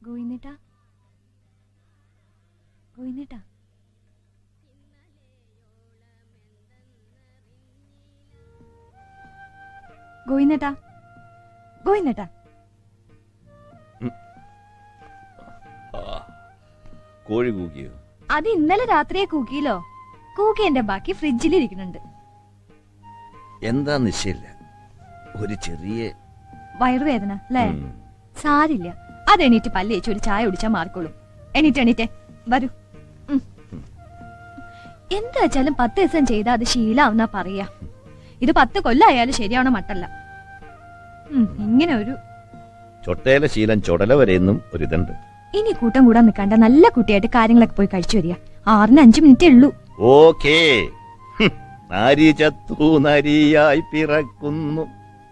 ഗോയിന്നേട്ടാ ഗോയിന്നേട്ടാ ഗോയിന്നേട്ടാ ഗോയിന്നേട്ടാ ആ, കോഴി കൂക്കിയോ അത് ഇന്നലെ രാത്രിയെ കൂക്കിയില്ലോ കൂക്കിന്റെ ബാക്കി ഫ്രിഡ്ജിലിരിക്കുന്നുണ്ട് എന്താ നിശ്ചയില്ല ഒരു ചെറിയ വയറുവേദന അല്ലേ ഉം. സാരില്ല അത് എണീറ്റ് പല്ല് തേച്ച് ഒരു ചായ കുടിച്ചാൽ മാറിക്കോളും എണീറ്റ് എണീറ്റേ വരൂ ഉം. എന്താ വെച്ചാലും പത്ത് ദിവസം ചെയ്താൽ അത് ശീലാവുന്ന പറയാ ഇത് പത്ത് കൊല്ലായാലും ശരിയാവണ മട്ടല്ല ഉം, ഇങ്ങനെ ഒരു ചൊട്ടയിലെ ശീലം ചുടല വരെയെന്നും ഒരിതുണ്ട് ഇനി കൂട്ടം കൂടാൻ നിൽക്കാണ്ട നല്ല കുട്ടിയായിട്ട് കാര്യങ്ങളൊക്കെ പോയി കഴിച്ചു വരിക ആറിന് അഞ്ചു മിനിറ്റേ ഉള്ളൂ ഓക്കേ ഹും, നാരി ചത്തു നരിയായി പിറക്കുന്നു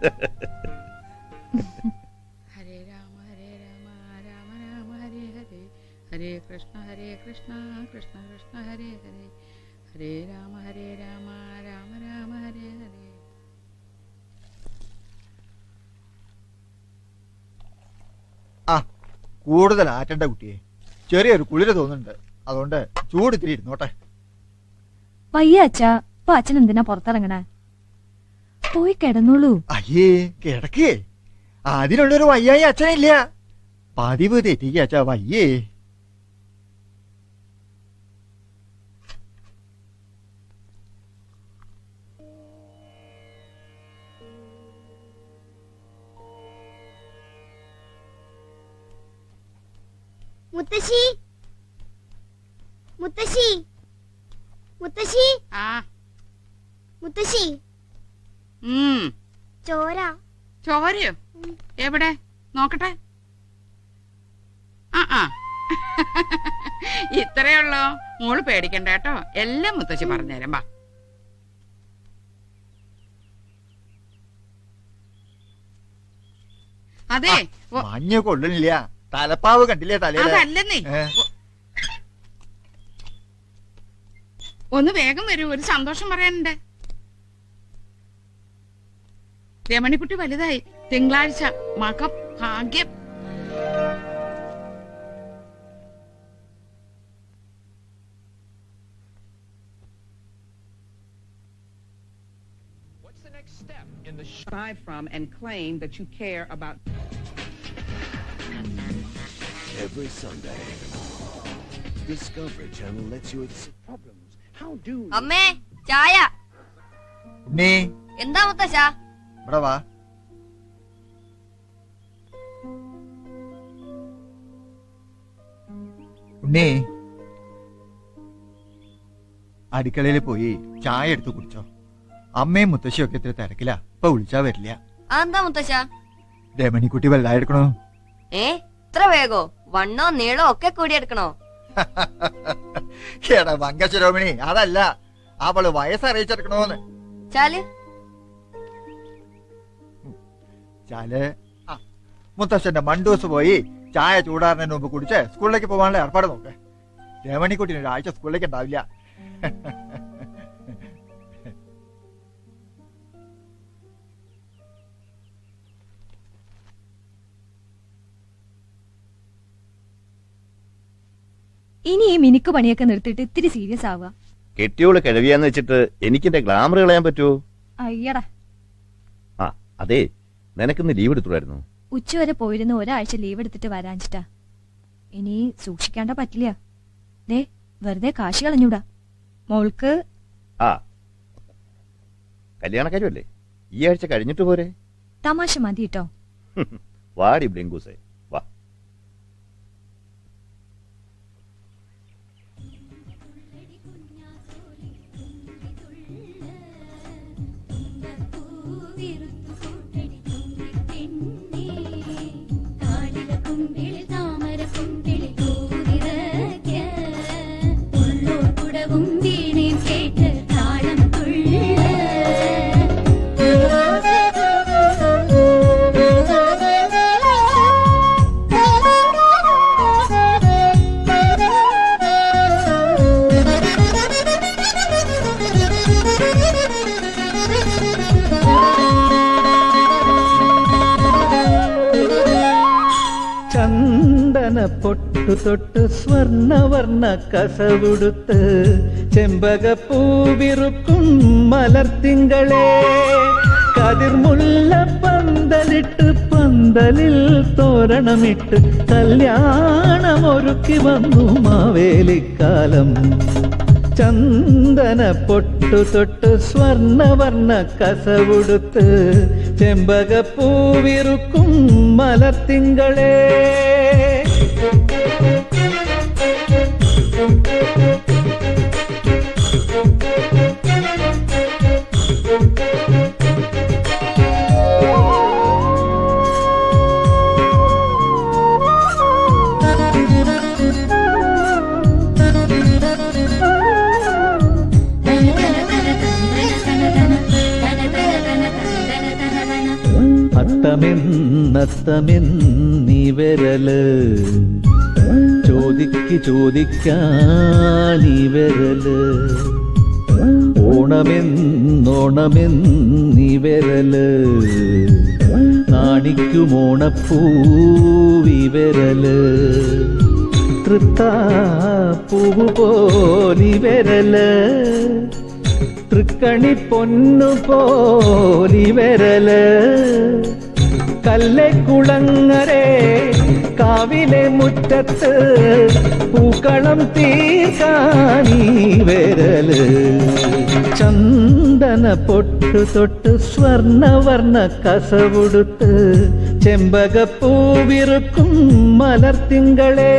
ഹരേ രാമ ഹരേ രാമ രാമ രാമ ഹരേ ഹരേ ഹരേ കൃഷ്ണ ഹരേ കൃഷ്ണ കൃഷ്ണ കൃഷ്ണ ഹരേ ഹരേ ഹരേ രാമ ഹരേ രാമ രാമ രാമ ഹരേ ഹരേ ആ കൂടുതൽ ആറ്റണ്ട കുട്ടിയെ ചെറിയൊരു കുളിര് തോന്നുന്നുണ്ട് അതുകൊണ്ട് ചൂട് ഇത്തിരി ഇരുന്നോട്ടെ വയ്യ അച്ഛാ ഇപ്പൊ അച്ഛൻ എന്തിനാ പുറത്തിറങ്ങണേ പോയി കിടന്നോളൂ അയ്യേ കിടക്കേ അതിനുള്ളൊരു വയ്യായി അച്ഛനില്ല പതിവ് തെറ്റിക്ക് അച്ഛാ വയ്യേ മുത്തശ്ശി മുത്തശ്ശി മുത്തശ്ശി ആ മുത്തശ്ശി ഉം ചോര ചോരയോ എവിടെ നോക്കട്ടെ ആ ആ ഇത്രയേ ഉള്ളോ മോള് പേടിക്കണ്ട കേട്ടോ എല്ലാം മുത്തശ്ശി പറഞ്ഞുതരാം വാ അതെ ഒ- മഞ്ഞ കൊള്ളുന്നില്ല തലപ്പാവ് കണ്ടില്ലേ തലയില് അതല്ലെന്നേ ഏ? ഒ- ഒന്ന് വേഗം വരൂ ഒരു സന്തോഷം പറയാനുണ്ട് രമണിക്കുട്ടി വലുതായി തിങ്കളാഴ്ച മകം ഭാഗ്യം strive from and claim that you care about Every Sunday, Discovery Channel lets you accept problems. How do അമ്മേ ചായ ഉണ്ണി എന്താ മുത്തശ്ശ ഇവിടെ വാ ഉണ്ണി അടുക്കളയിൽ പോയി ചായ എടുത്ത് കുടിച്ചോ അമ്മയും മുത്തശ്ശിയും ഒക്കെ ഇത്ര തിരക്കില്ല ഇപ്പൊ വിളിച്ചാ വരില്ല അതെന്താ മുത്തശ്ശ രമണിക്കുട്ടി വെള്ളം എടുക്കണോ ഏ ഇത്ര വേഗോ വണ്ണോ നീളോ ഒക്കെ കൂടി എടുക്കണോ എടാ വങ്കശിരോമിണി അതല്ല അവള് വയസ്സറിയിച്ചെടുക്കണോന്ന് ചാല് ചാല് ആ മുത്തശ്ശന്റെ മണ്ടൂസ് പോയി ചായ ചൂടാറുന്നതിന് മുമ്പ് കുടിച്ച് സ്കൂളിലേക്ക് പോകാനുള്ള ഏർപ്പാട് നോക്ക് രമണിക്കുട്ടിന് ഒരാഴ്ച സ്കൂളിലേക്ക് ഉണ്ടാവില്ല ഇനി ഈ മിനുക്ക് പണിയൊക്കെ നിർത്തിയിട്ട് ഇത്തിരി സീരിയസ് ആവുക കെട്ടിയോള് കിഴവിയാന്ന് വെച്ചിട്ട് എനിക്കെന്റെ ഗ്ലാമർ കളയാൻ പറ്റുമോ അയ്യടാ ആ അതെ നിനക്കിന്ന് ലീവ് എടുത്തുടായിരുന്നു ഉച്ചവരെ പോയിരുന്ന ഒരാഴ്ച ലീവ് എടുത്തിട്ട് വരാഞ്ചിട്ടാ ഇനി സൂക്ഷിക്കാണ്ട പറ്റില്ല ദേ വെറുതെ കാശ് കളഞ്ഞൂടാ മോൾക്ക് ആ കല്യാണക്കാരുമല്ലേ ഈ ആഴ്ച കഴിഞ്ഞിട്ട് പോരെ തമാശ മതി കേട്ടോ വാടി ബ്ലിങ്കൂസേ വാ കേട്ട് താളം പൊട്ടു തൊട്ട് സ്വർണവർണ്ണ കസവുടുത്ത് ചെമ്പകപ്പൂവിറുക്കും മലർത്തിങ്കളെ കതിർമുല്ല പന്തലിട്ട് പന്തലിൽ തോരണമിട്ട് കല്യാണമൊരുക്കി വന്നു മാവേലിക്കാലം ചന്ദന പൊട്ടു തൊട്ട് സ്വർണവർണ്ണ കസവുടുത്ത് ചെമ്പകപ്പൂവിറുക്കും മലർത്തിങ്കളെ അത്തമെന്നത്തമെന്നീ വരല് ചോദിക്ക് ചോദിക്കാനീ വരല് ഓണമെന്നോണമെന്നീ വരല് നാണിക്കുമോണപ്പൂവി വരല് തൃത്താ പൂവ് പോലി വരല് തൃക്കണി പൊന്നു പോലി വരല് കല്ലേക്കുളങ്ങരെ കാവിലെ മുറ്റത്ത് പൂക്കളം തീർക്കാനീ വരല് ചന്ദന പൊട്ടു തൊട്ട് സ്വർണവർണ്ണ കസവുടുത്ത് ചെമ്പകപ്പൂവിറുക്കും മലർത്തിങ്കളേ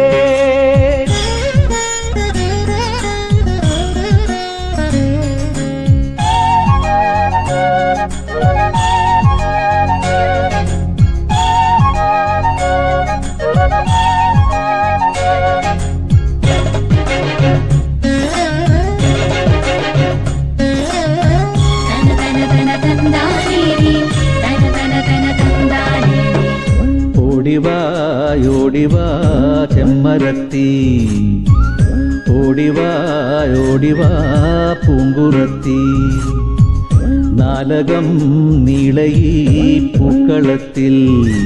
ഓടിവായോടിവാ ചെമ്മരത്തി ഓടിവായോടിവാ പൂങ്കുറത്തി നാലകം നീളയി പൂക്കളത്തിൽ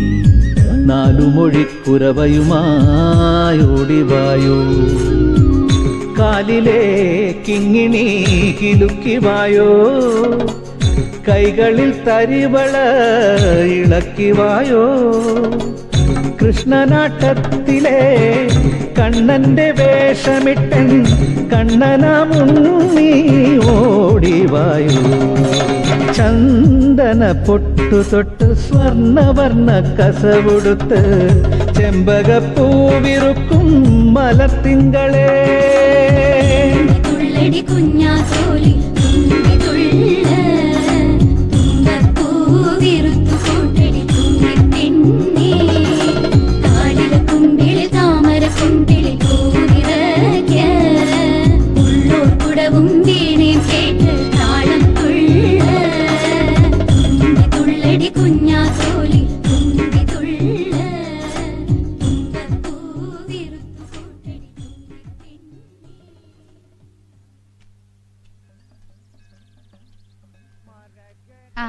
നാലുമൊഴിക്കുരവയുമായോടിവായോ കാലിലെ കിങ്ങിണി കിലുക്കിവായോ കൈകളിൽ തരിവള ഇളക്കിവായോ കൃഷ്ണനാട്ടത്തിലെ കണ്ണന്റെ വേഷമിട്ടൻ കണ്ണനാമുണ്ണി ഓടിവായോ ചന്ദന പൊട്ടു തൊട്ട് സ്വർണവർണ്ണ കസവുടുത്ത് ചെമ്പകപ്പൂവിറുക്കും മലത്തിങ്കളേ തുള്ളടി കുഞ്ഞാത്തോലി തുമ്പി തുള്ള തുമ്പപ്പൂവിറുത്തു കൂട്ടടി തുമ്പി പെണ്ണേ കാലിലെ കുമ്പിളി താമര കുമ്പിളി കൂതിറക്ക ഉള്ളൂർ കുടവും വീണയും കേട്ട് താളം തുള്ള തുമ്പി തുള്ളടി കുഞ്ഞാത്തോലി തുമ്പി തുള്ള തുമ്പപ്പൂവിറുത്തു കൂട്ടടി തുമ്പി പെണ്ണേ ആ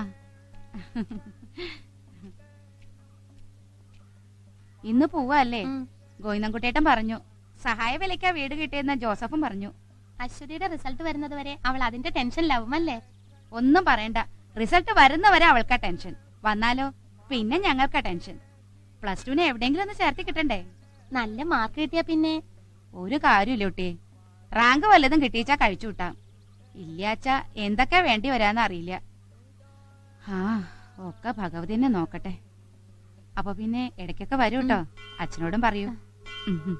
ഇന്ന് പോവല്ലേ ഗോവിന്ദൻകുട്ടേട്ടൻ പറഞ്ഞു സഹായ വിലയ്ക്കാ വീട് കിട്ടിയെന്ന് ജോസഫും പറഞ്ഞു അശ്വതിയുടെ റിസൾട്ട് വരുന്നത് വരെ അവൾ അതിന്റെ ടെൻഷനിലാവും അല്ലേ ഒന്നും പറയണ്ട റിസൾട്ട് വരുന്നവരെ അവൾക്കാ ടെൻഷൻ വന്നാലോ പിന്നെ ഞങ്ങൾക്കാ ടെൻഷൻ പ്ലസ് ടുവിന് എവിടെയെങ്കിലും ഒന്ന് ചേർത്തി കിട്ടണ്ടേ നല്ല മാർക്ക് കിട്ടിയ പിന്നെ ഒരു കാര്യമില്ല കുട്ടിയെ റാങ്ക് വല്ലതും കിട്ടിയിച്ചാ കഴിച്ചു വിട്ടാം ഇല്ലാച്ചാ എന്തൊക്കെ വേണ്ടി വരാന്ന് അറിയില്ല ആ ഒക്കെ ഭഗവതി തന്നെ നോക്കട്ടെ അപ്പൊ പിന്നെ ഇടയ്ക്കൊക്കെ വരൂ കേട്ടോ അച്ഛനോടും പറയൂ ഉം ഉം.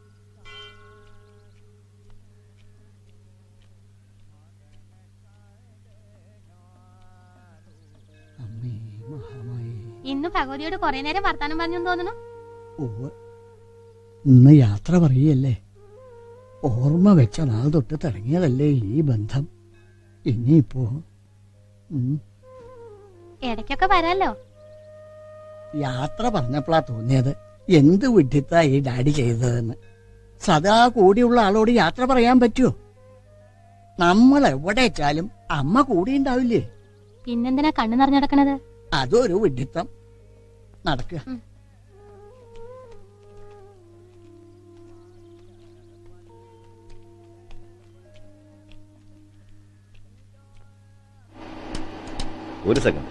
ഇന്ന് ഭഗവതിയോട് കുറെ നേരം വർത്താനം പറഞ്ഞു തോന്നുന്നു ഉവ്വ്. ഇന്ന് യാത്ര പറയല്ലേ ഓർമ്മ വെച്ച നാൾ തൊട്ട് തുടങ്ങിയതല്ലേ ഈ ബന്ധം ഇനിയിപ്പോ ഉം, ഇടയ്ക്കൊക്കെ വരാലോ യാത്ര പറഞ്ഞപ്പോഴാ തോന്നിയത് എന്ത് വിഡ്ഢിത്താ ഈ ഡാഡി ചെയ്തതെന്ന് സദാ കൂടിയുള്ള ആളോട് യാത്ര പറയാൻ പറ്റുമോ നമ്മൾ എവിടെ വെച്ചാലും അമ്മ കൂടി ഉണ്ടാവില്ലേ പിന്നെന്തിനാ കണ്ണു നിറഞ്ഞു നടക്കണത് അതൊരു വിഡ്ഢിത്തം നടക്കുക ഒരു സെക്കൻഡ്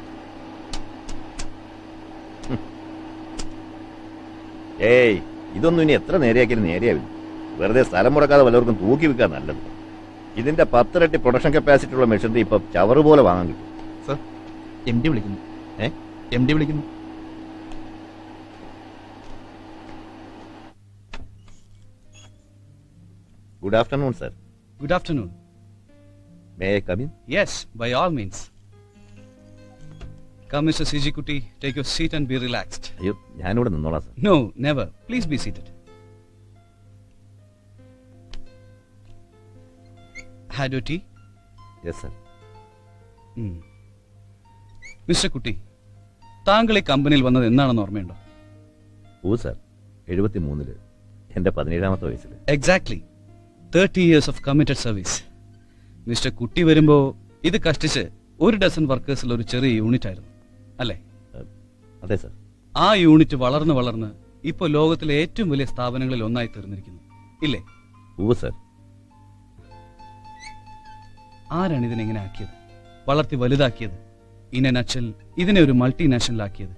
ഏയ് ഇതൊന്നും ഇനി എത്ര നേരെയാക്കിയാലും നേരെയാവില്ല വെറുതെ സ്ഥലം മുടക്കാതെ വല്ലവർക്കും തൂക്കി വെക്കാൻ നല്ലത് ഇതിന്റെ പത്തിരട്ടി പ്രൊഡക്ഷൻ കപ്പാസിറ്റി ഉള്ള മെഷീനറി ഇപ്പൊ ചവറ് പോലെ വാങ്ങാൻ കിട്ടും സർ എം ഡി വിളിക്കുന്നു ഏ എം ഡി വിളിക്കുന്നു good afternoon sir Good afternoon. May I come in Yes, by all means. Come, Mr. CG Kuti, take your seat and be relaxed. അയ്യോ ഞാനിവിടെ നിന്നോളാം sir No, never. Please be seated. Had your tea? Yes sir Hmm. Mister Kutty താങ്കൾ ഈ കമ്പനിയിൽ വന്നത് എന്നാണെന്ന് ഓർമ്മയുണ്ടോ ഓ sir എഴുപത്തി മൂന്നില് എന്റെ പതിനേഴാമത്തെ വയസ്സിൽ exactly thirty years of committed service mister Kutty വരുമ്പോൾ ഇത് കഷ്ടിച്ച് ഒരു ഡസൻ വർക്കേഴ്സിൽ ഒരു ചെറിയ യൂണിറ്റ് ആയിരുന്നു അല്ലേ അതെ സർ ആ യൂണിറ്റ് വളർന്ന് വളർന്ന് ഇപ്പോൾ ലോകത്തിലെ ഏറ്റവും വലിയ സ്ഥാപനങ്ങളിൽ ഒന്നായി തീർന്നിരിക്കുന്നു ഇല്ലേ ഓ സർ ആരാണ് ഇതിനെങ്ങനെ ആക്കിയത് വളർത്തി വലുതാക്കിയത് ഇൻ എ നച്ചൽ ഇതിനെ ഒരു മൾട്ടിനാഷണൽ ആക്കിയത്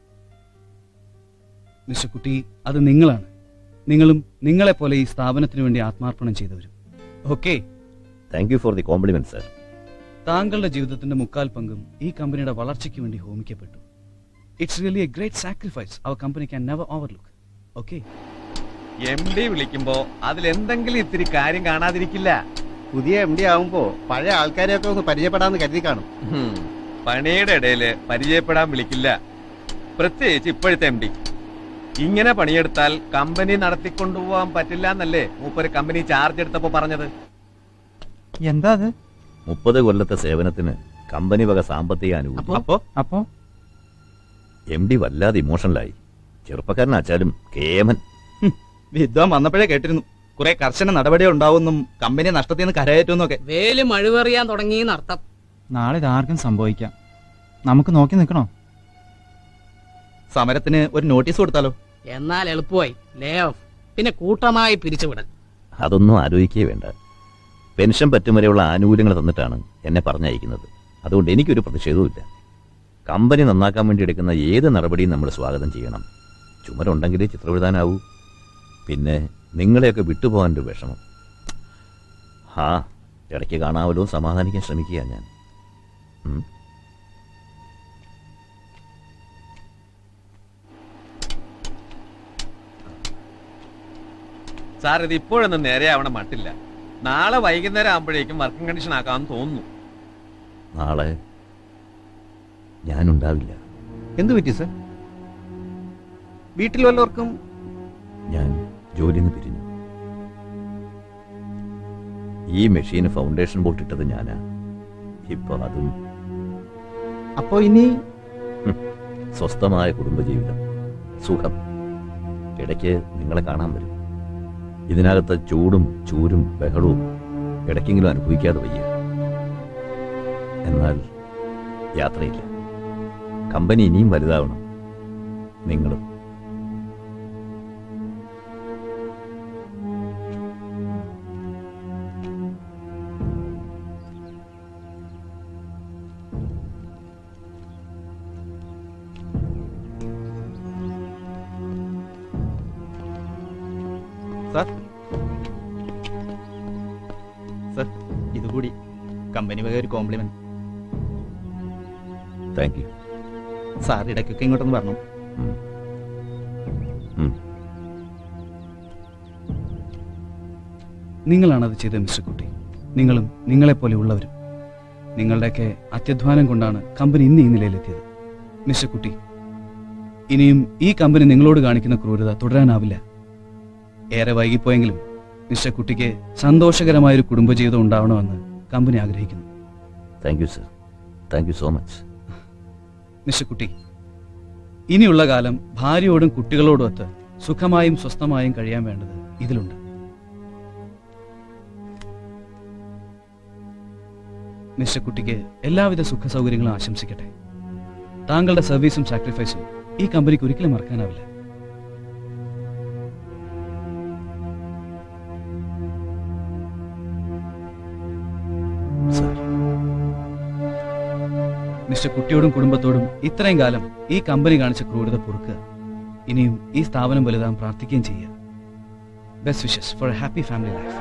മിസ്റ്റർ കുട്ടി അത് നിങ്ങളാണ് നിങ്ങളും നിങ്ങളെ പോലെ ഈ സ്ഥാപനത്തിന് വേണ്ടി ആത്മാർപ്പണം ചെയ്തവരും okay thank you for the compliment sir താങ്കളുടെ ജീവിതത്തിന്റെ മുക്കാൽ പങ്കും ഈ കമ്പനിയുടെ വളർച്ചയ്ക്ക് വേണ്ടി ഹോമിക്കപ്പെട്ടു it's really a great sacrifice our company can never overlook okay M D വിളിക്കുമ്പോ അതിലെന്തെങ്കിലും ഇത്തിരി കാര്യം കാണാതിരിക്കില്ല പുതിയ എം ഡി ആവുമ്പോ പഴയ ആൾക്കാരെയൊക്കെ ഒന്ന് പരിചയപ്പെടാന്ന് കരുതി കാണും ഹും, പണിയുടെ ഇടയില് പരിചയപ്പെടാൻ വിളിക്കില്ല പ്രത്യേകിച്ച് ഇപ്പോഴത്തെ എം ഡി ഇങ്ങനെ പണിയെടുത്താൽ കമ്പനി നടത്തിക്കൊണ്ടുപോകാൻ പറ്റില്ല എന്നല്ലേ മൂപ്പര് കമ്പനി ചാർജ് എടുത്തപ്പോ പറഞ്ഞത് എന്താ അത് മുപ്പത് കൊല്ലത്തെ സേവനത്തിന് കമ്പനി വക സാമ്പത്തിക അനുകൂലം അപ്പോ അപ്പോ എം ഡി വല്ലാതെ ഇമോഷണലായി ചെറുപ്പക്കാരനാച്ചാലും കേമൻ വിദ്വാൻ വന്നപ്പോഴേ കേട്ടിരുന്നു കുറെ കർശന നടപടി ഉണ്ടാവുമെന്നും കമ്പനി നഷ്ടത്തിൽ നിന്ന് കരകയറ്റുമെന്നൊക്കെ വേല് മഴുവെറിയാൻ തുടങ്ങിയെന്നർത്ഥം നാളെ ഇതാർക്കും സംഭവിക്കാം നമുക്ക് നോക്കി നിൽക്കണോ സമരത്തിന് ഒരു നോട്ടീസ് കൊടുത്താലോ എന്നാൽ എളുപ്പമായി ലേ ഓഫ് പിന്നെ കൂട്ടമായി പിരിച്ചുവിടൽ അതൊന്നും ആലോചിക്കേ വേണ്ട പെൻഷൻ പറ്റും വരെയുള്ള ആനുകൂല്യങ്ങൾ തന്നിട്ടാണ് എന്നെ പറഞ്ഞയക്കുന്നത് അതുകൊണ്ട് എനിക്കൊരു പ്രതിഷേധവുമില്ല കമ്പനി നന്നാക്കാൻ വേണ്ടി എടുക്കുന്ന ഏത് നടപടിയും നമ്മൾ സ്വാഗതം ചെയ്യണം ചുമരുണ്ടെങ്കിലേ ചിത്രം എഴുതാനാവൂ പിന്നെ നിങ്ങളെയൊക്കെ വിട്ടുപോകാൻ ഒരു വിഷമം ആ ഇടയ്ക്ക് കാണാമല്ലോ സമാധാനിക്കാൻ ശ്രമിക്കുക ഞാൻ ഉം. സാർ ഇത് ഇപ്പോഴൊന്നും നേരെയാവണ മട്ടില്ല നാളെ വൈകുന്നേരം ആകുമ്പോഴേക്കും വർക്കിംഗ് കണ്ടീഷൻ ആക്കാമെന്ന് തോന്നുന്നു നാളെ ഞാനുണ്ടാവില്ല എന്തു പറ്റി സർ വീട്ടിൽ വല്ലവർക്കും ഞാൻ ജോലിയിൽ നിന്ന് പിരിഞ്ഞു ഈ മെഷീന് ഫൗണ്ടേഷൻ ബോൾട്ട് ഇട്ടത് ഞാനാ ഇപ്പൊ അതും അപ്പോ ഇനി ഹും, സ്വസ്ഥമായ കുടുംബജീവിതം സുഖം ഇടയ്ക്ക് നിങ്ങളെ കാണാൻ വരും ഇതിനകത്ത് ചൂടും ചൂരും ബഹളവും ഇടയ്ക്കെങ്കിലും അനുഭവിക്കാതെ വയ്യ എന്നാൽ യാത്രയില്ല കമ്പനി ഇനിയും വലുതാവണം നിങ്ങളും സർ സർ ഇതുകൂടി കമ്പനി വക ഒരു കോംപ്ലിമെന്റ് താങ്ക് യു സാർ ഇടയ്ക്കൊക്കെ ഇങ്ങോട്ടൊന്ന് പറഞ്ഞു നിങ്ങളാണത് ചെയ്തത് മിസ്റ്റർ കുട്ടി നിങ്ങളും നിങ്ങളെപ്പോലെ ഉള്ളവരും നിങ്ങളുടെയൊക്കെ അത്യധ്വാനം കൊണ്ടാണ് കമ്പനി ഇന്ന് ഈ നിലയിലെത്തിയത് മിസ്റ്റർ കുട്ടി ഇനിയും ഈ കമ്പനി നിങ്ങളോട് കാണിക്കുന്ന ക്രൂരത തുടരാനാവില്ല ഏറെ വൈകിപ്പോയെങ്കിലും മിസ്റ്റർ കുട്ടിക്ക് സന്തോഷകരമായ ഒരു കുടുംബജീവിതം ഉണ്ടാവണമെന്ന് കമ്പനി ആഗ്രഹിക്കുന്നു thank you sir thank you so much mister Kutty ഇനിയുള്ള കാലം ഭാര്യയോടും കുട്ടികളോടും ഒത്ത് സുഖമായും സ്വസ്ഥമായും കഴിയാൻ വേണ്ടത് ഇതിലുണ്ട് മിസ്റ്റർ കുട്ടിക്ക് എല്ലാവിധ സുഖ സൗകര്യങ്ങളും ആശംസിക്കട്ടെ താങ്കളുടെ സർവീസും സാക്രിഫൈസും ഈ കമ്പനിക്ക് ഒരിക്കലും മറക്കാനാവില്ല മിസ്റ്റർ കുട്ടിയോടും കുടുംബത്തോടും ഇത്രയും കാലം ഈ കമ്പനി കാണിച്ച ക്രൂരത പൊറുക്കുക ഇനിയും ഈ സ്ഥാപനം വലുതാൻ പ്രാർത്ഥിക്കുകയും ചെയ്യുക best wishes for a happy family life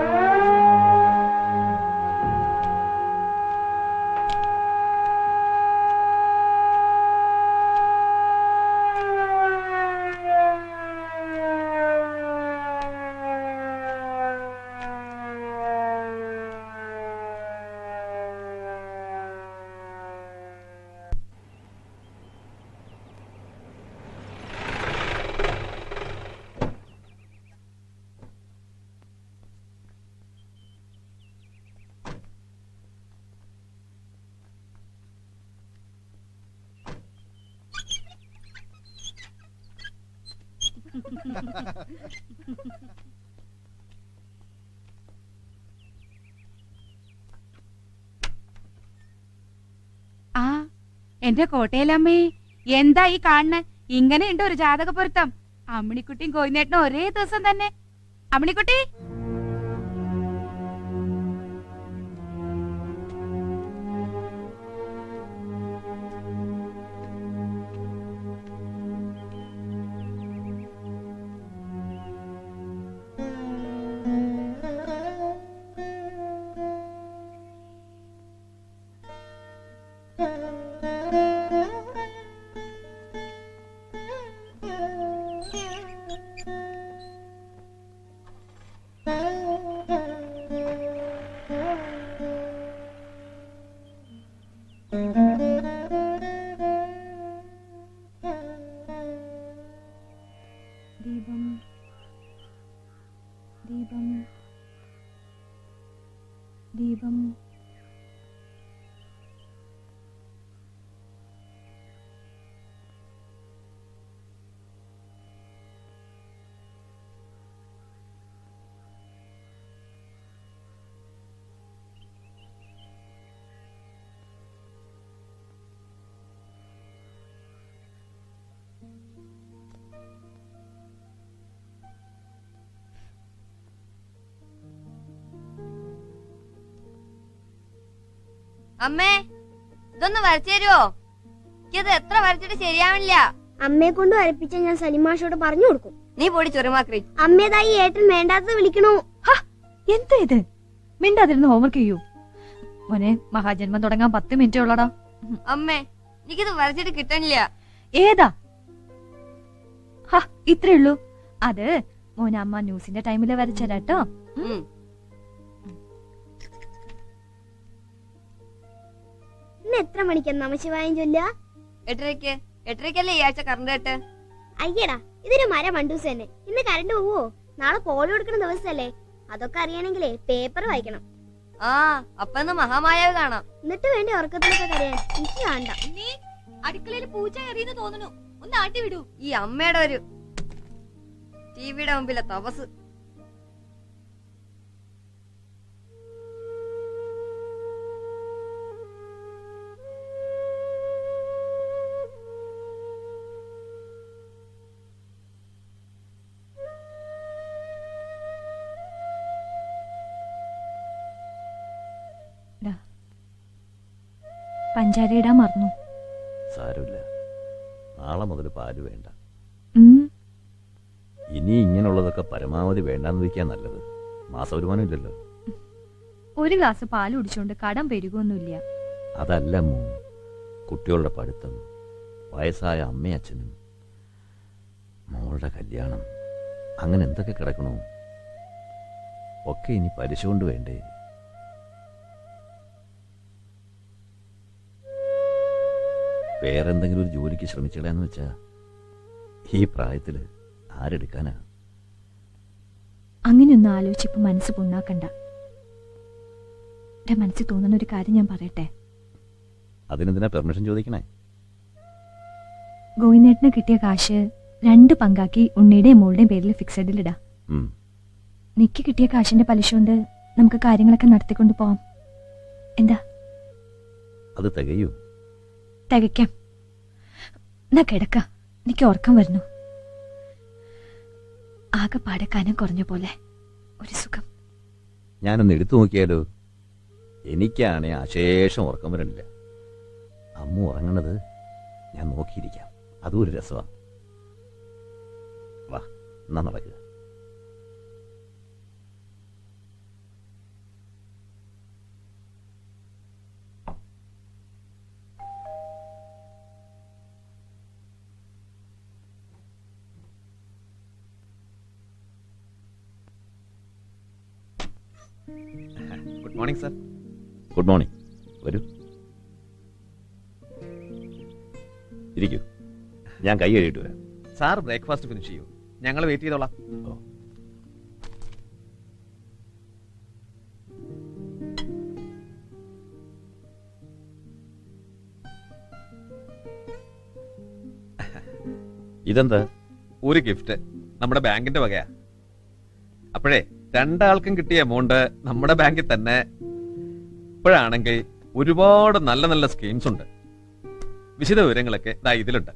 ആ എന്റെ കോട്ടയിലമ്മേ എന്താ ഈ കാണുന്ന ഇങ്ങനെയുണ്ട് ഒരു ജാതക പൊരുത്തം അമ്മിണിക്കുട്ടിയും കോയിനേട്ടനും ഒരേ ദിവസം തന്നെ അമ്മിണിക്കുട്ടി ദീപം ദീപം ദീപം അമ്മേ ഇതൊന്ന് വരച്ചു തരുവോ എനിക്കത് എത്ര വരച്ചിട്ട് ശരിയാവില്ല അമ്മയെ കൊണ്ട് വരപ്പിച്ച ഞാൻ സലിമാഷോട് പറഞ്ഞു കൊടുക്കും നീ പൊടി ചൊരുമാക്രി അമ്മേതായി ഏട്ടൻ വേണ്ടാത്തത് വിളിക്കണു എന്താ ഇത് മിണ്ടാതിരുന്ന് ഹോംവർക്ക് ചെയ്യൂ മോനെ മഹാജന്മം തുടങ്ങാൻ പത്ത് മിനിറ്റേ ഉള്ളടാ അമ്മേ എനിക്കിത് വരച്ചിട്ട് കിട്ടണില്ല ഏതാ ഹ ഇത്രേ ഉള്ളൂ അത് മോനെ അമ്മ ന്യൂസിന്റെ ടൈമില് വരച്ചരാട്ടോ ഉം. ഇന്ന് എത്ര മണിക്കാണ് നമശിവായം ചൊല്ല എട്ടരയ്ക്ക് എട്ടരയ്ക്കല്ലേ ഈ ആഴ്ച കറണ്ട് കെട്ട് അയ്യടാ ഇതൊരു മര മണ്ടൂസ് തന്നെ ഇന്ന് കറണ്ട് പോവോ നാളെ പോളി കൊടുക്കുന്ന ദിവസമല്ലേ അതൊക്കെ അറിയണമെങ്കിലേ പേപ്പർ വായിക്കണം ആ അപ്പൊ ഇന്ന് മഹാമായാവ് കാണാം എന്നിട്ട് വേണ്ടി ഉറക്കത്തിലൊക്കെ കരയാൻ എനിക്ക് വേണ്ട അടുക്കളയിൽ പൂച്ച എറിയെന്ന് തോന്നുന്നു ഒന്ന് ആട്ടി വിടൂ ഈ അമ്മയുടെ ഒരു ടിവിയുടെ മുമ്പിലെ തപസ് പഞ്ചാര ഇടാൻ മറന്നു സാരമില്ല നാളെ മുതൽ പാല് വേണ്ട ഉം, ഇനി ഇങ്ങനെയുള്ളതൊക്കെ പരമാവധി വേണ്ടാന്ന് വയ്ക്കാൻ നല്ലത് മാസവരുമാനം ഇല്ലല്ലോ ഒരു ഗ്ലാസ് പാൽ കുടിച്ചോണ്ട് കടം പെരുകൊന്നുമില്ല അതല്ല മോ കുട്ടികളുടെ പഠിത്തം വയസ്സായ അമ്മയച്ഛനും മോളുടെ കല്യാണം അങ്ങനെ എന്തൊക്കെ കിടക്കണോ ഒക്കെ ഇനി പലിശ കൊണ്ട് വേണ്ടേ വേറെന്തെങ്കിലും ഒരു ജോലിക്ക് ശ്രമിച്ചിടാന്ന് വെച്ചാ ഈ പ്രായത്തില് ആരെടുക്കാനാ അങ്ങനെയൊന്നും ആലോചിച്ചിപ്പോ മനസ്സ് പുണ്ണാക്കണ്ട എന്റെ മനസ്സിൽ തോന്നുന്ന ഒരു കാര്യം ഞാൻ പറയട്ടെ അതിനെന്തിനാ പെർമിഷൻ ചോദിക്കണേ ഗോവിന്ദേട്ടന് കിട്ടിയ കാശ് രണ്ട് പങ്കാക്കി ഉണ്ണിയുടെയും മോളുടെയും പേരിൽ ഫിക്സഡിലിടാം ഉം. നിക്ക് കിട്ടിയ കാശിന്റെ പലിശ കൊണ്ട് നമുക്ക് കാര്യങ്ങളൊക്കെ നടത്തിക്കൊണ്ട് പോവാം എന്താ അത് തികയൂ തികയ്ക്കാം എന്നാ കിടക്ക എനിക്ക് ഉറക്കം വരുന്നു ആകെപ്പാടെ കനം കുറഞ്ഞ പോലെ ഒരു സുഖം ഞാനൊന്ന് എടുത്തു നോക്കിയാലോ എനിക്കാണെ അശേഷം ഉറക്കം വരണില്ല അമ്മ ഉറങ്ങണത് ഞാൻ നോക്കിയിരിക്കാം അതും ഒരു രസമാണ് വാ എന്നാ നടക്കുക good morning sir good morning വരൂ ഇരിക്കൂ ഞാൻ കൈ കഴുകിയിട്ട് വരാം സാർ ബ്രേക്ക്ഫാസ്റ്റ് ഫിനിഷ് ചെയ്യൂ ഞങ്ങൾ വെയിറ്റ് ചെയ്തോളാം ഇതെന്താ ഒരു ഗിഫ്റ്റ് നമ്മുടെ ബാങ്കിന്റെ വകയാ അപ്പോഴേ രണ്ടാൾക്കും കിട്ടിയ എമൗണ്ട് നമ്മുടെ ബാങ്കിൽ തന്നെ ഇപ്പോഴാണെങ്കിൽ ഒരുപാട് നല്ല നല്ല സ്കീംസ് ഉണ്ട് വിശദ വിവരങ്ങളൊക്കെ ദാ ഇതിലുണ്ട്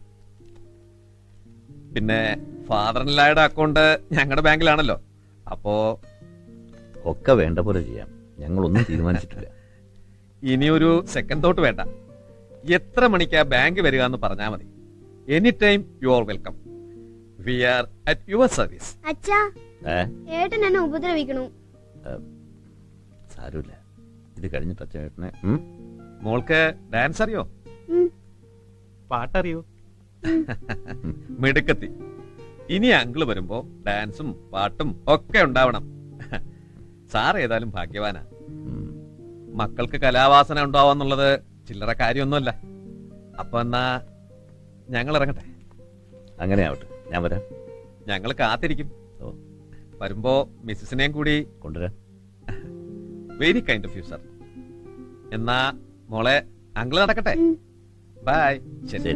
പിന്നെ ഫാദറിൻലായുടെ അക്കൗണ്ട് ഞങ്ങളുടെ ബാങ്കിലാണല്ലോ അപ്പോ ഒക്കെ വേണ്ട പോലെ ചെയ്യാം ഞങ്ങളൊന്നും തീരുമാനിച്ചിട്ടില്ല ഇനിയൊരു സെക്കൻഡ് തോട്ട് വേണ്ട എത്ര മണിക്കാ ബാങ്ക് വരിക എന്ന് പറഞ്ഞാൽ മതി any time you are welcome we are at your service അച്ഛാ ഏ ഏട്ടൻ എന്നെ ഉപദ്രവിക്കണു സാരമില്ല ഇത് കഴിഞ്ഞിട്ട് അച്ഛനെ ഉം? മോൾക്ക് ഡാൻസ് അറിയോ പാട്ടറിയോ മിടുക്കത്തി ഇനി അങ്കിള് വരുമ്പോ ഡാൻസും പാട്ടും ഒക്കെ ഉണ്ടാവണം സാർ ഏതായാലും ഭാഗ്യവാനാ മക്കൾക്ക് കലാവാസന ഉണ്ടാവാന്നുള്ളത് ചില്ലറ കാര്യമൊന്നുമല്ല അപ്പൊ എന്നാ ഞങ്ങൾ ഇറങ്ങട്ടെ അങ്ങനെ ആവട്ടെ ഞാൻ വരാം ഞങ്ങൾ കാത്തിരിക്കും വരുമ്പോ മിസ്സിസിനെയും കൂടി കൊണ്ടുവരാം very kind of you sir എന്നാ മോളെ അങ്കിള് നടക്കട്ടെ ബൈ ശരി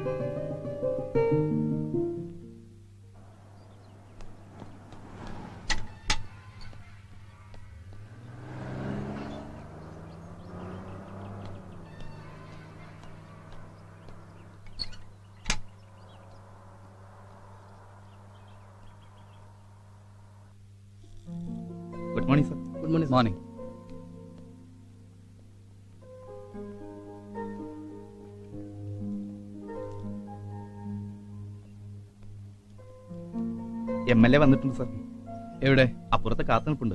good morning sir good morning morning M L A വന്നിട്ടുണ്ട് സർ എവിടെ അപ്പുറത്ത് കാത്തു നിൽപ്പുണ്ട്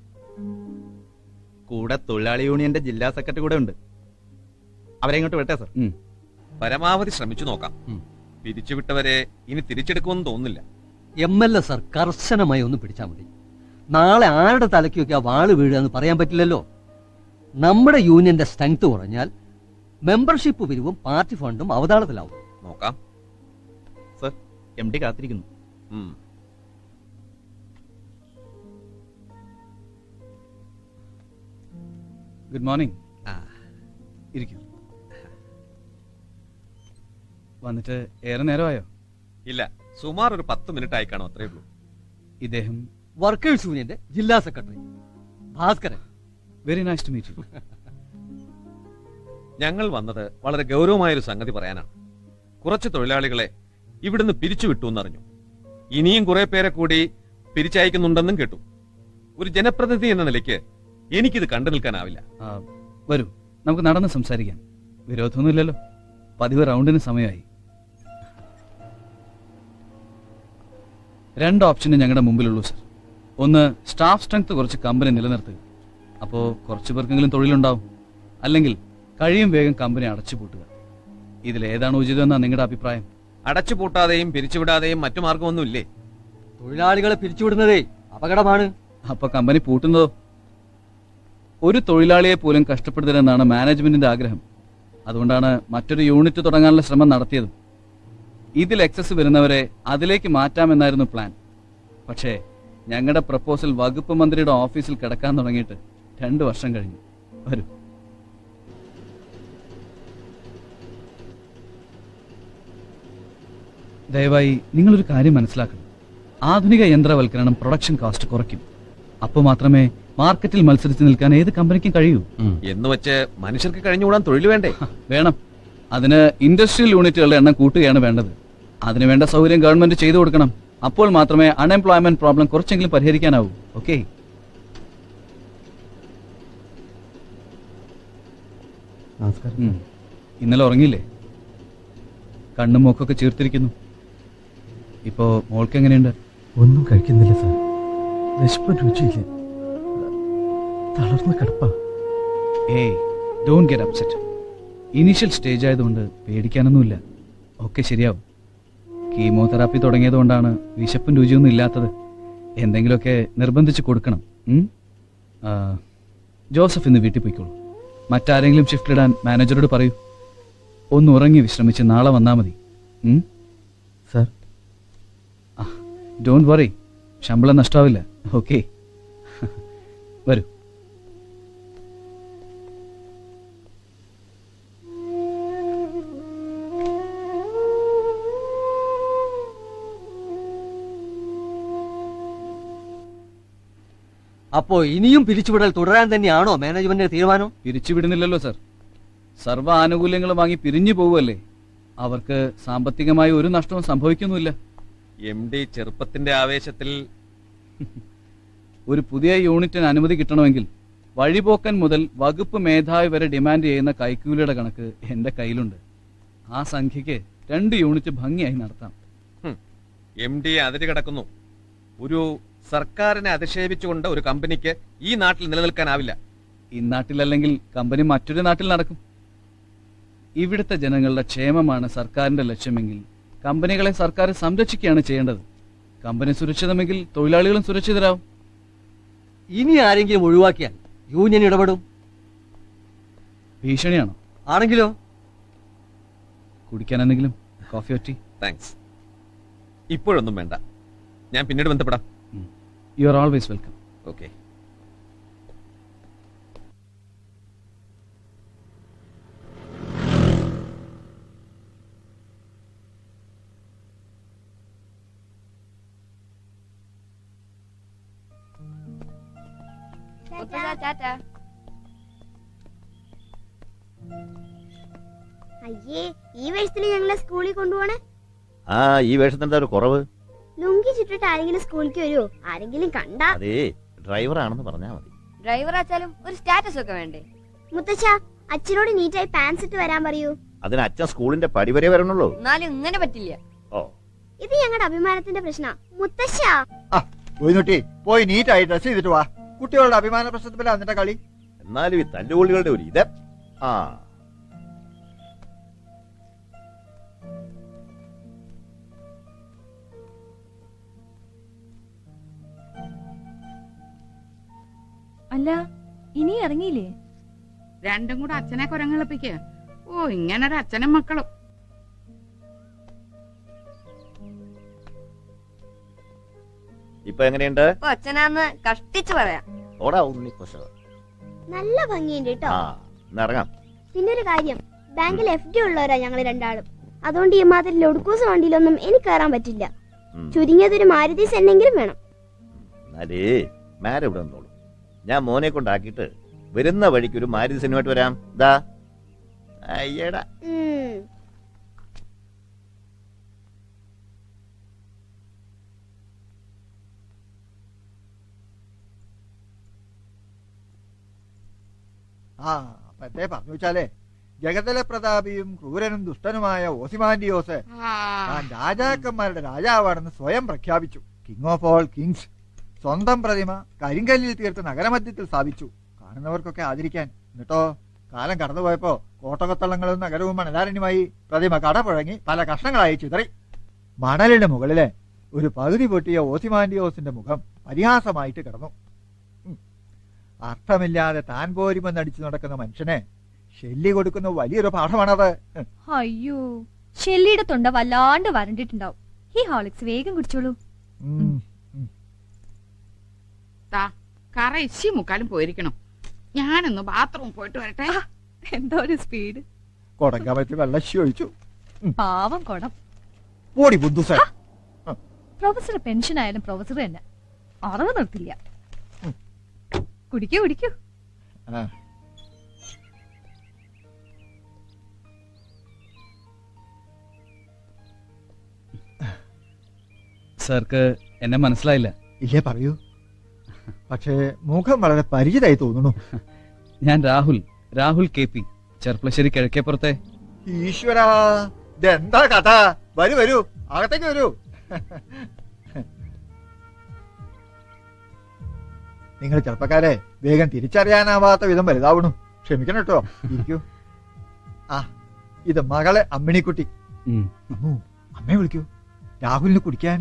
കൂടെ തൊഴിലാളി യൂണിയന്റെ ജില്ലാ സെക്രട്ടറി കൂടെ ഉണ്ട് അവരെ ഇങ്ങോട്ട് വിട്ടേ സർ പരമാവധി ശ്രമിച്ചു നോക്കാം പിരിച്ചുവിട്ടവരെ ഇനി തിരിച്ചെടുക്കുമെന്ന് തോന്നുന്നില്ല എം എൽ എ സർ കർശനമായി ഒന്ന് പിടിച്ചാൽ മതി നാളെ ആരുടെ തലയ്ക്കൊക്കെ ആ വാള് വീഴുക എന്ന് പറയാൻ പറ്റില്ലല്ലോ നമ്മുടെ യൂണിയന്റെ സ്ട്രെങ്ത് കുറഞ്ഞാൽ മെമ്പർഷിപ്പ് പിരിവും പാർട്ടി ഫണ്ടും അവതാളത്തിലാവും നോക്കാം സർ എം ഡി കാത്തിരിക്കുന്നു ഉം. ഗുഡ് മോർണിംഗ് ഇരിക്കൂ വന്നിട്ട് ഏറെ നേരമായോ ഇല്ല സുമാർ ഒരു പത്ത് മിനിറ്റ് ആയി കാണും അത്രേ ഉള്ളൂ ഇദ്ദേഹം വർക്കേഴ്സ് യൂണിയന്റെ ജില്ലാ secretary Bhaskaran very nice to meet you ഞങ്ങൾ വന്നത് വളരെ ഗൗരവമായൊരു സംഗതി പറയാനാണ് കുറച്ച് തൊഴിലാളികളെ ഇവിടുന്ന് പിരിച്ചുവിട്ടു എന്നറിഞ്ഞു ഇനിയും കുറെ പേരെ കൂടി പിരിച്ചയക്കുന്നുണ്ടെന്നും കേട്ടു ഒരു ജനപ്രതിനിധി എന്ന നിലയ്ക്ക് എനിക്കിത് കണ്ടു നിൽക്കാനാവില്ല ആ, വരൂ നമുക്ക് നടന്ന് സംസാരിക്കാം വിരോധമൊന്നുമില്ലല്ലോ പതിവ് റൗണ്ടിന് സമയമായി രണ്ട് ഓപ്ഷന് ഞങ്ങളുടെ മുമ്പിലുള്ളൂ സർ ഒന്ന് സ്റ്റാഫ് സ്ട്രെങ്ത് കുറച്ച് കമ്പനി നിലനിർത്തുക അപ്പോൾ കുറച്ച് പേർക്കെങ്കിലും തൊഴിലുണ്ടാവും അല്ലെങ്കിൽ കഴിയും വേഗം കമ്പനി അടച്ചുപൂട്ടുക ഇതിലേതാണ് ഉചിതമെന്നാണ് നിങ്ങളുടെ അഭിപ്രായം അടച്ചുപൂട്ടാതെയും പിരിച്ചുവിടാതെയും മറ്റു മാർഗമൊന്നുമില്ലേ തൊഴിലാളികളെ പിരിച്ചുവിടുന്നതേ അപകടമാണ് അപ്പൊ കമ്പനി പൂട്ടുന്നതോ ഒരു തൊഴിലാളിയെ പോലും കഷ്ടപ്പെടുത്തരുതെന്നാണ് മാനേജ്മെന്റിന്റെ ആഗ്രഹം അതുകൊണ്ടാണ് മറ്റൊരു യൂണിറ്റ് തുടങ്ങാനുള്ള ശ്രമം നടത്തിയതും ഇതിൽ എക്സസ് വരുന്നവരെ അതിലേക്ക് മാറ്റാമെന്നായിരുന്നു പ്ലാൻ പക്ഷേ ഞങ്ങളുടെ പ്രപ്പോസൽ വകുപ്പ് മന്ത്രിയുടെ ഓഫീസിൽ കിടക്കാൻ തുടങ്ങിയിട്ട് രണ്ടു വർഷം കഴിഞ്ഞു വരൂ ദയവായി നിങ്ങളൊരു കാര്യം മനസ്സിലാക്കണം ആധുനിക യന്ത്രവൽക്കരണം പ്രൊഡക്ഷൻ കോസ്റ്റ് കുറയ്ക്കും അപ്പോൾ മാത്രമേ മാർക്കറ്റിൽ മത്സരിച്ച് നിൽക്കാൻ ഏത് കമ്പനിക്കും കഴിയൂ എന്ന് വെച്ച് മനുഷ്യർക്ക് കഴിഞ്ഞുകൂടാൻ തൊഴിൽ വേണ്ടേ വേണം അതിന് ഇൻഡസ്ട്രിയൽ യൂണിറ്റുകളുടെ എണ്ണം കൂട്ടുകയാണ് വേണ്ടത് അതിനുവേണ്ട സൗകര്യം ഗവൺമെന്റ് ചെയ്തു കൊടുക്കണം അപ്പോൾ മാത്രമേ അൺഎംപ്ലോയ്മെന്റ് പ്രോബ്ലം കുറച്ചെങ്കിലും പരിഹരിക്കാനാവൂ ഓക്കെ നമസ്കാരം ഇന്നലെ ഉറങ്ങിയില്ലേ കണ്ണും മൂക്കൊക്കെ ചീർത്തിരിക്കുന്നു ഇപ്പോ മോൾക്ക് എങ്ങനെയുണ്ട് ഒന്നും കഴിക്കുന്നില്ല സാർ വിശപ്പ് രുചിയില്ല തളർന്ന് കിടപ്പാ ഏയ് don't get upset initial stage ആയതുകൊണ്ട് പേടിക്കാനൊന്നുമില്ല ഒക്കെ ശരിയാവും കീമോതെറാപ്പി തുടങ്ങിയതുകൊണ്ടാണ് വിശപ്പും രുചിയൊന്നും ഇല്ലാത്തത് എന്തെങ്കിലുമൊക്കെ നിർബന്ധിച്ച് കൊടുക്കണം ഉം? ആ, ജോസഫ് ഇന്ന് വീട്ടിൽ പോയിക്കോളൂ മറ്റാരെങ്കിലും ഷിഫ്റ്റ് ഇടാൻ മാനേജറോട് പറയൂ ഒന്ന് ഉറങ്ങി വിശ്രമിച്ച് നാളെ വന്നാൽ മതി സാർ ഡോണ്ട് വറി ശമ്പളം നഷ്ടാവില്ല ഓക്കെ വരൂ അപ്പോ ഇനിയും പിരിച്ചുവിടൽ തുടരാൻ തന്നെയാണോ മാനേജ്മെന്റിന്റെ തീരുമാനം പിരിച്ചുവിടുന്നില്ലല്ലോ സർ സർവ്വ ആനുകൂല്യങ്ങളും വാങ്ങി പിരിഞ്ഞു പോവുമല്ലേ അവർക്ക് സാമ്പത്തികമായി ഒരു നഷ്ടവും സംഭവിക്കുന്നുമില്ല എം ഡി ചെറുപ്പത്തിന്റെ ആവേശത്തിൽ ഒരു പുതിയ യൂണിറ്റിന് അനുമതി കിട്ടണമെങ്കിൽ വഴിപോക്കൻ മുതൽ വകുപ്പ് മേധാവി വരെ ഡിമാൻഡ് ചെയ്യുന്ന കൈക്കൂലിയുടെ കണക്ക് എന്റെ കയ്യിലുണ്ട് ആ സംഖ്യയ്ക്ക് രണ്ട് യൂണിറ്റ് ഭംഗിയായി നടത്താം എം ഡി അതിര് കിടക്കുന്നു ഒരു സർക്കാരിനെ അധിക്ഷേപിച്ചുകൊണ്ട് ഒരു കമ്പനിക്ക് ഈ നാട്ടിൽ നിലനിൽക്കാനാവില്ല ഇന്നാട്ടിലല്ലെങ്കിൽ കമ്പനി മറ്റൊരു നാട്ടിൽ നടക്കും ഇവിടുത്തെ ജനങ്ങളുടെ ക്ഷേമമാണ് സർക്കാരിന്റെ ലക്ഷ്യമെങ്കിൽ കമ്പനികളെ സർക്കാർ സംരക്ഷിക്കുകയാണ് ചെയ്യേണ്ടത് കമ്പനി സുരക്ഷിതമെങ്കിൽ തൊഴിലാളികളും സുരക്ഷിതരാവും ഇനി ആരെങ്കിലും ഒഴിവാക്കിയാൽ യൂണിയൻ ഇടപെടും ഭീഷണിയാണോ ആണെങ്കിലോ കുടിക്കാൻ എന്തെങ്കിലും കോഫി ഒറ്റി താങ്ക്സ് ഇപ്പോഴൊന്നും വേണ്ട ഞാൻ പിന്നീട് ബന്ധപ്പെടാം you are always welcome okay tata അയ്യേ ഈ വേഷത്തിൽ ഞങ്ങളെ സ്കൂളിൽ കൊണ്ടുപോണേ ആ ഈ വേഷത്തിന്റെ ഒരു കുറവ് ലുങ്കി ചുറ്റിട്ട് ആരെങ്കിലും സ്കൂളിലേക്ക് വരുമോ ആരെങ്കിലും കണ്ടാ അതേ ഡ്രൈവറാണെന്ന് പറഞ്ഞാൽ മതി ഡ്രൈവർ ആച്ചാലും ഒരു സ്റ്റാറ്റസ് ഒക്കെ വേണ്ടേ മുത്തച്ഛ അച്ഛനോട് നീറ്റായി പാൻസ് ഇട്ട് വരാൻ പറയൂ അതിന് അച്ഛൻ സ്കൂളിന്റെ പടി വരെ വരണുള്ളൂ എന്നാലും ഇങ്ങനെ പറ്റില്ല ഓ ഇത് ഞങ്ങളുടെ അഭിമാനത്തിന്റെ പ്രശ്ന മുത്തശ്ശ പോയിന്നുട്ടി പോയി നീറ്റായി ഡ്രസ് ചെയ്തിട്ട് വാ കുട്ടികളുടെ അഭിമാന പ്രശ്നത്തിലെ എന്നിട്ട് കളി എന്നാലും ഈ തല്ലുകൊള്ളികളുടെ ഒരു ഇത് ആ അല്ല ഇനി ഇറങ്ങിയില്ലേ രണ്ടും കൂടെ അച്ഛനെ കുരങ്ങളിപ്പിക്കുക ഓ ഇങ്ങനെ ഒരു അച്ഛനും മക്കളും ഇപ്പൊ എങ്ങനെയുണ്ട് ഇപ്പൊ അച്ഛനാന്ന് കഷ്ടിച്ച് പറയാം ഓടാ ഉണ്ണി കൊശ നല്ല ഭംഗിയുണ്ട് കേട്ടോ ആ എന്നാ ഇറങ്ങാം പിന്നെ ഒരു കാര്യം ബാങ്കിൽ എഫ് ഡി ഉള്ളവരാ ഞങ്ങൾ രണ്ടാളും അതുകൊണ്ട് ഈ മാതിരി ലൊടുക്കൂസ് വണ്ടിയിലൊന്നും എനിക്ക് കയറാൻ പറ്റില്ല ചുരുങ്ങിയത് ഒരു മാരുതി സെന്നെങ്കിലും വേണം എന്നാലേ മാരെ ഇവിടെ നിന്നോളൂ ഞാൻ മോനെ കൊണ്ടാക്കിയിട്ട് വരുന്ന വഴിക്ക് ഒരു മാരുതി സിനിമയായിട്ട് വരാം ദാ അയ്യടാ ഉം. ആ അപ്പൊ എന്തേ പറഞ്ഞു വെച്ചാലേ ജഗതല പ്രതാപിയും ക്രൂരനും ദുഷ്ടനുമായ ഓസിമാൻഡിയോസ് താൻ രാജാക്കന്മാരുടെ രാജാവാണെന്ന് സ്വയം പ്രഖ്യാപിച്ചു കിങ് ഓഫ് ഓൾ കിങ്സ് സ്വന്തം പ്രതിമ കരിങ്കല്ലിൽ തീർത്ത് നഗരമധ്യത്തിൽ സ്ഥാപിച്ചു കാണുന്നവർക്കൊക്കെ ആദരിക്കാൻ എന്നിട്ടോ കാലം കടന്നുപോയപ്പോ കോട്ടകത്തള്ളങ്ങളും നഗരവും മണലാരണ്യമായി പ്രതിമ കടപുഴങ്ങി പല കഷ്ണങ്ങളായി ചിതറി മണലിന് മുകളിലെ ഒരു പകുതി പൊട്ടിയ ഓസിമാൻഡിയോസിന്റെ മുഖം പരിഹാസമായിട്ട് കിടന്നു ഉം. അർത്ഥമില്ലാതെ താൻ പോരുമെന്നടിച്ചു നടക്കുന്ന മനുഷ്യനെ ഷെല്ലി കൊടുക്കുന്ന വലിയൊരു പാഠമാണത് അയ്യോ ഷെല്ലിയുടെ തൊണ്ട വല്ലാണ്ട് വരണ്ടിട്ടുണ്ടാവും ഈ ഹോളിക്സ് വേഗം കുടിച്ചോളൂ ഉം. താ കറ ഇശി മുക്കാലും പോയിരിക്കണം ഞാനൊന്ന് ബാത്റൂം പോയിട്ട് വരട്ടെ എന്തോ ഒരു സ്പീഡ് കൊടങ്കമറ്റ് വെള്ളശി ഒഴിച്ചു പാവം കൊടം ഓടി ബുദ്ധുസേ പ്രൊഫസർ പെൻഷൻ ആയാലും പ്രൊഫസർ തന്നെ അറിവ് നിർത്തില്ല കുടിക്കൂ കുടിക്കൂ സാർക്ക് എന്നെ മനസ്സിലായില്ല ഇല്ലേ പറയൂ പക്ഷേ മുഖം വളരെ പരിചിതമായി തോന്നുന്നു ഞാൻ രാഹുൽ രാഹുൽ കെ പി ചെർപ്പളശ്ശേരി കിഴക്കേപ്പുറത്തെ ഈശ്വര ഇതെന്താ കഥ വരൂ വരൂ അകത്തേക്ക് വരൂ നിങ്ങൾ ചെറുപ്പക്കാരെ വേഗം തിരിച്ചറിയാനാവാത്ത വിധം വലുതാവണു ക്ഷമിക്കണം കേട്ടോ ഇരിക്കൂ ആ ഇത് മകളെ അമ്മിണിക്കുട്ടി ഉം. അമ്മു അമ്മയെ വിളിക്കൂ രാഹുലിന് കുടിക്കാൻ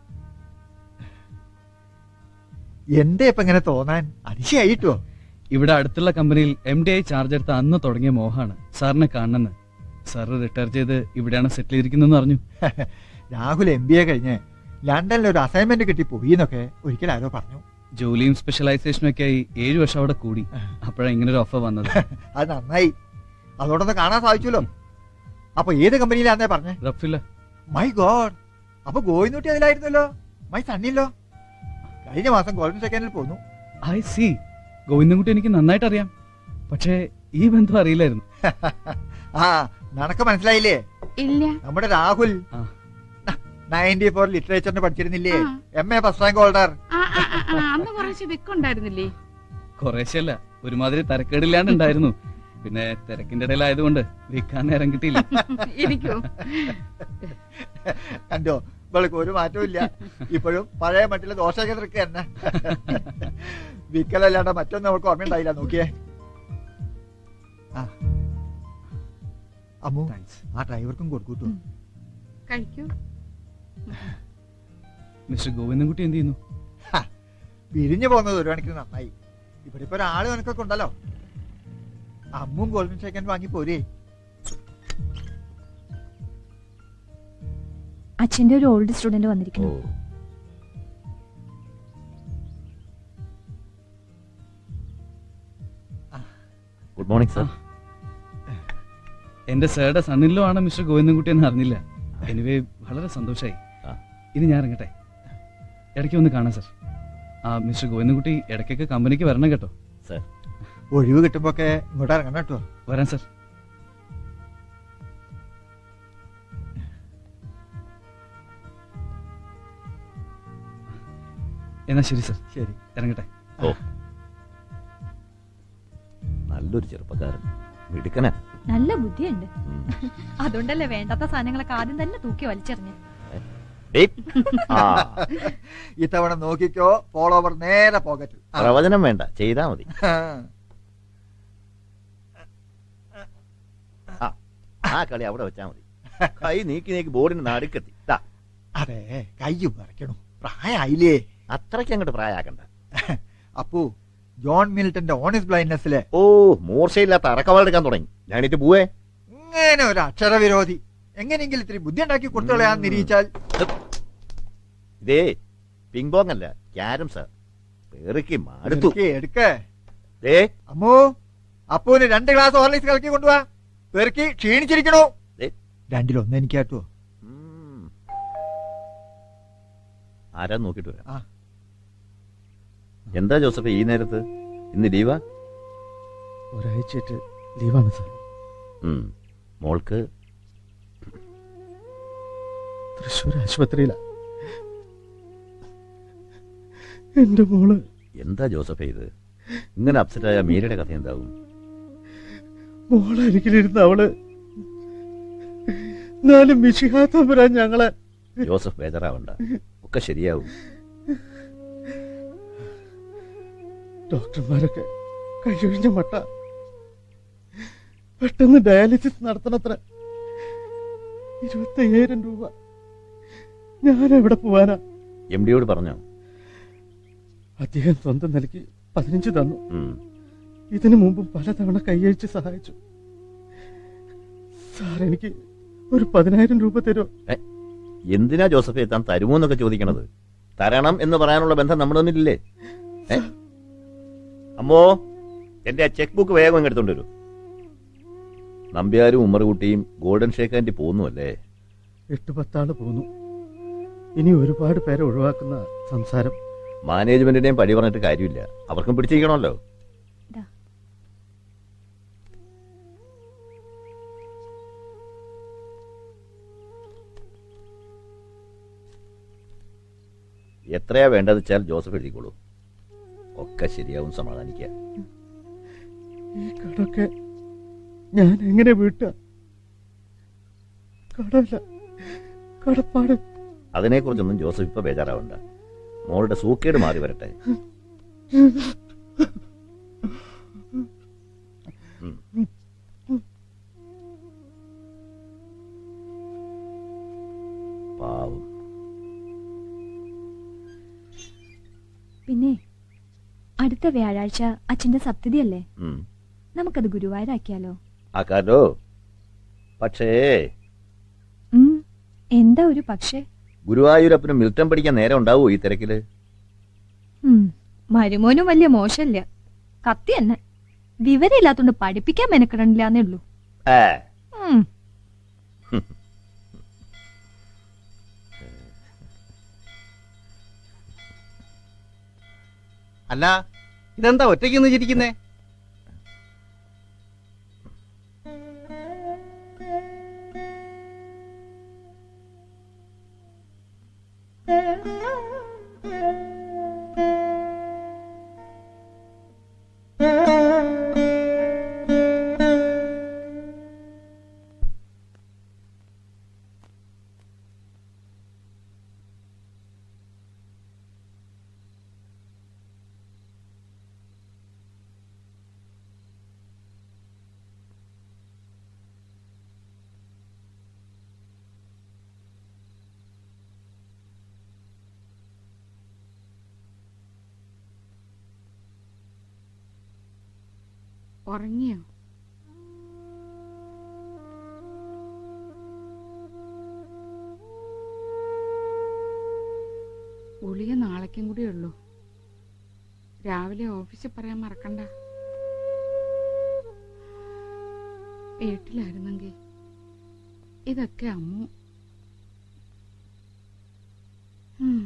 എന്താ ഇപ്പൊ ഇങ്ങനെ തോന്നാൻ അതിശയായിട്ടോ ഇവിടെ അടുത്തുള്ള കമ്പനിയിൽ എം ഡി ഐ ചാർജ് എടുത്ത അന്ന് തുടങ്ങിയ മോഹാണ് സാറിനെ കാണണമെന്ന് സാറ് റിട്ടയർ ചെയ്ത് ഇവിടെയാണ് സെറ്റിൽ ചെയ്തിരിക്കുന്നതെന്ന് അറിഞ്ഞു രാഹുൽ എം ബി എ കഴിഞ്ഞ് ലണ്ടനിൽ ഒരു അസൈൻമെന്റ് കിട്ടി പോയി എന്നൊക്കെ ഒരിക്കൽ ആരോ പറഞ്ഞു ജോലിയും സ്പെഷ്യലൈസേഷനും ഒക്കെ ആയി ഏഴു വർഷം അവിടെ കൂടി അപ്പോഴാണ് ഇങ്ങനെ ഒരു ഓഫർ വന്നത് അത് നന്നായി അതോടൊന്ന് കാണാൻ സാധിച്ചല്ലോ അപ്പൊ ഏത് കമ്പനിയിലാന്നേ പറഞ്ഞേ റഫില്ല മൈ ഗോഡ് അപ്പൊ ഗോയിന്നൂട്ടി അതിലായിരുന്നല്ലോ മൈ സണ്ണില്ലോ കഴിഞ്ഞ മാസം ഗോൾഡൻ സെക്കൻഡിൽ പോന്നു ഐ സി ഗോവിന്ദൻകുട്ടി എനിക്ക് നന്നായിട്ട് അറിയാം പക്ഷേ ഈ ബന്ധം അറിയില്ലായിരുന്നു ആ നടക്ക് മനസ്സിലായില്ലേ ഇല്ല നമ്മുടെ രാഹുൽ ആ. നയൻറ്റി ഫോർ ലിറ്ററേച്ചറിന് പഠിച്ചിരുന്നില്ലേ M A first rank holder ആ, ആ, ആ, ആ, അന്ന് കുറച്ച് വിക്കുണ്ടായിരുന്നില്ലേ കുറേശ്ശല്ല ഒരുമാതിരി തരക്കേടില്ലാണ്ട് ഉണ്ടായിരുന്നു പിന്നെ തിരക്കിന്റെ ഇടയിലായതുകൊണ്ട് വിൽക്കാൻ നേരം കിട്ടിയില്ല ഇരിക്കൂ കണ്ടോ ഇവൾക്ക് ഒരു മാറ്റവും ഇല്ല ഇപ്പോഴും പഴയ മട്ടിലെ ദോശയൊക്കെ നിൽക്കുക തന്നെ വിക്കലല്ലാണ്ട് മറ്റൊന്നും നമുക്ക് ഓർമ്മയുണ്ടായില്ല നോക്കിയേ ആ അമ്മു ആ ഡ്രൈവർക്കും കൊടുക്കൂട്ടോ കഴിക്കൂ മിസ്റ്റർ ഗോവിന്ദൻകുട്ടി എന്ത് ചെയ്യുന്നു പിരിഞ്ഞു പോകുന്നത് ഒരു കണക്കിന് നന്നായി ഇവിടെ ഇപ്പൊ ഒരാള് കണക്കൊക്കെ ഉണ്ടല്ലോ അമ്മും ഗോൾഡൻ സെക്കൻഡ് വാങ്ങി പോരേ അച്ഛന്റെ ഒരു ഓൾഡ് സ്റ്റുഡന്റ് വന്നിരിക്കുന്നു ഗുഡ് മോർണിംഗ് സർ എന്റെ സാറുടെ സണ്ണിലോ ആണ് മിസ്റ്റർ ഗോവിന്ദൻകുട്ടി എന്ന് അറിഞ്ഞില്ല എനിവേ വളരെ സന്തോഷമായി ഇനി ഞാൻ ഇറങ്ങട്ടെ ഇടയ്ക്ക് ഒന്ന് കാണാം സർ ആ മിസ്റ്റർ ഗോവിന്ദൻകുട്ടി ഇടയ്ക്കൊക്കെ കമ്പനിക്ക് വരണം കേട്ടോ സർ ഒഴിവ് കിട്ടുമ്പോ ഒക്കെ ഇങ്ങോട്ട് ഇറങ്ങണം കേട്ടോ വരാൻ സർ എന്നാ ശരി സർ ശരി ഇറങ്ങട്ടെ ഓ നല്ലൊരു ചെറുപ്പക്കാരൻ മിടുക്കനാ നല്ല ബുദ്ധിയുണ്ട് അതുകൊണ്ടല്ലേ വേണ്ടാത്ത സാധനങ്ങളൊക്കെ ആദ്യം തന്നെ തൂക്കി വലിച്ചെറിഞ്ഞ് ഡേയ്, ആ ഇത്തവണ നോക്കിക്കോ ഫോളോവർ നേരെ പോകറ്റ് പ്രവചനം വേണ്ട ചെയ്താ മതി ആ, ആ കളി അവിടെ വെച്ചാ മതി കൈ നീക്കി നീക്കി ബോർഡിന് നടുക്കെത്തി ദാ, അതെ കയ്യും നിറയ്ക്കണു പ്രായമായില്ലേ അത്രയ്ക്ക് അങ്ങോട്ട് പ്രായാക്കണ്ട അപ്പു ജോൺ മിൽട്ടന്റെ ഓണിസ് ബ്ലൈൻഡ്നെസ്സിലെ ഓ മൂർച്ചയില്ലാത്ത അറക്കവാളെടുക്കാൻ തുടങ്ങി ഞാനിട്ട് പോവേ ഇങ്ങനെ ഒരു അക്ഷരവിരോധി എങ്ങനെയെങ്കിലും ഇത്തിരി ബുദ്ധി ഉണ്ടാക്കി കൊടുത്തു കളയാന്ന് നിരീച്ചാൽ ഇതേ പിങ് പോങ് അല്ല ക്യാരം സാർ പെറുക്കി മടുത്തു എടുക്ക്, എടുക്ക് ദേ അമ്മു അപ്പുവിന് രണ്ട് ഗ്ലാസ് ഹോർലിക്സ് കലക്കി കൊണ്ടുപോവാ പെറുക്കി ക്ഷീണിച്ചിരിക്കണു രണ്ടിലൊന്ന് എനിക്ക് കേട്ടോ ആരാ നോക്കിട്ട് വരാം ആ. എന്താ ജോസഫ് ഈ നേരത്ത് ഇന്ന് ലീവാ ഒരാഴ്ചയായിട്ട് ലീവാണ് സാർ ഉം. മോൾക്ക് തൃശ്ശൂർ ആശുപത്രിയിലാ എന്റെ മോള് എന്താ ജോസഫ് ഇത് ഇങ്ങനെ അപ്സെറ്റ് ആയ മീരയുടെ കഥ എന്താവും മോളരികിലിരുന്ന് അവള് നാല് മിഷിഹാത്തമ്പുരാൻ ഞങ്ങളെ ജോസഫ് ബേജാറാവണ്ട ഒക്കെ ശരിയാവും ഡോക്ടർമാരൊക്കെ കഴിയൊഴിഞ്ഞ മട്ട പെട്ടെന്ന് ഡയാലിസിസ് നടത്തണത്ര ഇരുപത്തയ്യായിരം രൂപ ഞാൻ എവിടെ പോവാനാ എം ഡിയോട് പറഞ്ഞോ അദ്ദേഹം സ്വന്തം നിലയ്ക്ക് പതിനഞ്ച് തന്നു ഉം. ഇതിനു മുമ്പും പലതവണ കൈയഴിച്ച് സഹായിച്ചു സാർ എനിക്ക് ഒരു പതിനായിരം രൂപ തരുമോ ഏ, എന്തിനാ ജോസഫെ താൻ തരുമോ എന്നൊക്കെ ചോദിക്കണത് തരണം എന്ന് പറയാനുള്ള ബന്ധം നമ്മുടെ തമ്മിലില്ലേ ഏ? അമ്മോ എന്റെ ആ ചെക്ക് ബുക്ക് വേഗം ഇങ്ങ് എടുത്തോണ്ട് വരൂ നമ്പ്യാരും ഉമ്മറുകുട്ടിയും ഗോൾഡൻ ഷേക്കാൻറ്റി പോകുന്നു അല്ലേ എട്ട് പത്താള് പോന്നു ഇനി ഒരുപാട് പേരെ ഒഴിവാക്കുന്ന സംസാരം മാനേജ്മെന്റിനെയും പഴി പറഞ്ഞിട്ട് കാര്യമില്ല അവർക്കും പിടിച്ചിരിക്കണമല്ലോ എത്രയാ വേണ്ടത് വെച്ചാൽ ജോസഫ് എഴുതിക്കോളൂ ഒക്കെ ശരിയാവും സമാധാനിക്കുക ഈ കടൊക്കെ ഞാൻ എങ്ങനെ വീട്ടുക കടമില്ല കടപ്പാട് അതിനെക്കുറിച്ചൊന്നും ജോസഫ് ഇപ്പൊ ബേജാറാവണ്ട മോളുടെ സൂക്കേട് മാറി വരട്ടെ ഉം. പാവം പിന്നെ അടുത്ത വ്യാഴാഴ്ച അച്ഛന്റെ സപ്തതിയല്ലേ ഉം. നമുക്കത് ഗുരുവായൂരാക്കിയാലോ ആക്കാലോ പക്ഷേ ഉം, എന്താ ഒരു പക്ഷേ ഗുരുവായൂരപ്പന് മിൽട്ടൺ പഠിക്കാൻ നേരം ഉണ്ടാവോ ഈ തിരക്കില് ഉം, മരുമോനും വലിയ മോശമില്ല കത്തി തന്നെ വിവരമില്ലാത്തോണ്ട് പഠിപ്പിക്കാൻ മെനക്കെടണില്ലാന്നേ ഉള്ളൂ ഏ ഉം, അല്ല ഇതെന്താ ഒറ്റയ്ക്ക് നിന്ന് ചിരിക്കുന്നേ ഉറങ്ങിയോ ഗുളിക നാളേക്കും കൂടി ഉള്ളൂ രാവിലെ ഓഫീസിൽ പറയാൻ മറക്കണ്ട വീട്ടിലായിരുന്നെങ്കിൽ ഇതൊക്കെ അമ്മു ഉം.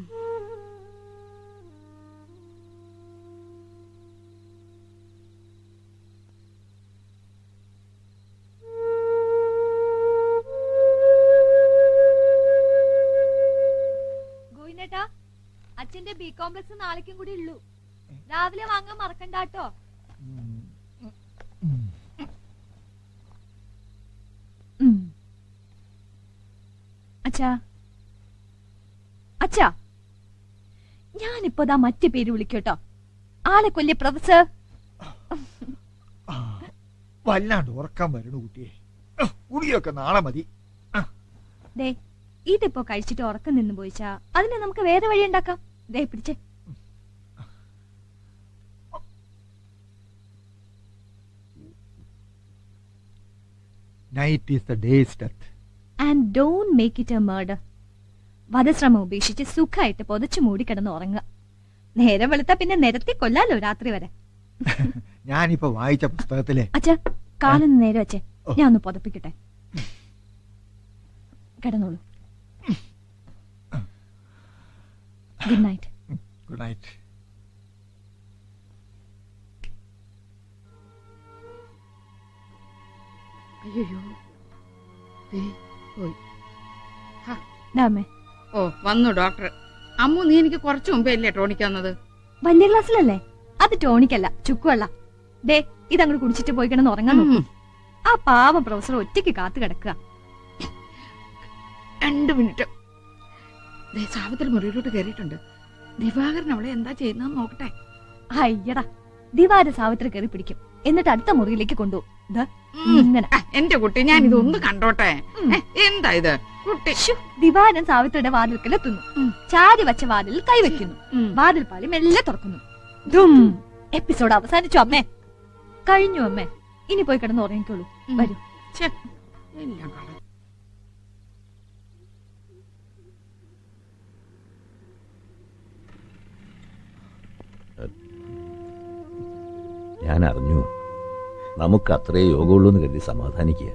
ഗോവിന്ദേട്ടാ അച്ഛന്റെ ബി കോംപ്ലക്സ് നാളേക്കും കൂടി ഉള്ളൂ രാവിലെ വാങ്ങാൻ മറക്കണ്ടാട്ടോ ഉം. അച്ഛാ അച്ഛാ ഞാനിപ്പോ ദാ മറ്റു പേര് വിളിക്കട്ടോ ആളെ കൊല്ലിയ പ്രൊഫസർ വല്ലാണ്ട് ഉറക്കം വരണു കുട്ടിയെ ഉഹ്, ഗുളികയൊക്കെ നാളെ മതി ദേ ഇതിപ്പോ കഴിച്ചിട്ട് ഉറക്കം നിന്ന് പോയിച്ചാ അതിന് നമുക്ക് വേറെ വഴി ഉണ്ടാക്കാം ദേ പിടിച്ചേ night is the day's death and don't make it a murder വധശ്രമം ഉപേക്ഷിച്ച് സുഖമായിട്ട് പൊതച്ചു മൂടി കിടന്ന് ഉറങ്ങുക നേരം വെളുത്താ പിന്നെ നിരത്തി കൊല്ലാലോ രാത്രി വരെ ഞാനിപ്പോ വായിച്ച പുസ്തകത്തിലെ അച്ഛാ കാലൊന്ന് നേരെ വെച്ചേ ഞാൻ ഒന്ന് പുതപ്പിക്കട്ടെ കിടന്നോളൂ ഗുഡ് നൈറ്റ് ഗുഡ് നൈറ്റ് അയ്യോ ദേ പോയി ഡാമേ ഓ വന്നു ഡോക്ടർ അമ്മു നീ എനിക്ക് കുറച്ചു മുമ്പേ അല്ലേ ടോണിക്ക് തന്നത് വലിയ ക്ലാസ്സിലല്ലേ അത് ടോണിക്കല്ല ചുക്കുവെള്ള ദേ ഇതങ്ങോട്ട് കുടിച്ചിട്ട് പോയി കിടന്ന് ഉറങ്ങാൻ നോക്കൂ ആ പാവം പ്രൊഫസർ ഒറ്റയ്ക്ക് കാത്തു കിടക്കുക രണ്ട് മിനിറ്റ് ദേ സാവിത്രി മുറിയിലോട്ട് കയറിയിട്ടുണ്ട് ദിവാകരൻ അവളെ എന്താ ചെയ്യുന്നതെന്ന് നോക്കട്ടെ അയ്യടാ ദിവാര സാവിത്രി കയറി പിടിക്കും എന്നിട്ട് അടുത്ത മുറിയിലേക്ക് കൊണ്ടുപോകും ദാ, ഇങ്ങനെ ആ, എന്റെ കുട്ടി ഞാൻ ഇതൊന്ന് കണ്ടോട്ടെ ഏ, എന്താ ഇത് കുട്ടി ശ്ശോ, ദിവാരൻ സാവിത്രിയുടെ വാതിൽക്കലെത്തുന്നു ചാരി വച്ച വാതിൽ കൈവയ്ക്കുന്നു വാതിൽ പാളി മെല്ലെ തുറക്കുന്നു ദും എപ്പിസോഡ് അവസാനിച്ചു അമ്മേ കഴിഞ്ഞു അമ്മേ ഇനി പോയി കിടന്ന് ഉറങ്ങിക്കോളൂ വരൂ ഛെ, എല്ലാം കളഞ്ഞു. ഞാൻ അറിഞ്ഞു നമുക്ക് അത്രേ യോഗമുള്ളൂ എന്ന് കരുതി സമാധാനിക്കുക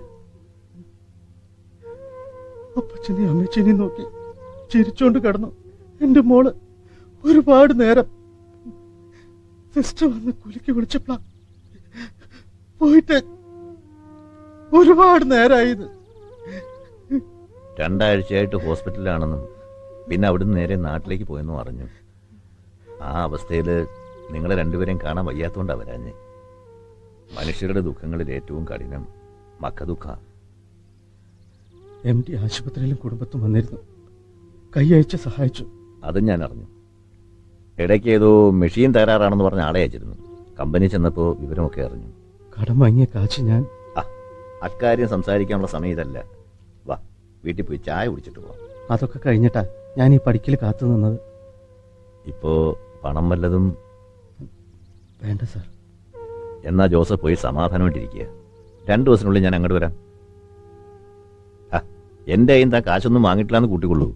അപ്പച്ചനെ അമ്മച്ചനെ നോക്കി ചിരിച്ചോണ്ട് കിടന്നു എന്റെ മോള് ഒരുപാട് നേരം സിസ്റ്റർ വന്ന് കുലുക്കി വിളിച്ചപ്പോഴാ പോയിട്ട് ഒരുപാട് നേരായത് രണ്ടാഴ്ചയായിട്ട് ഹോസ്പിറ്റലിലാണെന്നും പിന്നെ അവിടുന്ന് നേരെ നാട്ടിലേക്ക് പോയെന്നും അറിഞ്ഞു ആ അവസ്ഥയിൽ നിങ്ങളെ രണ്ടുപേരെയും കാണാൻ വയ്യാത്തോണ്ടാ വരാഞ്ഞ് മനുഷ്യരുടെ ദുഃഖങ്ങളിൽ ഏറ്റവും കഠിനം മക്കദുഃഖ എം ഡി ആശുപത്രിയിലും കുടുംബത്തും വന്നിരുന്നു കൈ അയച്ച് സഹായിച്ചു അതും ഞാൻ അറിഞ്ഞു ഇടയ്ക്ക് ഏതോ മെഷീൻ തകരാറാണെന്ന് പറഞ്ഞ ആളെ അയച്ചിരുന്നു കമ്പനി ചെന്നപ്പോൾ വിവരമൊക്കെ അറിഞ്ഞു കടം വാങ്ങിയ കാശ് ഞാൻ ആ അക്കാര്യം സംസാരിക്കാനുള്ള സമയം ഇതല്ല വാ വീട്ടിൽ പോയി ചായ കുടിച്ചിട്ട് പോവാം അതൊക്കെ കഴിഞ്ഞിട്ടാ ഞാൻ ഈ പഠിക്കൽ കാത്തു നിന്നത് ഇപ്പോ പണം വല്ലതും വേണ്ട സാർ എന്നാ ജോസഫ് പോയി സമാധാനമായിട്ടിരിക്കുക രണ്ടു ദിവസത്തിനുള്ളിൽ ഞാൻ അങ്ങോട്ട് വരാം ആ എന്റെ കയ്യിൽ താ കാശൊന്നും വാങ്ങിയിട്ടില്ലാന്ന് കൂട്ടിക്കൊള്ളൂ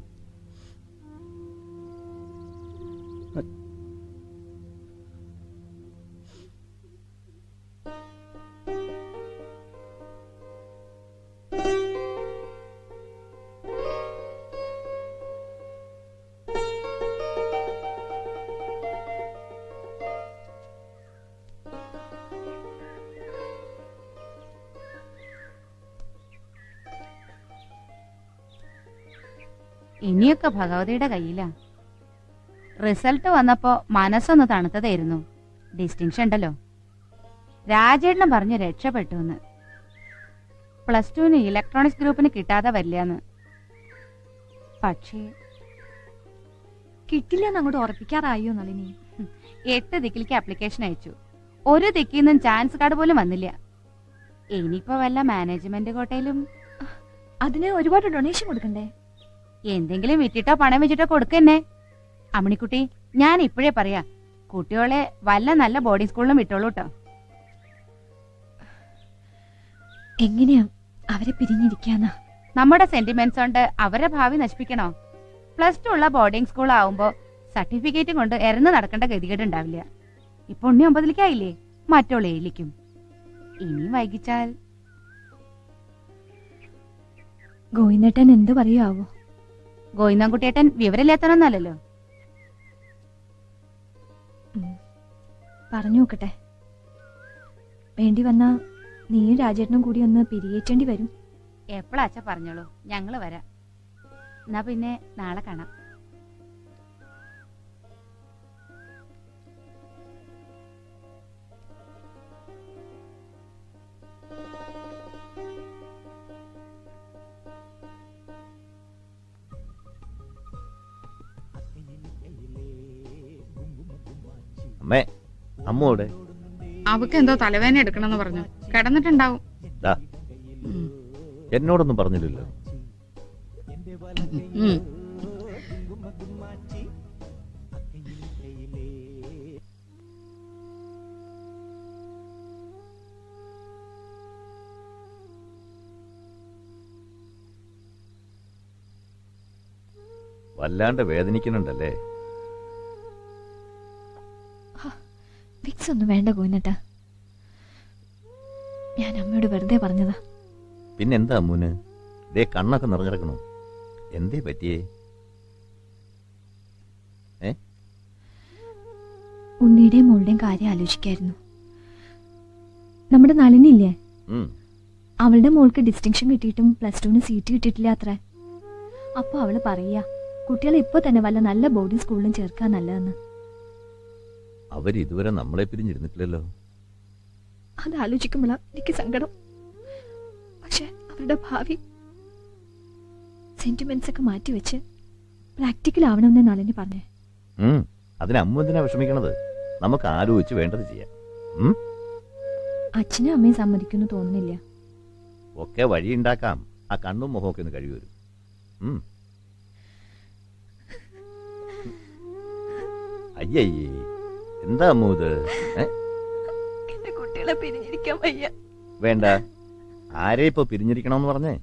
ഇനിയൊക്കെ ഭഗവതിയുടെ കയ്യിലാ റിസൾട്ട് വന്നപ്പോ മനസ്സൊന്ന് തണുത്തതായിരുന്നു ഡിസ്റ്റിങ്ഷൻ ഉണ്ടല്ലോ രാജേട്ടന് പറഞ്ഞു രക്ഷപ്പെട്ടു എന്ന് പ്ലസ് ടുവിന് ഇലക്ട്രോണിക്സ് ഗ്രൂപ്പിന് കിട്ടാതെ വരില്ലാന്ന് പക്ഷേ കിട്ടില്ലെന്ന് അങ്ങോട്ട് ഉറപ്പിക്കാറായോ നളിനി എട്ട് ദിക്കിലേക്ക് ആപ്ലിക്കേഷൻ അയച്ചു ഒരു ദിക്കിൽ നിന്നും ചാൻസ് കാർഡ് പോലും വന്നില്ല ഇനിയിപ്പോ വല്ല മാനേജ്മെന്റ് കോട്ടയിലും അതിന് ഒരുപാട് ഡൊണേഷൻ കൊടുക്കണ്ടേ എന്തെങ്കിലും വിറ്റിട്ടോ പണം വെച്ചിട്ടോ കൊടുക്കന്നെ അമ്മണിക്കുട്ടി ഞാൻ ഇപ്പോഴേ പറയാ കുട്ടികളെ വല്ല നല്ല ബോർഡിംഗ് സ്കൂളിലും വിട്ടോളൂ കേട്ടോ എങ്ങനെയാ അവരെ പിരിഞ്ഞിരിക്കാന്നാ നമ്മുടെ സെന്റിമെന്റ്സ് കൊണ്ട് അവരുടെ ഭാവി നശിപ്പിക്കണോ പ്ലസ് ടു ഉള്ള ബോർഡിംഗ് സ്കൂൾ ആവുമ്പോ സർട്ടിഫിക്കറ്റും കൊണ്ട് ഇറന്ന് നടക്കേണ്ട ഗതികേട് ഉണ്ടാവില്ല ഇപ്പൊ ഉണ്ണി ഒമ്പതിലേക്കായില്ലേ മറ്റോൾ ഏഴിലേക്കും ഇനി വൈകിച്ചാൽ ഗോവിന്ദേട്ടൻ എന്ത് പറയാവോ ഗോവിന്ദൻകുട്ടിയേട്ടൻ വിവരമില്ലാത്തനൊന്നല്ലല്ലോ പറഞ്ഞു നോക്കട്ടെ വേണ്ടി വന്നാ നീയും രാജേട്ടനും കൂടി ഒന്ന് പിരിയേറ്റേണ്ടി വരും എപ്പോഴാ അച്ഛ പറഞ്ഞോളൂ ഞങ്ങള് വരാം എന്നാ പിന്നെ നാളെ കാണാം അമ്മേ അമ്മോടെ അവക്ക് എന്തോ തലവേദന എടുക്കണമെന്ന് പറഞ്ഞു കിടന്നിട്ടുണ്ടാവും ദാ എന്നോടൊന്നും പറഞ്ഞില്ലല്ലോ ഉം. വല്ലാണ്ട് വേദനിക്കുന്നുണ്ടല്ലേ വിക്സ് ഒന്നും വേണ്ട ഗോവിന്ദേട്ടാ ഞാൻ അമ്മയോട് വെറുതെ പറഞ്ഞതാ പിന്നെന്താ അമ്മൂന് ദേ കണ്ണൊക്കെ നിറഞ്ഞിറക്കണു എന്തേ പറ്റിയേ ഏ ഉണ്ണിയുടെയും മോളുടെയും കാര്യം ആലോചിക്കായിരുന്നു നമ്മുടെ നളിനില്ലേ ഉം. അവളുടെ മോൾക്ക് ഡിസ്റ്റിങ്ഷൻ കിട്ടിയിട്ടും പ്ലസ് ടുവിന് സീറ്റ് കിട്ടിയിട്ടില്ല അത്രേ അപ്പൊ അവള് പറയാ കുട്ടികളെ ഇപ്പൊ തന്നെ വല്ല നല്ല ബോർഡിംഗ് സ്കൂളിലും ചേർക്കാൻ നല്ലതെന്ന് അവര് ഇതുവരെ നമ്മളെ പിരിഞ്ഞിരുന്നിട്ടില്ലല്ലോ അത് ആലോചിക്കുമ്പോഴാ എനിക്ക് സങ്കടം പക്ഷെ അവരുടെ ഭാവി സെന്റിമെന്റ്സ് ഒക്കെ മാറ്റിവെച്ച് പ്രാക്ടിക്കൽ ആവണമെന്ന് നളിനി പറഞ്ഞേ ഉം. അതിന് അമ്മ എന്തിനാ വിഷമിക്കണത് നമുക്ക് ആലോചിച്ച് വേണ്ടത് ചെയ്യാം ഉം? അച്ഛനും അമ്മയും സമ്മതിക്കുന്നു തോന്നുന്നില്ല ഒക്കെ വഴിയുണ്ടാക്കാം ആ കണ്ണും മുഖമൊക്കെ ഒന്ന് കഴിവരും ഉം. അയ്യയ്യേ എന്താ അമ്മു ഇത് ഏ? എന്റെ കുട്ടികളെ പിരിഞ്ഞിരിക്കാൻ വയ്യ വേണ്ട ആരെ ഇപ്പൊ പിരിഞ്ഞിരിക്കണമെന്ന് പറഞ്ഞേ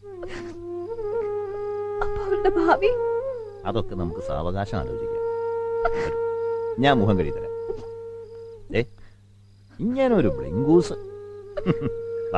അപ്പൊ അവളുടെ ഭാവി അതൊക്കെ നമുക്ക് സാവകാശം ആലോചിക്കാം വരൂ. ഞാൻ മുഖം കഴിത്തരാം ഏ ഇങ്ങനെ ഒരു ബ്ലിങ്കൂസ് വാ.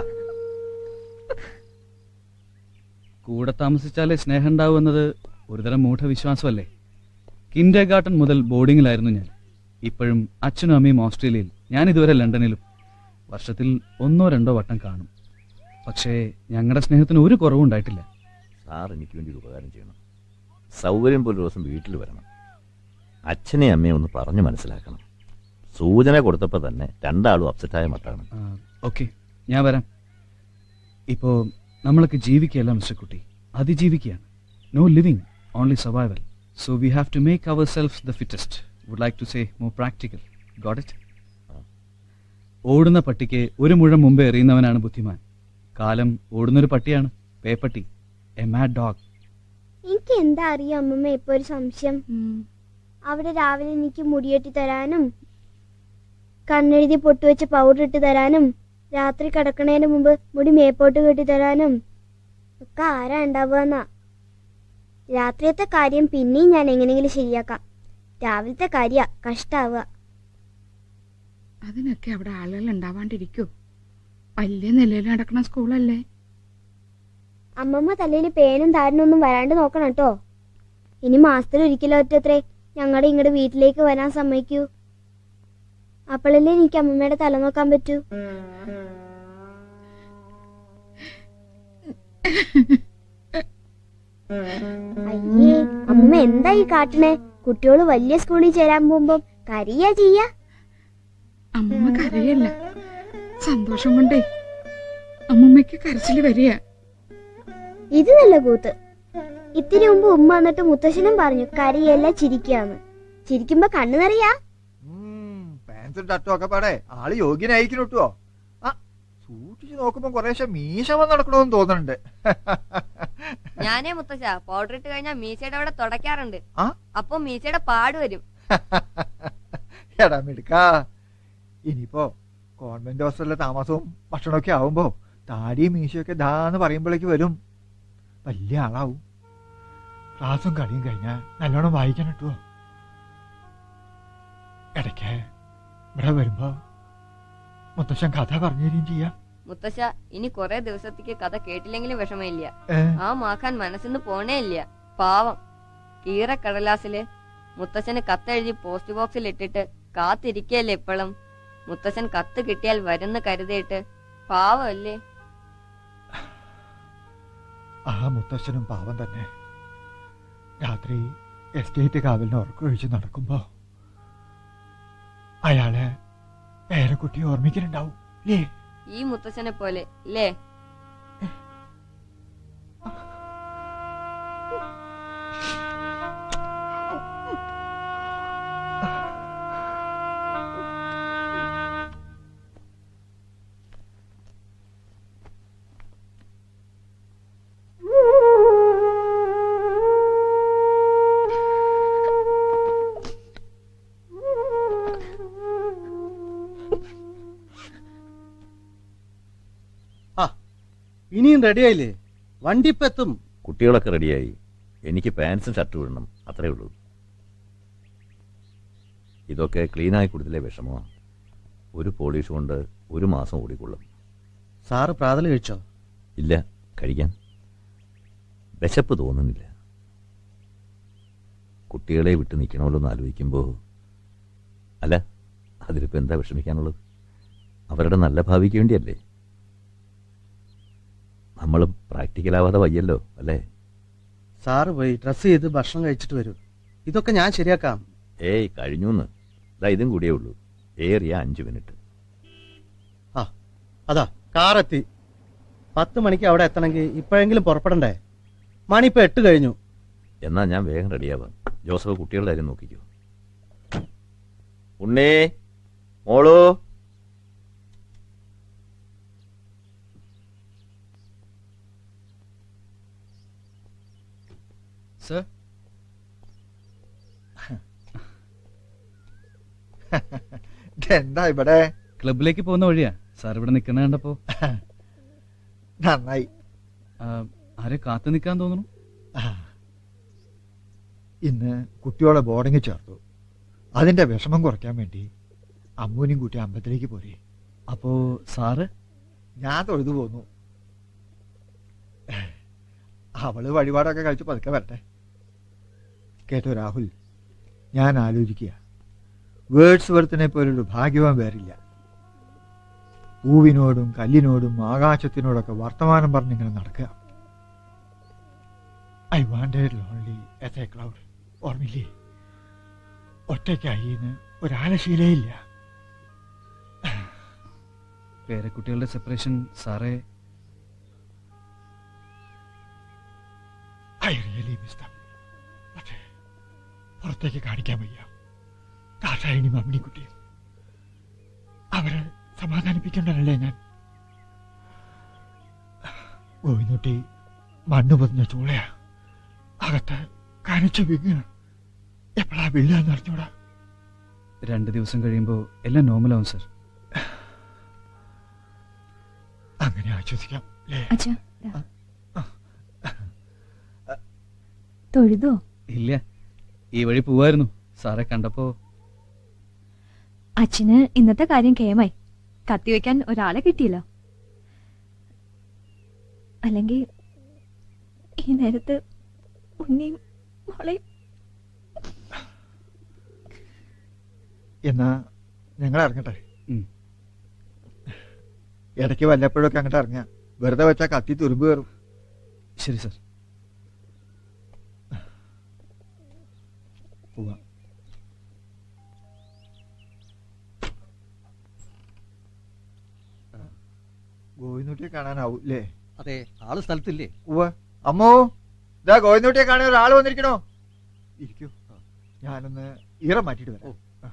കൂടെ താമസിച്ചാലേ സ്നേഹം ഉണ്ടാവുമെന്നത് ഒരുതരം മൂഢവിശ്വാസമല്ലേ കിൻഡർ ഗാർട്ടൻ മുതൽ ബോർഡിങ്ങിലായിരുന്നു ഞാൻ ഇപ്പോഴും അച്ഛനും അമ്മയും ഓസ്ട്രേലിയയിൽ ഞാൻ ഇതുവരെ ലണ്ടനിലും വർഷത്തിൽ ഒന്നോ രണ്ടോ വട്ടം കാണും പക്ഷേ ഞങ്ങളുടെ സ്നേഹത്തിന് ഒരു കുറവും ഉണ്ടായിട്ടില്ല സാർ എനിക്ക് വേണ്ടി ഒരു ഉപകാരം ചെയ്യണം സൗകര്യം പോലെ ഒരു ദിവസം വീട്ടിൽ വരണം അച്ഛനെ അമ്മയെ ഒന്ന് പറഞ്ഞു മനസ്സിലാക്കണം സൂചന കൊടുത്തപ്പോൾ തന്നെ രണ്ടാളും അപ്സെറ്റായ മട്ടാണ് ഓക്കെ ഞാൻ വരാം ഇപ്പോ നമ്മളൊക്കെ ജീവിക്കുകയല്ല മിസ്റ്റർ കുട്ടി അതിജീവിക്കുകയാണ് no living only survival so we have to make our self the fittest would like to say more practical god it ഓടുന്ന പട്ടിക്ക് ഒരു മുഴം മുമ്പേ എറിയുന്നവനാണ് ബുദ്ധിമാൻ കാലം ഓടുന്നൊരു പട്ടിയാണ് പേപ്പട്ടി എ മാഡ് ഡോഗ് എനിക്ക് എന്താ അറിയാം അമ്മമ്മ ഇപ്പൊ ഒരു സംശയം അവിടെ രാവിലെ എനിക്ക് മുടിയെട്ടി തരാനും കണ്ണെഴുതി പൊട്ടുവെച്ച് പൗഡർ ഇട്ട് തരാനും രാത്രി കിടക്കണേന് മുമ്പ് മുടി മേപ്പോട്ട് കെട്ടി തരാനും ഒക്കെ ആരാ ഉണ്ടാവുകന്നാ രാത്രിയത്തെ കാര്യം പിന്നെയും ഞാൻ എങ്ങനെയെങ്കിലും ശരിയാക്കാം രാവിലത്തെ കാര്യ കഷ്ടാവുക അതിനൊക്കെ അവിടെ ആളുകൾ ഉണ്ടാവാണ്ടിരിക്കോ വലിയ നിലയിൽ നടക്കുന്ന സ്കൂളല്ലേ അമ്മമ്മ തലയിൽ പേനും താരനൊന്നും വരാണ്ട് നോക്കണം കേട്ടോ ഇനി മാസത്തിൽ ഒരിക്കലോ ഒറ്റത്രേ ഞങ്ങളുടെ ഇങ്ങോട്ട് വീട്ടിലേക്ക് വരാൻ സമ്മതിക്കൂ അപ്പോഴല്ലേ എനിക്ക് അമ്മമ്മയുടെ തല നോക്കാൻ പറ്റൂ അയ്യേ അമ്മമ്മ എന്താ ഈ കാട്ടണേ കുട്ടികള് വലിയ സ്കൂളിൽ ചേരാൻ പോകുമ്പോ കരിയാ ചെയ്യാ അമ്മമ്മ കരയല്ല സന്തോഷം കൊണ്ടേ അമ്മമ്മയ്ക്ക് കരച്ചില് വരിക ഇത് നല്ല കൂത്ത് ഇത്തിരി മുമ്പ് ഉമ്മ വന്നിട്ട് മുത്തശ്ശനും പറഞ്ഞു കരിയല്ല ചിരിക്കാന്ന് ചിരിക്കുമ്പോ കണ്ണു നിറയാ പാൻസും ഷർട്ടും ഒക്കെ പാടെ ആള് യോഗ്യനായിരിക്കും കിട്ടുവോ ആ സൂക്ഷിച്ചു നോക്കുമ്പോ കുറേശ്ശെ മീശ വന്ന് നടക്കണമെന്ന് തോന്നുന്നുണ്ട് ഞാനേ മുത്തശ്ശ പൗഡർ ഇട്ട് കഴിഞ്ഞാൽ മീശയുടെ അവിടെ തുടയ്ക്കാറുണ്ട് ആ? അപ്പൊ മീശയുടെ പാട് വരും എടാ മിടുക്കാ ഇനിയിപ്പോ കോൺവെന്റ് ഹോസ്റ്റലിലെ താമസവും ഭക്ഷണമൊക്കെ ആവുമ്പോ താടിയും മീശയൊക്കെ ദാന്ന് പറയുമ്പോഴേക്ക് വരും വലിയ ആളാവും ക്ലാസ്സും കളിയും കഴിഞ്ഞാൽ നല്ലോണം വായിക്കാൻ കിട്ടുമോ ഇടയ്ക്ക് ഇവിടെ വരുമ്പോ മുത്തശ്ശൻ കഥ പറഞ്ഞു തരികയും ചെയ്യാം മുത്തശ്ശ ഇനി കുറെ ദിവസത്തേക്ക് കഥ കേട്ടില്ലെങ്കിലും വിഷമമില്ല ഏ? ആ മാക്കാൻ മനസ്സിന്ന് പോണേ ഇല്ല പാവം കീറ കടലാസില് മുത്തശ്ശന് കത്തെഴുതി പോസ്റ്റ് ബോക്സിൽ ഇട്ടിട്ട് കാത്തിരിക്കല്ലേ ഇപ്പോഴും മുത്തശ്ശൻ കത്ത് കിട്ടിയാൽ വരുന്ന് കരുതിയിട്ട് പാവമല്ലേ ആ മുത്തശ്ശനും പാവം തന്നെ രാത്രി എസ്റ്റേറ്റ് കാവലിന് ഉറക്കമൊഴിച്ച് നടക്കുമ്പോ അയാളെ പേരക്കുട്ടി ഓർമ്മിക്കുന്നുണ്ടാവും ഇല്ലേ ഈ മുത്തശ്ശനെ പോലെ ഇല്ലേ ഇനിയും റെഡിയായില്ലേ വണ്ടി ഇപ്പൊ എത്തും കുട്ടികളൊക്കെ റെഡിയായി എനിക്ക് പാൻസും ഷർട്ടും ഇടണം അത്രേ ഉള്ളൂ ഇതൊക്കെ ക്ലീനായി കൊടുത്തില്ലേ വിഷമോ ഒരു പോളിഷ് കൊണ്ട് ഒരു മാസം ഓടിക്കൊള്ളും സാറ് പ്രാതൽ കഴിച്ചോ ഇല്ല കഴിക്കാൻ വിശപ്പ് തോന്നുന്നില്ല കുട്ടികളെ വിട്ട് നിൽക്കണമല്ലോ എന്ന് ആലോചിക്കുമ്പോൾ അല്ല അതിലിപ്പോൾ എന്താ വിഷമിക്കാനുള്ളത് അവരുടെ നല്ല ഭാവിക്ക് വേണ്ടിയല്ലേ നമ്മൾ പ്രാക്ടിക്കലാവാതെ വയ്യല്ലോ അല്ലേ സാറ് പോയി ഡ്രസ്സ് ചെയ്ത് ഭക്ഷണം കഴിച്ചിട്ട് വരൂ ഇതൊക്കെ ഞാൻ ശരിയാക്കാം ഏയ് കഴിഞ്ഞൂന്ന് ഇതാ ഇതും കൂടിയേ ഉള്ളൂ ഏറിയ അഞ്ച് മിനിറ്റ് ആ അതാ കാറെത്തി പത്ത് മണിക്ക് അവിടെ എത്തണമെങ്കിൽ ഇപ്പോഴെങ്കിലും പുറപ്പെടണ്ടേ മണി ഇപ്പൊ എട്ട് കഴിഞ്ഞു എന്നാ ഞാൻ വേഗം റെഡിയാവാം ജോസഫ് കുട്ടികളുടെ കാര്യം നോക്കിക്കോ ഉണ്ണേ മോളോ സർ എന്താ ഇവിടെ ക്ലബിലേക്ക് പോകുന്ന വഴിയാ സാർ ഇവിടെ നിൽക്കുന്ന കണ്ടപ്പോ നന്നായി ആ, ആരെ കാത്തു നിൽക്കാൻ തോന്നുന്നു ഇന്ന് കുട്ടിയോളെ ബോർഡിങ്ങിൽ ചേർത്തു അതിന്റെ വിഷമം കുറയ്ക്കാൻ വേണ്ടി അമ്മൂനും കൂട്ടി അമ്പലത്തിലേക്ക് പോരെ അപ്പോ സാറ് ഞാൻ തൊഴുതു പോന്നു അവള് വഴിപാടൊക്കെ കഴിച്ച് പതുക്കെ വരട്ടെ കേട്ടോ രാഹുൽ ഞാൻ ആലോചിക്കുക വേർഡ്സ് വർത്തിനെ പോലൊരു ഭാഗ്യവാൻ വേറില്ല പൂവിനോടും കല്ലിനോടും ആകാശത്തിനോടൊക്കെ വർത്തമാനം പറഞ്ഞിങ്ങനെ നടക്കുക I wandered lonely as a cloud ഓർമ്മില്ലേ ഒറ്റയ്ക്കായി എന്ന് ഒരാലശീലയില്ല പേരക്കുട്ടികളുടെ സെപ്പറേഷൻ സാറേ ഐ റിയലി മിസ് ദം പക്ഷേ പുറത്തേക്ക് കാണിക്കാൻ വയ്യ ദാസായണി മമ്മിണിക്കുട്ടിയും അവരെ സമാധാനിപ്പിക്കേണ്ടതല്ലേ ഞാൻ ഗോവിന്ദുട്ടി മണ്ണ് പൊതിഞ്ഞ ചൂളയാ അകത്ത് കനച്ച വിങ്ങ് എപ്പോഴാ വീഴാന്ന് അറിഞ്ഞൂടാ രണ്ട് ദിവസം കഴിയുമ്പോൾ എല്ലാം നോർമലാവും സർ അങ്ങനെ ആശ്വസിക്കാം അല്ലേ അച്ഛാ തൊഴുതോ ഇല്ല ഈ വഴി പോവായിരുന്നു സാറെ കണ്ടപ്പോ അച്ഛന് ഇന്നത്തെ കാര്യം കേമായി കത്തിവെക്കാൻ ഒരാളെ കിട്ടിയില്ല അല്ലെങ്കിൽ ഈ നേരത്ത് ഉണ്ണിയും മോളെയും എന്നാ ഞങ്ങൾ ഇറങ്ങട്ടെ ഉം. ഇടയ്ക്ക് വല്ലപ്പോഴൊക്കെ അങ്ങോട്ട് ഇറങ്ങാം വെറുതെ വെച്ചാൽ കത്തി തുരുമ്പ് കയറും ശരി സർ പോവാം ഗോവിന്ദുട്ടിയെ കാണാനാവും അല്ലേ അതെ ആള് സ്ഥലത്തില്ലേ ഉവ്വ അമ്മോ ഇതാ ഗോവിന്ദുട്ടിയെ കാണാൻ ഒരാൾ വന്നിരിക്കണോ ഇരിക്കൂ ഞാനൊന്ന് ഈറ മാറ്റിയിട്ട് വരാം ആ.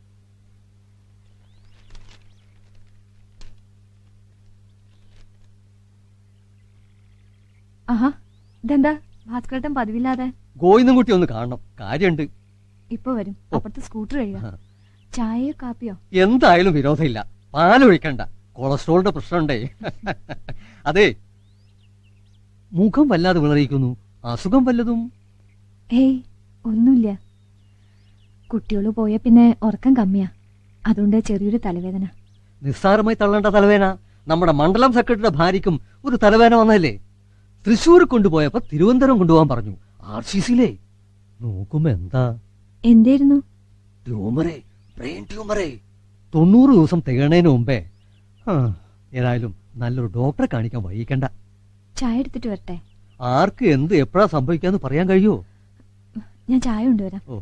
ആഹാ ഇതെന്താ ഭാസ്കരട്ടൻ പതിവില്ലാതെ ഗോവിന്ദൻകുട്ടി ഒന്ന് കാണണം കാര്യമുണ്ട് ഇപ്പൊ വരും അപ്പുറത്ത് സ്കൂട്ടർ കഴിയാ ചായയോ കാപ്പിയോ എന്തായാലും വിരോധമില്ല പാലൊഴിക്കണ്ട കൊളസ്ട്രോളിന്റെ പ്രശ്നമുണ്ടേ അതെ മുഖം വല്ലാതെ വിളറിയിക്കുന്നു അസുഖം വല്ലതും ഏയ് ഒന്നുമില്ല കുട്ടികള് പോയ പിന്നെ ഉറക്കം കമ്മിയാ അതുകൊണ്ട് ചെറിയൊരു തലവേദന നിസ്സാരമായി തള്ളേണ്ട തലവേന നമ്മുടെ മണ്ഡലം സെക്രട്ടറിയുടെ ഭാര്യയ്ക്കും ഒരു തലവേന വന്നല്ലേ തൃശ്ശൂർ കൊണ്ടുപോയപ്പോ തിരുവനന്തപുരം കൊണ്ടുപോകാൻ പറഞ്ഞു ആർ സി സിയിലേ നോക്കുമ്പോ എന്താ എന്തായിരുന്നു ട്യൂമറേ ബ്രെയിൻ ട്യൂമറേ തൊണ്ണൂറ് ദിവസം തികണേന് മുമ്പേ ആ, ഏതായാലും നല്ലൊരു ഡോക്ടറെ കാണിക്കാൻ വൈകിക്കണ്ട ചായ എടുത്തിട്ട് വരട്ടെ ആർക്ക് എന്ത് എപ്പോഴാ സംഭവിക്കാന്ന് പറയാൻ കഴിയുമോ ഞാൻ ചായ കൊണ്ടുവരാം ഓ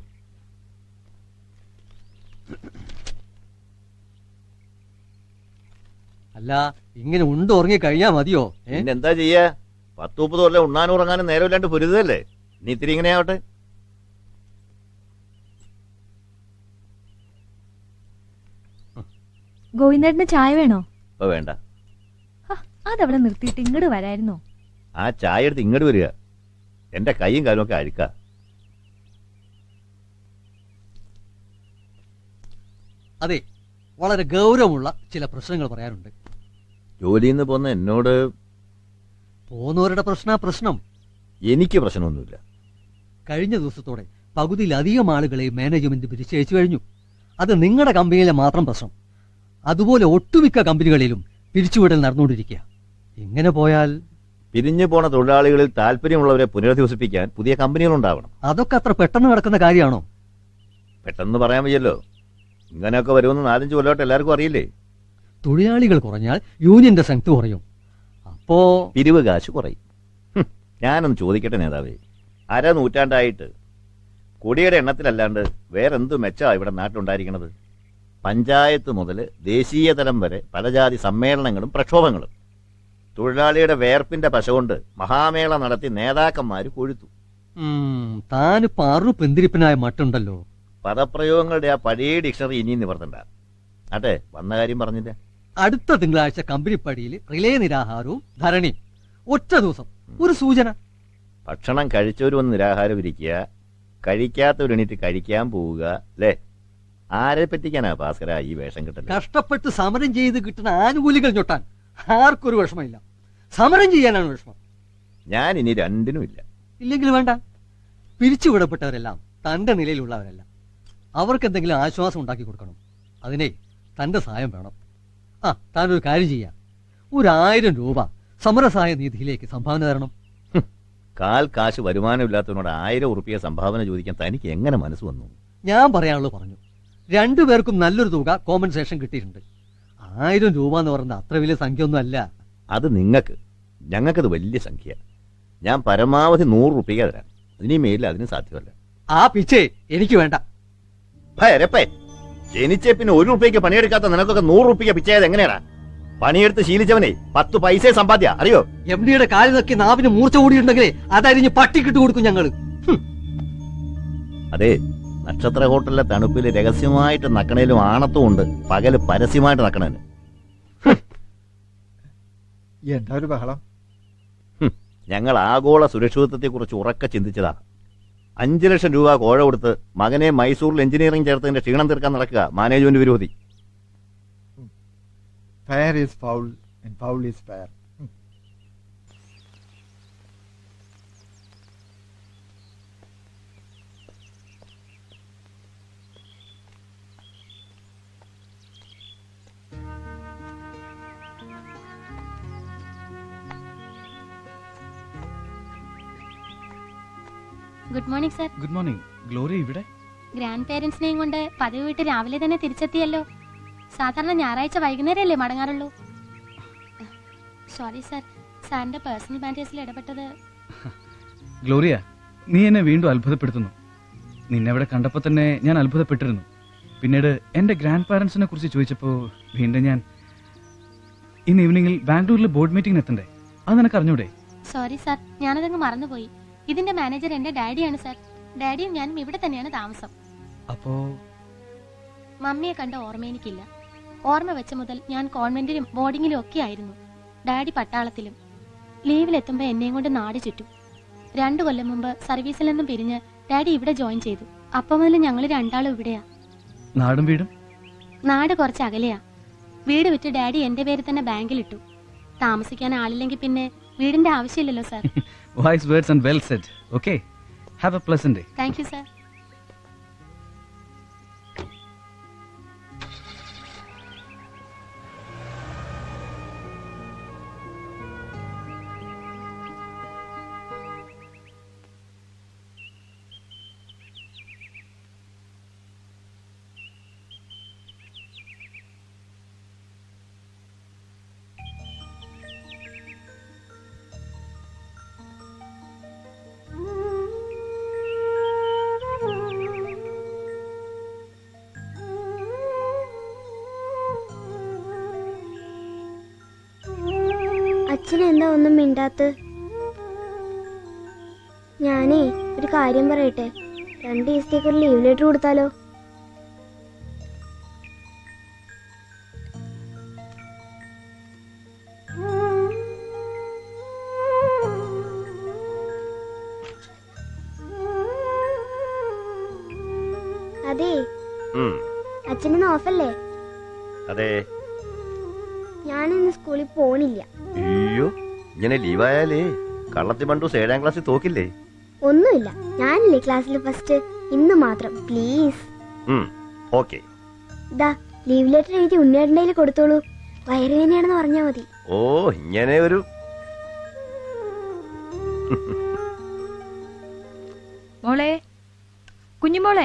അല്ല ഇങ്ങനെ ഉണ്ട് ഉറങ്ങി കഴിഞ്ഞാ മതിയോ ഏ? പിന്നെ എന്താ ചെയ്യാ പത്ത് മുപ്പത് കൊല്ലം ഉണ്ണാനും ഉറങ്ങാനും നേരമില്ലാണ്ട് പൊരുതല്ലേ നീ ഇത്തിരി ഇങ്ങനെ ആവട്ടെ ഗോവിന്ദേട്ടന് ചായ വേണോ ഇപ്പൊ വേണ്ട ഹ, അതവിടെ നിർത്തിയിട്ട് ഇങ്ങോട്ട് വരായിരുന്നോ ആ ചായ എടുത്ത് ഇങ്ങോട്ട് വരിക എന്റെ കൈയും കാലും ഒക്കെ അഴുക്ക അതെ വളരെ ഗൗരവമുള്ള ചില പ്രശ്നങ്ങൾ പറയാനുണ്ട് ജോലിയിൽ നിന്ന് പോന്ന എന്നോട് പോന്നവരുടെ പ്രശ്ന പ്രശ്നം എനിക്ക് പ്രശ്നമൊന്നുമില്ല കഴിഞ്ഞ ദിവസത്തോടെ പകുതിയിലധികം ആളുകളെ മാനേജ്മെന്റ് പിരിച്ചയച്ചു കഴിഞ്ഞു അത് നിങ്ങളുടെ കമ്പനിയിലെ മാത്രം പ്രശ്നം അതുപോലെ ഒട്ടുമിക്ക കമ്പനികളിലും പിരിച്ചുവിടൽ നടന്നുകൊണ്ടിരിക്കുക ഇങ്ങനെ പോയാൽ പിരിഞ്ഞു പോണ തൊഴിലാളികളിൽ താല്പര്യമുള്ളവരെ പുനരധിവസിപ്പിക്കാൻ പുതിയ കമ്പനികൾ ഉണ്ടാവണം അതൊക്കെ അത്ര പെട്ടെന്ന് നടക്കുന്ന കാര്യമാണോ പെട്ടെന്ന് പറയാൻ വയ്യല്ലോ ഇങ്ങനെയൊക്കെ വരുമെന്ന് നാലഞ്ച് കൊല്ലമായിട്ട് എല്ലാവർക്കും അറിയില്ലേ തൊഴിലാളികൾ കുറഞ്ഞാൽ യൂണിയന്റെ സ്ട്രെങ്ത് കുറയും അപ്പോ പിരിവ് കാശ് കുറയും ഹും, ഞാനൊന്ന് ചോദിക്കട്ടെ നേതാവേ അര നൂറ്റാണ്ടായിട്ട് കൊടിയുടെ എണ്ണത്തിലല്ലാണ്ട് വേറെന്ത് മെച്ചാ ഇവിടെ നാട്ടിലുണ്ടായിരിക്കണത് പഞ്ചായത്ത് മുതൽ ദേശീയ തലം വരെ പലജാതി സമ്മേളനങ്ങളും പ്രക്ഷോഭങ്ങളും തൊഴിലാളിയുടെ വേർപ്പിന്റെ പശ കൊണ്ട് മഹാമേള നടത്തി നേതാക്കന്മാര് കൊഴുത്തു ഉം, താനിപ്പോ അറു പെന്തിരിപ്പനായ മട്ടുണ്ടല്ലോ പദപ്രയോഗങ്ങളുടെ ആ പഴയ ഡിക്ഷണറി ഇനിയും നിവർത്തണ്ട അട്ടെ വന്ന കാര്യം പറഞ്ഞില്ല അടുത്ത തിങ്കളാഴ്ച കമ്പനിപ്പടിയിൽ റിലേ നിരാഹാരവും ധരണിയും ഒറ്റ ദിവസം ഒരു സൂചന ഭക്ഷണം കഴിച്ചവർ വന്ന് നിരാഹാരം ഇരിക്കുക കഴിക്കാത്തവർ എണീറ്റ് കഴിക്കാൻ പോവുക അല്ലേ ആരെ പറ്റിക്കാനാ ഭാസ്കര ഈ വേഷം കിട്ടല് കഷ്ടപ്പെട്ട് സമരം ചെയ്ത് കിട്ടുന്ന ആനുകൂല്യങ്ങൾ ഞൊട്ടാൻ ആർക്കൊരു വിഷമമില്ല സമരം ചെയ്യാനാണ് വിഷമം ഞാൻ ഇനി രണ്ടിനും ഇല്ല ഇല്ലെങ്കിൽ വേണ്ട പിരിച്ചുവിടപ്പെട്ടവരെല്ലാം തന്റെ നിലയിലുള്ളവരല്ല അവർക്ക് എന്തെങ്കിലും ആശ്വാസം ഉണ്ടാക്കി കൊടുക്കണം അതിനെ തന്റെ സഹായം വേണം ആ താനൊരു കാര്യം ചെയ്യാം ഒരു ആയിരം രൂപ സമരസഹായ നിധിയിലേക്ക് സംഭാവന തരണം കാൽ കാശ് വരുമാനമില്ലാത്തവനോട് ആയിരം ഉറുപ്പിയ സംഭാവന ചോദിക്കാൻ തനിക്ക് എങ്ങനെ മനസ്സ് വന്നു ഞാൻ പറയാനുള്ളത് പറഞ്ഞു രണ്ടുപേർക്കും നല്ലൊരു തുക കോമ്പൻസേഷൻ കിട്ടിയിട്ടുണ്ട് ആയിരം രൂപ എന്ന് പറയുന്നത് അത്ര വലിയ സംഖ്യ ഒന്നും അല്ല അത് നിങ്ങൾക്ക് ഞങ്ങൾക്കത് വലിയ സംഖ്യ ഞാൻ പരമാവധി നൂറ് റുപ്യ തരാം ഇനി മേലിൽ അതിന് സാധ്യമല്ല ആ പിച്ചേ എനിക്ക് വേണ്ട ഭയരപ്പേ ജനിച്ചേ പിന്നെ ഒരു റുപ്യക്ക് പണിയെടുക്കാത്ത നിനക്കൊക്കെ നൂറ് റുപ്യക്ക് പിച്ചായത് എങ്ങനെയാടാ പണിയെടുത്ത് ശീലിച്ചവനെ പത്ത് പൈസ സമ്പാദ്യ അറിയോ എം ഡിയുടെ കാലിൽ നോക്കി നാവിന് മൂർച്ച കൂടിയിട്ടുണ്ടെങ്കിലേ അതരിഞ്ഞ് പട്ടിക്കിട്ട് കൊടുക്കും ഞങ്ങള് അതെ നക്ഷത്ര ഹോട്ടലിലെ തണുപ്പിൽ രഹസ്യമായിട്ട് നക്കണേലും ആണത്തും ഉണ്ട് പകല് പരസ്യമായിട്ട് നക്കണേന് എന്താ ഒരു ബഹളം ഹും, ഞങ്ങൾ ആഗോള സുരക്ഷിതത്വത്തെ കുറിച്ച് ഉറക്കെ ചിന്തിച്ചതാ അഞ്ചു ലക്ഷം രൂപ കോഴ കൊടുത്ത് മകനെ മൈസൂരിൽ എഞ്ചിനീയറിംഗ് ചേർത്തതിന്റെ ക്ഷീണം തീർക്കാൻ നടക്കുക മാനേജ്മെന്റ് വിരോധി fair is foul and foul is fair good morning sir good morning Gloria ഇവിടെ ഗ്രാൻഡ് പേരൻസിനെയും കൊണ്ട് പതിവ് വീട്ട് രാവിലെ തന്നെ തിരിച്ചെത്തിയല്ലോ സാധാരണ ഞായറാഴ്ച വൈകുന്നേരമല്ലേ മടങ്ങാറുള്ളൂ സോറി സർ സാറിന്റെ പേഴ്സണൽ മാറ്റേഴ്സിൽ ഇടപെട്ടത് ഗ്ലോറിയ നീ എന്നെ വീണ്ടും അത്ഭുതപ്പെടുത്തുന്നു നിന്നെ ഇവിടെ കണ്ടപ്പോൾ തന്നെ ഞാൻ അത്ഭുതപ്പെട്ടിരുന്നു പിന്നീട് എന്റെ ഗ്രാൻഡ് പാരന്റ്സിനെ കുറിച്ച് ചോദിച്ചപ്പോൾ വീണ്ടും ഞാൻ ഇന്ന് ഈവനിങ്ങിൽ ബാംഗ്ലൂരിൽ ബോർഡ് മീറ്റിംഗിന് എത്തണ്ടേ അത് നിനക്ക് അറിഞ്ഞൂടെ സോറി സർ ഞാനതങ്ങ് മറന്നുപോയി ഇതിന്റെ മാനേജർ എന്റെ ഡാഡിയാണ് സർ ഡാഡിയും ഞാനും ഇവിടെ തന്നെയാണ് താമസം അപ്പോ മമ്മിയെ കണ്ട ഓർമ്മ എനിക്കില്ല ഓർമ്മ വെച്ച മുതൽ ഞാൻ കോൺവെന്റിലും ബോർഡിങ്ങിലും ഒക്കെ ആയിരുന്നു ഡാഡി പട്ടാളത്തിലും ലീവിലെത്തുമ്പോൾ എന്നെയും കൊണ്ട് നാട് ചുറ്റും രണ്ടു കൊല്ലം മുമ്പ് സർവീസിൽ നിന്നും പിരിഞ്ഞ് ഡാഡി ഇവിടെ ജോയിൻ ചെയ്തു അപ്പം മുതൽ ഞങ്ങൾ രണ്ടാളും ഇവിടെയാ നാടും വീടും നാട് കുറച്ച് അകലെയാ വീട് വിറ്റ് ഡാഡി എന്റെ പേര് തന്നെ ബാങ്കിലിട്ടു താമസിക്കാൻ ആളില്ലെങ്കിൽ പിന്നെ വീടിന്റെ ആവശ്യമില്ലല്ലോ sir wise words and well said okay have a pleasant day thank you sir അച്ഛൻ എന്താ ഒന്നും മിണ്ടാത്ത് ഞാനേ ഒരു കാര്യം പറയട്ടെ രണ്ട് ദിവസത്തേക്ക് ഒരു ലീവ് ലെറ്റർ കൊടുത്താലോ അതെ ഉം, അച്ഛന് ഓഫല്ലേ അതെ ഞാൻ ഇന്ന് സ്കൂളിൽ പോണില്ല അയ്യോ ഇങ്ങനെ ലീവായാലേ കള്ളത്തി പണ്ടൂസ് ഏഴാം ക്ലാസ്സിൽ തോക്കില്ലേ ഒന്നുമില്ല ഞാനില്ലേ ക്ലാസ്സിൽ ഫസ്റ്റ് ഇന്ന് മാത്രം പ്ലീസ് ഓക്കെ ദാ ലീവ് ലെറ്റർ എഴുതി ഉണ്ണിയേട്ടൻ്റെ കൊടുത്തോളൂ വയറുവേദനയാണെന്ന് പറഞ്ഞാൽ മതി ഓ ഇങ്ങനെ ഒരു മോളെ കുഞ്ഞുമോളെ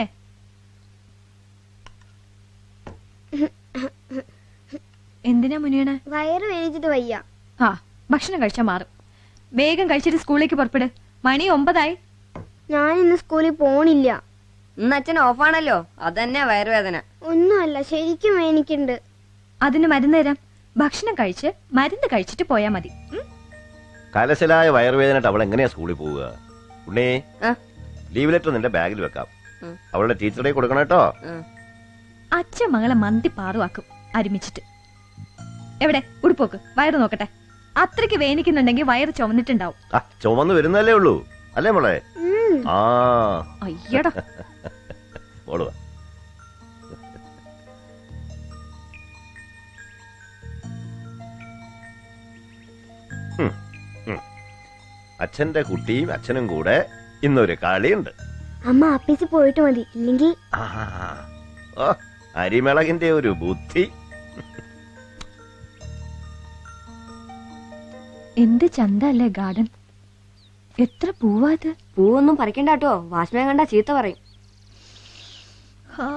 എന്തിനാ മുനിയണ വയറ് വേദിച്ചിട്ട് വയ്യ ആ ഭക്ഷണം കഴിച്ചാ മാറും വേഗം കഴിച്ചിട്ട് സ്കൂളിലേക്ക് പുറപ്പെട് മണി ഒമ്പതായി ഞാൻ ഇന്ന് സ്കൂളിൽ പോണില്ല ഇന്ന് അച്ഛൻ ഓഫാണല്ലോ അതന്നെ വയറുവേദന ഒന്നുമല്ല ശരിക്കും വേനിക്കുണ്ട് അതിന് മരുന്ന് തരാം ഭക്ഷണം കഴിച്ച് മരുന്ന് കഴിച്ചിട്ട് പോയാ മതി ഉം? കലശലായ വയറുവേദനയിട്ട് അവൾ എങ്ങനെയാ സ്കൂളിൽ പോവുക ഉണ്ണേ ലീവ് ലെറ്റർ നിന്റെ ബാഗിൽ വെക്കാം ഉം. അവളുടെ ടീച്ചറെ കൊടുക്കണം കേട്ടോ അച്ഛൻ മകളെ മന്തി പാറുവാക്കും അരുമിച്ചിട്ട് എവിടെ ഉടുപ്പോക്ക് വയറ് നോക്കട്ടെ അത്രയ്ക്ക് വേനിക്കുന്നുണ്ടെങ്കിൽ വയറ് ചുമന്നിട്ടുണ്ടാവും ആ ചുമന്ന് വരുന്നല്ലേ ഉള്ളൂ അല്ലേ മോളെ ആ അയ്യടാ മോള് വാ. ഉം, ഉം. അച്ഛന്റെ കുട്ടിയും അച്ഛനും കൂടെ ഇന്നൊരു കളിയുണ്ട് അമ്മ ആപ്പീസിൽ പോയിട്ട് മതി ഇല്ലെങ്കിൽ ആഹാ. ഓ അരിമിളകിന്റെ ഒരു ബുദ്ധി എന്ത് ചന്ത അല്ലേ ഗാർഡൻ എത്ര പൂവാ ഇത് പൂവൊന്നും പറിക്കണ്ട കേട്ടോ വാച്ച്മാൻ കണ്ടാ ചീത്ത പറയും ആ.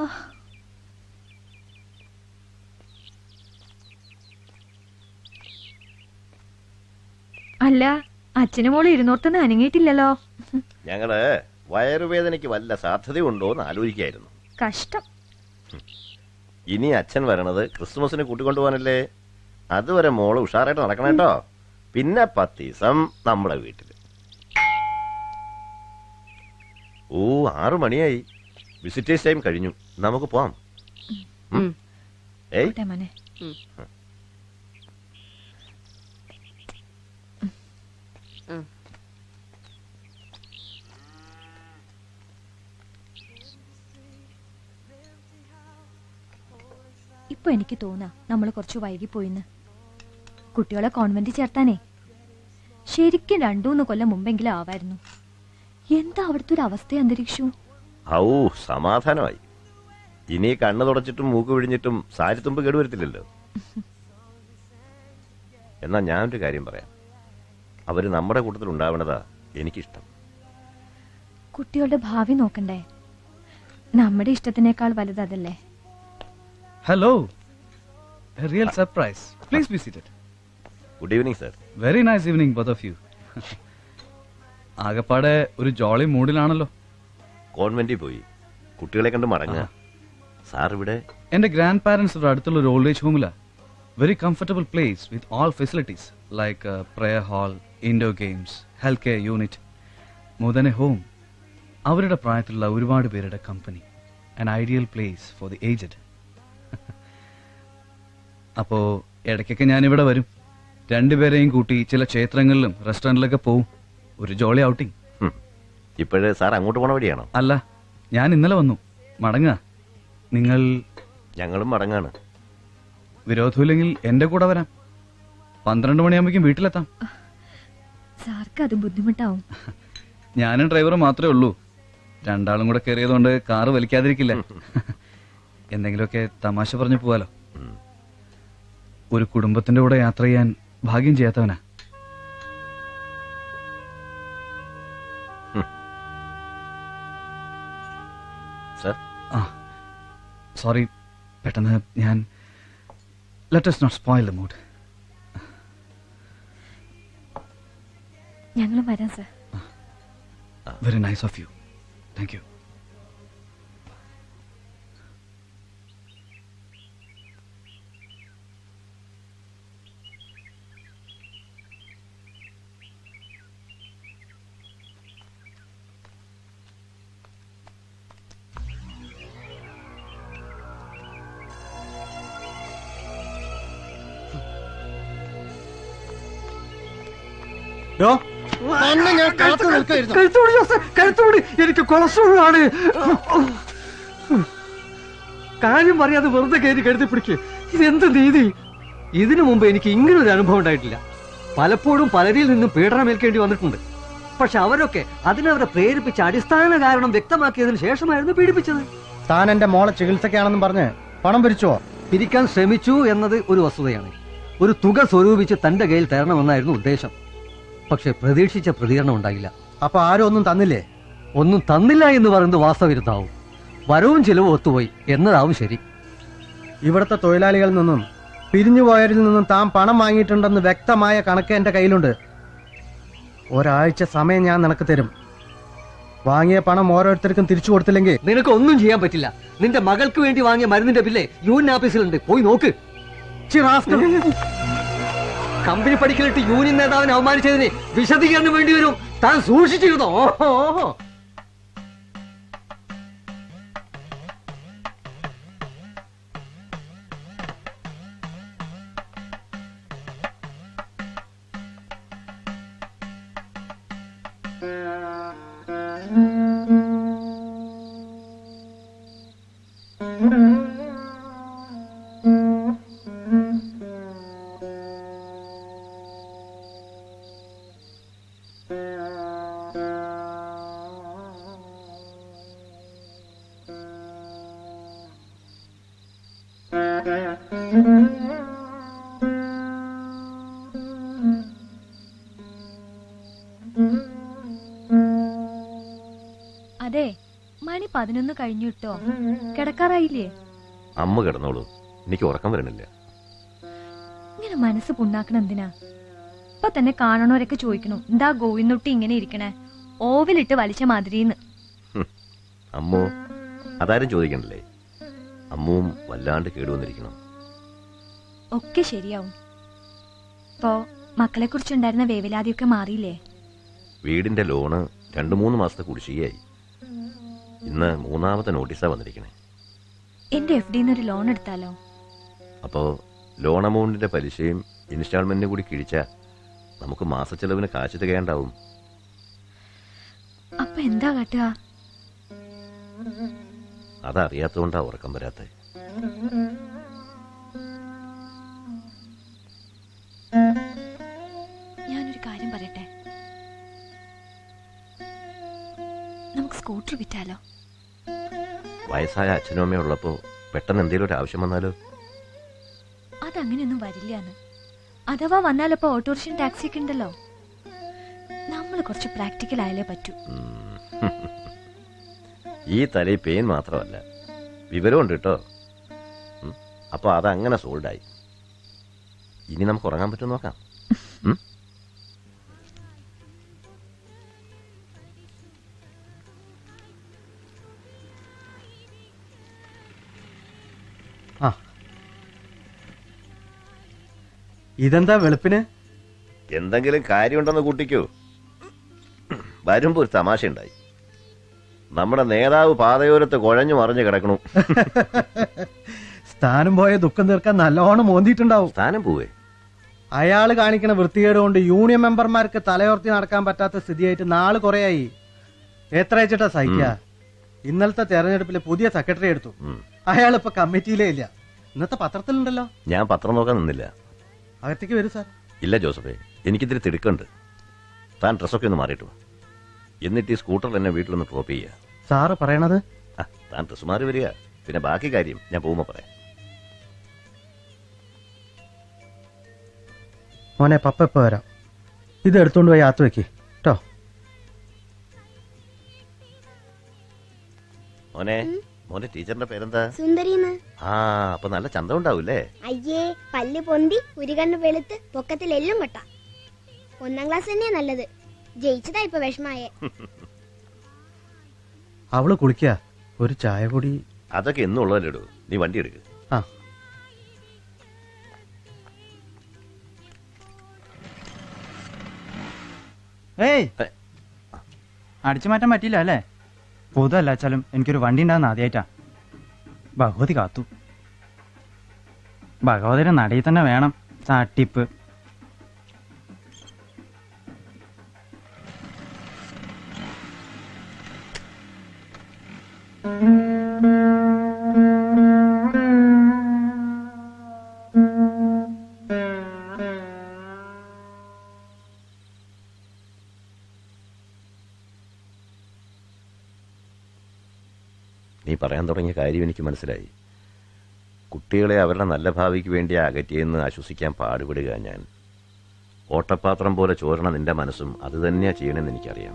അല്ല അച്ഛനും മോള് ഇരുന്നോർത്തുനിന്ന് അനങ്ങിയിട്ടില്ലല്ലോ ഞങ്ങള് വയറുവേദനയ്ക്ക് വല്ല സാധ്യതയുണ്ടോ എന്ന് കഷ്ടം ഇനി അച്ഛൻ വരണത് ക്രിസ്മസിന് കൂട്ടിക്കൊണ്ടുപോകാനല്ലേ അതുവരെ മോള് ഉഷാറായിട്ട് നടക്കണം കേട്ടോ പിന്നെ പത്ത് ദിവസം നമ്മളെ വീട്ടിൽ ഓ ആറു മണിയായി വിസിറ്റേഴ്സ് ടൈം കഴിഞ്ഞു നമുക്ക് പോവാം ഉം. ഏയ് പോട്ടെ മോനെ ഇപ്പൊ എനിക്ക് തോന്നാ നമ്മൾ കുറച്ച് വൈകിപ്പോയിന്ന് കുട്ടികളെ കോൺവെന്റ് ചേർത്താനേ ശരിക്കും രണ്ടൂന്ന് കൊല്ലം മുമ്പെങ്കിലും ആവായിരുന്നു എന്താ അവിടുത്തെ ഒരു അവസ്ഥ അന്തരീക്ഷവും ഔ സമാധാനമായി ഇനി കണ്ണ് തുടച്ചിട്ടും മൂക്ക് പിഴിഞ്ഞിട്ടും സാരി തുമ്പ് കേടുവരത്തില്ലല്ലോ എന്നാ ഞാനൊരു കാര്യം പറയാം അവര് നമ്മുടെ കൂട്ടത്തിൽ ഉണ്ടാവണതാ എനിക്കിഷ്ടം കുട്ടികളുടെ ഭാവി നോക്കണ്ടേ നമ്മുടെ ഇഷ്ടത്തിനേക്കാൾ വലുത് അതല്ലേ hello real surprise please be seated good evening sir very nice evening both of you ആകപ്പാടെ ഒരു ജോളി മൂഡിലാണല്ലോ കോൺവെന്റിൽ പോയി കുട്ടികളെ കണ്ട് മടങ്ങുക സാർ ഇവിടെ എന്റെ ഗ്രാൻഡ് പാരന്റ്സ് ഇവിടെ അടുത്തുള്ള ഒരു ഓൾഡ് ഏജ് ഹോമിലാ very comfortable place with all facilities like prayer hall indoor games health care unit more than a home അവരുടെ പ്രായത്തിലുള്ള ഒരുപാട് പേരുടെ company an ideal place for the aged അപ്പോ ഇടയ്ക്കൊക്കെ ഞാനിവിടെ വരും രണ്ടുപേരെയും കൂട്ടി ചില ക്ഷേത്രങ്ങളിലും റെസ്റ്റോറൻറ്റിലൊക്കെ പോവും ഒരു ജോളി ഔട്ടിംഗ് ഇപ്പോഴേ സാർ അങ്ങോട്ട് പോണ വഴിയാണോ അല്ല ഞാൻ ഇന്നലെ വന്നു മടങ്ങുക നിങ്ങൾ ഞങ്ങളും മടങ്ങാണ് വിരോധമില്ലെങ്കിൽ എന്റെ കൂടെ വരാം പന്ത്രണ്ട് മണിയാകുമ്പോഴേക്കും വീട്ടിലെത്താം സാർക്ക് അത് ബുദ്ധിമുട്ടാവും ഞാനും ഡ്രൈവറും മാത്രമേ ഉള്ളൂ രണ്ടാളും കൂടെ കയറിയതുകൊണ്ട് കാറ് വലിക്കാതിരിക്കില്ല എന്തെങ്കിലുമൊക്കെ തമാശ പറഞ്ഞു പോവാലോ ഒരു കുടുംബത്തിന്റെ കൂടെ യാത്ര ചെയ്യാൻ ഭാഗ്യം ചെയ്യാത്തവനാ സർ ആ സോറി പെട്ടെന്ന് ഞാൻ let's not spoil the mood ഞങ്ങളും വരാം sir very nice of you thank you തന്നെ ഞാൻ കാത്തു നിൽക്കായിരുന്നു കഴുത്തോടി ജോസ് കഴുത്തോടി എനിക്ക് കൊളസ്ട്രോൾ ആണ് കാര്യം പറയാതെ വെറുതെ കയറി കരുതി പിടിക്ക് ഇതെന്ത് നീതി ഇതിനു മുമ്പ് എനിക്ക് ഇങ്ങനെ ഒരു അനുഭവം ഉണ്ടായിട്ടില്ല പലപ്പോഴും പലരിൽ നിന്നും പീഡനമേൽക്കേണ്ടി വന്നിട്ടുണ്ട് പക്ഷെ അവരൊക്കെ അതിനവരെ പ്രേരിപ്പിച്ച അടിസ്ഥാന കാരണം വ്യക്തമാക്കിയതിനു ശേഷമായിരുന്നു പീഡിപ്പിച്ചത് താൻ എന്റെ മോളെ ചികിത്സക്കാണെന്നും പറഞ്ഞ് പണം പിരിച്ചോ പിരിക്കാൻ ശ്രമിച്ചു എന്നത് ഒരു വസ്തുതയാണ് ഒരു തുക സ്വരൂപിച്ച് തന്റെ കയ്യിൽ തരണമെന്നായിരുന്നു ഉദ്ദേശം പക്ഷെ പ്രതീക്ഷിച്ച പ്രതികരണം ഉണ്ടായില്ല അപ്പൊ ആരും ഒന്നും തന്നില്ലേ ഒന്നും തന്നില്ല എന്ന് പറയുന്നത് വാസ്തവിരുദ്ധാവും വരവും ചിലവും ഒത്തുപോയി എന്നതാവും ശരി ഇവിടുത്തെ തൊഴിലാളികളിൽ നിന്നും പിരിഞ്ഞുപോയവരിൽ നിന്നും താൻ പണം വാങ്ങിയിട്ടുണ്ടെന്ന് വ്യക്തമായ കണക്ക് എന്റെ കയ്യിലുണ്ട് ഒരാഴ്ച സമയം ഞാൻ നിനക്ക് തരും വാങ്ങിയ പണം ഓരോരുത്തർക്കും തിരിച്ചു കൊടുത്തില്ലെങ്കിൽ നിനക്ക് ഒന്നും ചെയ്യാൻ പറ്റില്ല നിന്റെ മകൾക്ക് വേണ്ടി വാങ്ങിയ മരുന്നിന്റെ ബില്ലേ യൂണിയൻ ഓഫീസിലുണ്ട് പോയി നോക്ക് കമ്പനി പഠിക്കലിട്ട് യൂണിയൻ നേതാവിനെ അവമാനിച്ചതിന് വിശദീകരണം വേണ്ടി വരും താൻ സൂക്ഷിച്ചിരുന്നോ ഓഹോ ഓഹോ. അതെ മണി പതിനൊന്ന് കഴിഞ്ഞു കേട്ടോ കിടക്കാറായില്ലേ അമ്മ കിടന്നോളൂ എനിക്ക് ഉറക്കം വരണില്ല ഇങ്ങനെ മനസ്സ് പുണ്ണാക്കണ എന്തിനാ ഇപ്പൊ തന്നെ കാണണവരൊക്കെ ചോദിക്കണു എന്താ ഗോവിന്ദുട്ടി ഇങ്ങനെ ഇരിക്കണേ ഓവിലിട്ട് വലിച്ച മാതിരിന്ന് അമ്മോ അതാരും ചോദിക്കണ്ടല്ലേ അമ്മുവും വല്ലാണ്ട് കേടുവന്നിരിക്കണം ഒക്കെ ശരിയാവും ഇപ്പോ മക്കളെ കുറിച്ചുണ്ടായിരുന്ന വേവലാതിയൊക്കെ മാറിയില്ലേ വീടിന്റെ ലോണ് രണ്ടു മൂന്ന് മാസത്തെ കുടിശ്ശികയായി ഇന്ന് മൂന്നാമത്തെ നോട്ടീസാ വന്നിരിക്കണേ എന്റെ എഫ് ഡിന്ന് ഒരു ലോൺ എടുത്താലോ അപ്പോൾ ലോൺ എമൗണ്ടിന്റെ പലിശയും ഇൻസ്റ്റാൾമെന്റിനും കൂടി കിഴിച്ചാൽ നമുക്ക് മാസച്ചെലവിന് കാശ് തികയാണ്ടാവും അപ്പൊ എന്താ കാട്ടുക അതറിയാത്തതുകൊണ്ടാ ഉറക്കം വരാത്തത് ഞാനൊരു കാര്യം പറയട്ടെ നമുക്ക് സ്കൂട്ടർ വിറ്റാലോ വയസ്സായ അച്ഛനും അമ്മയും ഉള്ളപ്പോൾ പെട്ടെന്ന് എന്തെങ്കിലും ഒരു ആവശ്യം വന്നാലോ അതങ്ങനെയൊന്നും വരില്ലാന്ന് അഥവാ വന്നാലപ്പോ ഓട്ടോറിക്ഷയും ടാക്സി ഒക്കെ ഉണ്ടല്ലോ നമ്മൾ കുറച്ച് പ്രാക്ടിക്കൽ ആയാലേ പറ്റൂ ഈ തലയിൽ പെയിൻ മാത്രമല്ല വിവരമുണ്ട് കേട്ടോ ഉം. അപ്പൊ അതങ്ങനെ സോൾഡായി ഇനി നമുക്ക് ഉറങ്ങാൻ പറ്റും നോക്കാം ഉം? ആ ഇതെന്താ വെളുപ്പിന് എന്തെങ്കിലും കാര്യമുണ്ടെന്ന് കൂട്ടിക്കോ വരുമ്പോ ഒരു തമാശ ഉണ്ടായി നമ്മുടെ നേതാവ് പാതയോരത്ത് കുഴഞ്ഞു മറിഞ്ഞു കിടക്കണു സ്ഥാനം പോയ ദുഃഖം തീർക്കാൻ നല്ലോണം മോന്തിയിട്ടുണ്ടാവും സ്ഥാനം പോവേ അയാള് കാണിക്കുന്ന വൃത്തികേട് കൊണ്ട് യൂണിയൻ മെമ്പർമാർക്ക് തലയോർത്തി നടക്കാൻ പറ്റാത്ത സ്ഥിതിയായിട്ട് നാള് കുറയായി എത്ര അയച്ചിട്ടാ സഹിക്ക ഇന്നലത്തെ തെരഞ്ഞെടുപ്പിൽ പുതിയ സെക്രട്ടറി എടുത്തു അയാൾ ഇപ്പൊ കമ്മിറ്റിയിലേ ഇല്ല ഇന്നത്തെ പത്രത്തിലുണ്ടല്ലോ ഞാൻ പത്രം നോക്കാൻ നിന്നില്ല അകത്തേക്ക് വരൂ സാർ ഇല്ല ജോസഫേ എനിക്കിതിരി തിടുക്കുണ്ട് താൻ ഡ്രസ്സൊക്കെ ഒന്ന് മാറിയിട്ട് വാ എന്നിട്ട് ഈ സ്കൂട്ടറിൽ എന്നെ വീട്ടിലൊന്ന് ഡ്രോപ്പ് ചെയ്യുക സാറ് പറയണത് ആ, താൻ ഡ്രസ് മാറി വരിക പിന്നെ ബാക്കി കാര്യം ഞാൻ പോകുമ്പോൾ പറയാം മോനെ പപ്പ ഇപ്പൊ വരാം ഇത് എടുത്തോണ്ട് പോയി യാത്ര വെക്ക് കേട്ടോ മോനെ മോനെ ടീച്ചറിന്റെ പേരെന്താ സുന്ദരിന്ന് ആ അപ്പൊ നല്ല ചന്തം ഉണ്ടാവൂലേ അയ്യേ പല്ല് പൊന്തി ഒരു കണ്ണ് വെളുത്ത് പൊക്കത്തിൽ എല്ലും കൊട്ട ഒന്നാം ക്ലാസ് തന്നെയാ നല്ലത് ജയിച്ചതാ ഇപ്പൊ വിഷമായേ അവള് കുളിക്കുക ഒരു ചായ കൂടി അതൊക്കെ എന്നും ഉള്ളതല്ലേടൂ നീ വണ്ടി എടുക്ക് ആ ഏയ് അടിച്ചു മാറ്റാൻ പറ്റിയില്ല അല്ലേ പൊതുവല്ല വെച്ചാലും എനിക്കൊരു വണ്ടി ഉണ്ടാകുന്ന ആദ്യമായിട്ടാ ഭഗവതി കാത്തു ഭഗവതിയുടെ നടയിൽ തന്നെ വേണം തട്ടിപ്പ് നീ പറയാൻ തുടങ്ങിയ കാര്യം എനിക്ക് മനസ്സിലായി കുട്ടികളെ അവരുടെ നല്ല ഭാവിക്ക് വേണ്ടി അകറ്റിയെന്ന് ആശ്വസിക്കാൻ പാടുപെടുക ഞാൻ ഓട്ടപാത്രം പോലെ ചോരണ നിന്റെ മനസ്സും അത് തന്നെയാ ചെയ്യണമെന്ന് എനിക്കറിയാം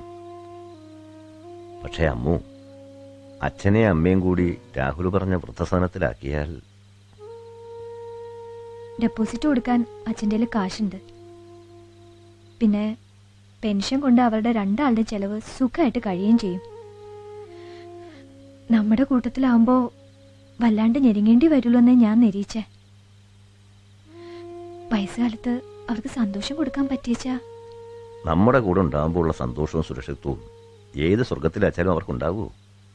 പക്ഷേ അമ്മു അച്ഛനെയും അമ്മയും കൂടി രാഹുൽ പറഞ്ഞ വൃദ്ധസദനത്തിലാക്കിയാൽ ഡെപ്പോസിറ്റ് കൊടുക്കാൻ അച്ഛൻ്റെ കയ്യിൽ കാശുണ്ട് പിന്നെ പെൻഷൻ കൊണ്ട് അവരുടെ രണ്ടാളുടെ ചെലവ് സുഖമായിട്ട് കഴിയുകയും ചെയ്യും നമ്മുടെ കൂട്ടത്തിലാവുമ്പോ വല്ലാണ്ട് ഞെരുങ്ങേണ്ടി വരുള്ളൂ എന്നേ ഞാൻ നിരീച്ചേ വയസ്സുകാലത്ത് അവർക്ക് സന്തോഷം കൊടുക്കാൻ പറ്റിയച്ചാ നമ്മുടെ കൂടെ ഉണ്ടാകുമ്പോൾ ഉള്ള സന്തോഷവും സുരക്ഷിതത്വവും ഏത് സ്വർഗത്തിലച്ചാലും അവർക്കുണ്ടാവൂ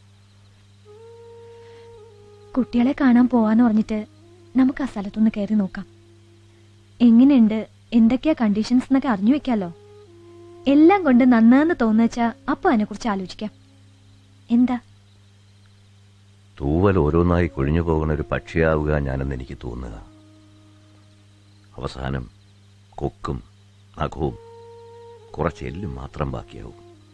കുട്ടികളെ കാണാൻ പോവാന്ന് പറഞ്ഞിട്ട് നമുക്ക് ആ സ്ഥലത്തൊന്ന് കയറി നോക്കാം എങ്ങനെയുണ്ട് എന്തൊക്കെയാ കണ്ടീഷൻസ് എന്നൊക്കെ അറിഞ്ഞു വെക്കാലോ എല്ലാം കൊണ്ട് നന്നാന്ന് തോന്നുവച്ചാ അപ്പൊ അതിനെ കുറിച്ച് ആലോചിക്കാം എന്താ തൂവൽ ഓരോന്നായി കൊഴിഞ്ഞു പോകുന്ന ഒരു പക്ഷിയാവുക ഞാനെന്ന് എനിക്ക് തോന്നുക അവസാനം കൊക്കും നഖവും കുറച്ച് എല്ലും മാത്രം ബാക്കിയാവും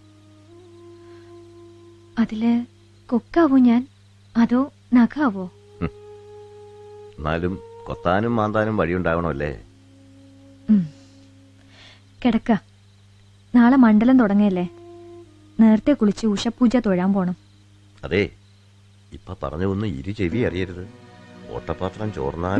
അതില് കൊക്കാവോ ഞാൻ അതോ നഖാവോ എന്നാലും കൊത്താനും മാന്താനും വഴിയുണ്ടാവണമല്ലേ കിടക്ക നാളെ മണ്ഡലം തുടങ്ങയല്ലേ നേരത്തെ കുളിച്ച് ഉഷപൂജ തൊഴാൻ പോണം അതെ ഇപ്പൊ പറഞ്ഞ ഒന്ന് ഇരു ചെവി അറിയരുത് ഓട്ടപാത്രം ചോർന്നാൽ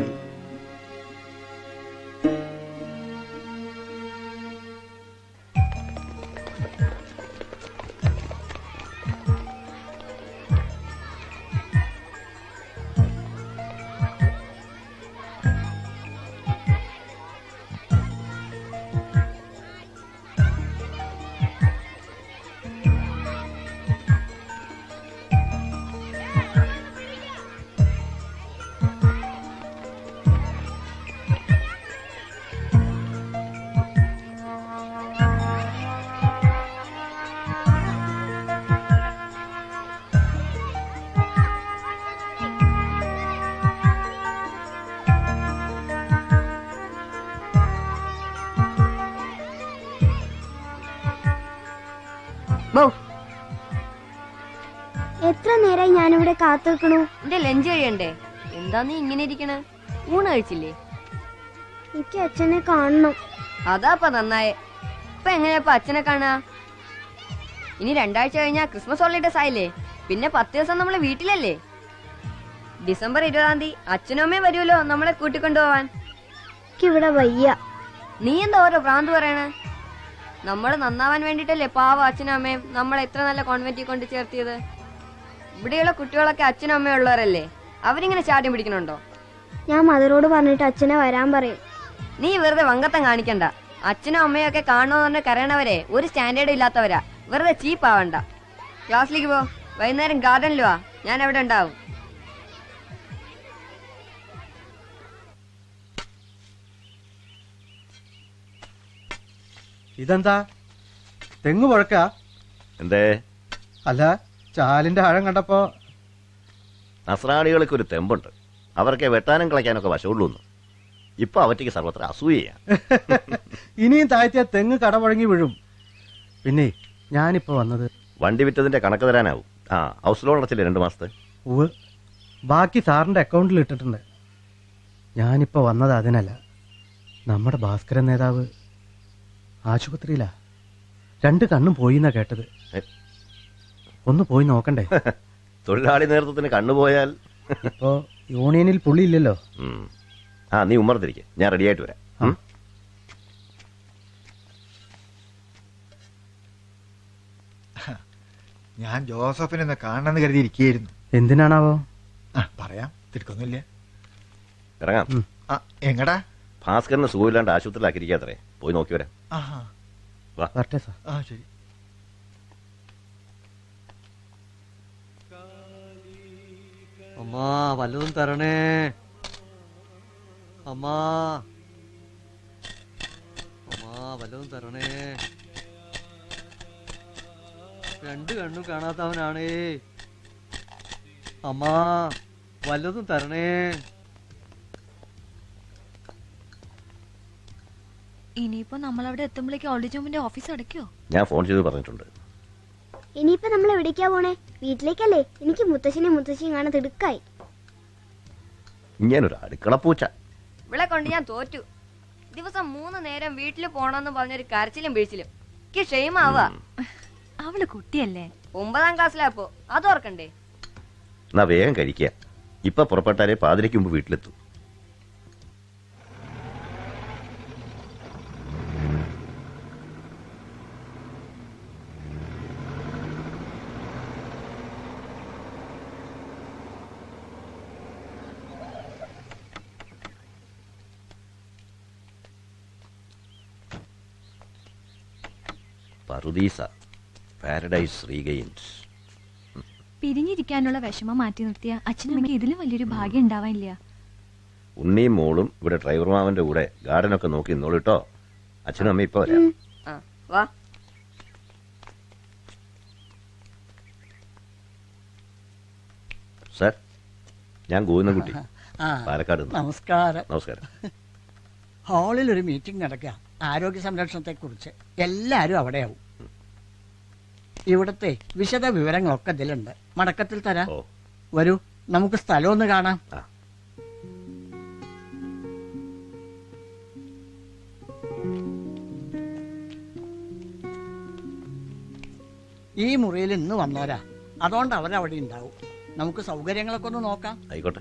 ഇവിടെ കാത്തു വെക്കണു എന്റെ ലഞ്ച് കഴിയണ്ടേ എന്താ നീ ഇങ്ങനെ ഇരിക്കണേ ഊണ് കഴിച്ചില്ലേ എനിക്ക് അച്ഛനെ കാണണം അതാപ്പ നന്നായേ ഇപ്പൊ എങ്ങനെയാ അച്ഛനെ കാണാ ഇനി രണ്ടാഴ്ച കഴിഞ്ഞാ ക്രിസ്മസ് ഹോളിഡേസ് ആയില്ലേ പിന്നെ പത്ത് ദിവസം നമ്മള് വീട്ടിലല്ലേ ഡിസംബർ ഇരുപതാം തീയതി അച്ഛനും അമ്മയും വരുമല്ലോ നമ്മളെ കൂട്ടിക്കൊണ്ടുപോവാൻ ഇവിടെ വയ്യ നീ എന്താ ഓരോ ഭ്രാന്ത് പറയണേ നമ്മൾ നന്നാവാൻ വേണ്ടിട്ടല്ലേ പാവ അച്ഛനും അമ്മയും നമ്മളെ എത്ര നല്ല കോൺവെന്റിൽ കൊണ്ട് ചേർത്തിയത് ഇവിടെയുള്ള കുട്ടികളൊക്കെ അച്ഛനും അമ്മയും ഉള്ളവരല്ലേ അവരിങ്ങനെ ചാടി പിടിക്കണുണ്ടോ ഞാൻ മദറോട് പറഞ്ഞിട്ട് അച്ഛനെ വരാൻ പറയും നീ വെറുതെ വങ്കത്തം കാണിക്കണ്ട അച്ഛനും അമ്മയും ഒക്കെ കാണണമെന്ന് പറഞ്ഞ് കരയണവരെ ഒരു സ്റ്റാൻഡേർഡ് ഇല്ലാത്തവരാ വെറുതെ ചീപ്പ് ആവണ്ട ക്ലാസ്സിലേക്ക് പോ വൈകുന്നേരം ഗാർഡനിൽ വാ ഞാൻ അവിടെ ഉണ്ടാവും ഇതെന്താ തെങ്ങ് പുഴക്ക എന്തേ അല്ല ചാലിന്റെ ആഴം കണ്ടപ്പോ നസ്രാണികൾക്ക് ഒരു തെമ്പുണ്ട് അവർക്ക് വെട്ടാനും കളയ്ക്കാനൊക്കെ വശമുള്ളൂന്ന് ഇപ്പൊ അവറ്റയ്ക്ക് സർവത്ര അസൂയയാ ഇനിയും താഴ്ത്തിയ തെങ്ങ് കടപുഴങ്ങി വീഴും പിന്നെ ഞാനിപ്പോ വന്നത് വണ്ടി വിറ്റതിന്റെ കണക്ക് തരാനാവും ആ ഹൗസ് ലോൺ അടച്ചില്ലേ രണ്ട് മാസത്തെ ഉവ് ബാക്കി സാറിന്റെ അക്കൗണ്ടിൽ ഇട്ടിട്ടുണ്ട് ഞാനിപ്പോ വന്നത് അതിനല്ല നമ്മുടെ ഭാസ്കരൻ നേതാവ് ആശുപത്രിയിലാ രണ്ട് കണ്ണും പോയി എന്നാ കേട്ടത് ഒന്ന് പോയി നോക്കണ്ടേ തൊഴിലാളി നേതൃത്വത്തിന് കണ്ണുപോയാൽ ഇപ്പോ യൂണിയനിൽ പുള്ളി ഇല്ലല്ലോ ഉം. ആ നീ ഉമ്മറത്തിരിക്കെ ഞാൻ റെഡിയായിട്ട് വരാം ഉം. ഞാൻ ജോസഫിനെ ഒന്ന് കാണണമെന്ന് കരുതി ഇരിക്കുകയായിരുന്നു എന്തിനാണാവോ ആ പറയാം തിടുക്കൊന്നുമില്ല ഇറങ്ങാം ആ എങ്ങടാ ഭാസ്കറിന് സുഖമില്ലാണ്ട് ആശുപത്രിയിലാക്കിയിരിക്കാത്രേ പോയി നോക്കി വരാം ആഹാ വാ വരട്ടെ സാർ ആ ശരി അമ്മാ വല്ലതും തരണേ അമ്മാ അമ്മാ വല്ലതും തരണേ രണ്ട് കണ്ണും കാണാത്തവനാണേ അമ്മാ വല്ലതും തരണേ ഇനിയിപ്പോ നമ്മളവിടെ എത്തുമ്പോഴേക്ക് ഓൾഡ് ജോമിന്റെ ഓഫീസ് അടയ്ക്കോ ഞാൻ ഫോൺ ചെയ്ത് പറഞ്ഞിട്ടുണ്ട് ഇനിയിപ്പോ നമ്മൾ എവിടേക്കാ പോണേ വീട്ടിലേക്കല്ലേ എനിക്ക് മുത്തശ്ശനെ മുത്തശ്ശിയും കാണാൻ തിടുക്കായി ഇങ്ങനൊരു അടുക്കളപ്പൂച്ച ഇവിടെ കൊണ്ട് ഞാൻ തോറ്റു ദിവസം മൂന്ന് നേരം വീട്ടിൽ പോണെന്ന് പറഞ്ഞൊരു കരച്ചിലും വീഴ്ചിലും എനിക്ക് ക്ഷേമാവുക അവള് കുട്ടിയല്ലേ ഒമ്പതാം ക്ലാസ്സിലാ ഇപ്പോ അത് ഓർക്കണ്ടേ എന്നാ വേഗം കഴിക്കുക ഇപ്പൊ പുറപ്പെട്ടാലേ പാതിരയ്ക്ക് മുമ്പ് വീട്ടിലെത്തും പറുദീസ പാരഡൈസ് റീഗെയിൻസ് പിരിഞ്ഞിരിക്കാനുള്ള വിഷമം മാറ്റി നിർത്തിയ അച്ഛനമ്മയ്ക്ക് ഇതിലും വലിയൊരു ഭാഗ്യം ഉണ്ടാവാനില്ല ഉണ്ണിയും മോളും ഇവിടെ ഡ്രൈവർ മാമന്റെ കൂടെ ഗാർഡനൊക്കെ നോക്കി നിന്നോളൂ കേട്ടോ അച്ഛനും അമ്മയും ഇപ്പൊ വരാം ആ വാ സാർ ഞാൻ ഗോവിന്ദൻകുട്ടി ആ, പാലക്കാട് നിന്ന്. നമസ്കാരം നമസ്കാരം ഹാളിൽ ഒരു മീറ്റിംഗ് നടക്കുക ആരോഗ്യ സംരക്ഷണത്തെ കുറിച്ച് എല്ലാരും അവിടെയാവും ഇവിടുത്തെ വിശദ വിവരങ്ങളൊക്കെ ഇതിലുണ്ട് മടക്കത്തിൽ തരാം വരൂ നമുക്ക് സ്ഥലം ഒന്ന് കാണാം ഈ മുറിയിൽ ഇന്ന് വന്നോരാ അതുകൊണ്ട് അവരവിടെ ഉണ്ടാവും നമുക്ക് സൗകര്യങ്ങളൊക്കെ ഒന്ന് നോക്കാം ആയിക്കോട്ടെ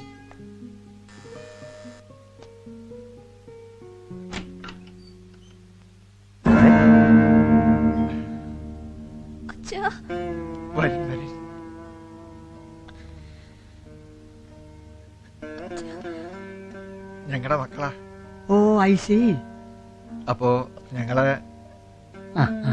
അച്ഛാ വരും വരും ഞങ്ങളുടെ മക്കളാ ഓ ഐ സി അപ്പോ ഞങ്ങളെ ആ ആ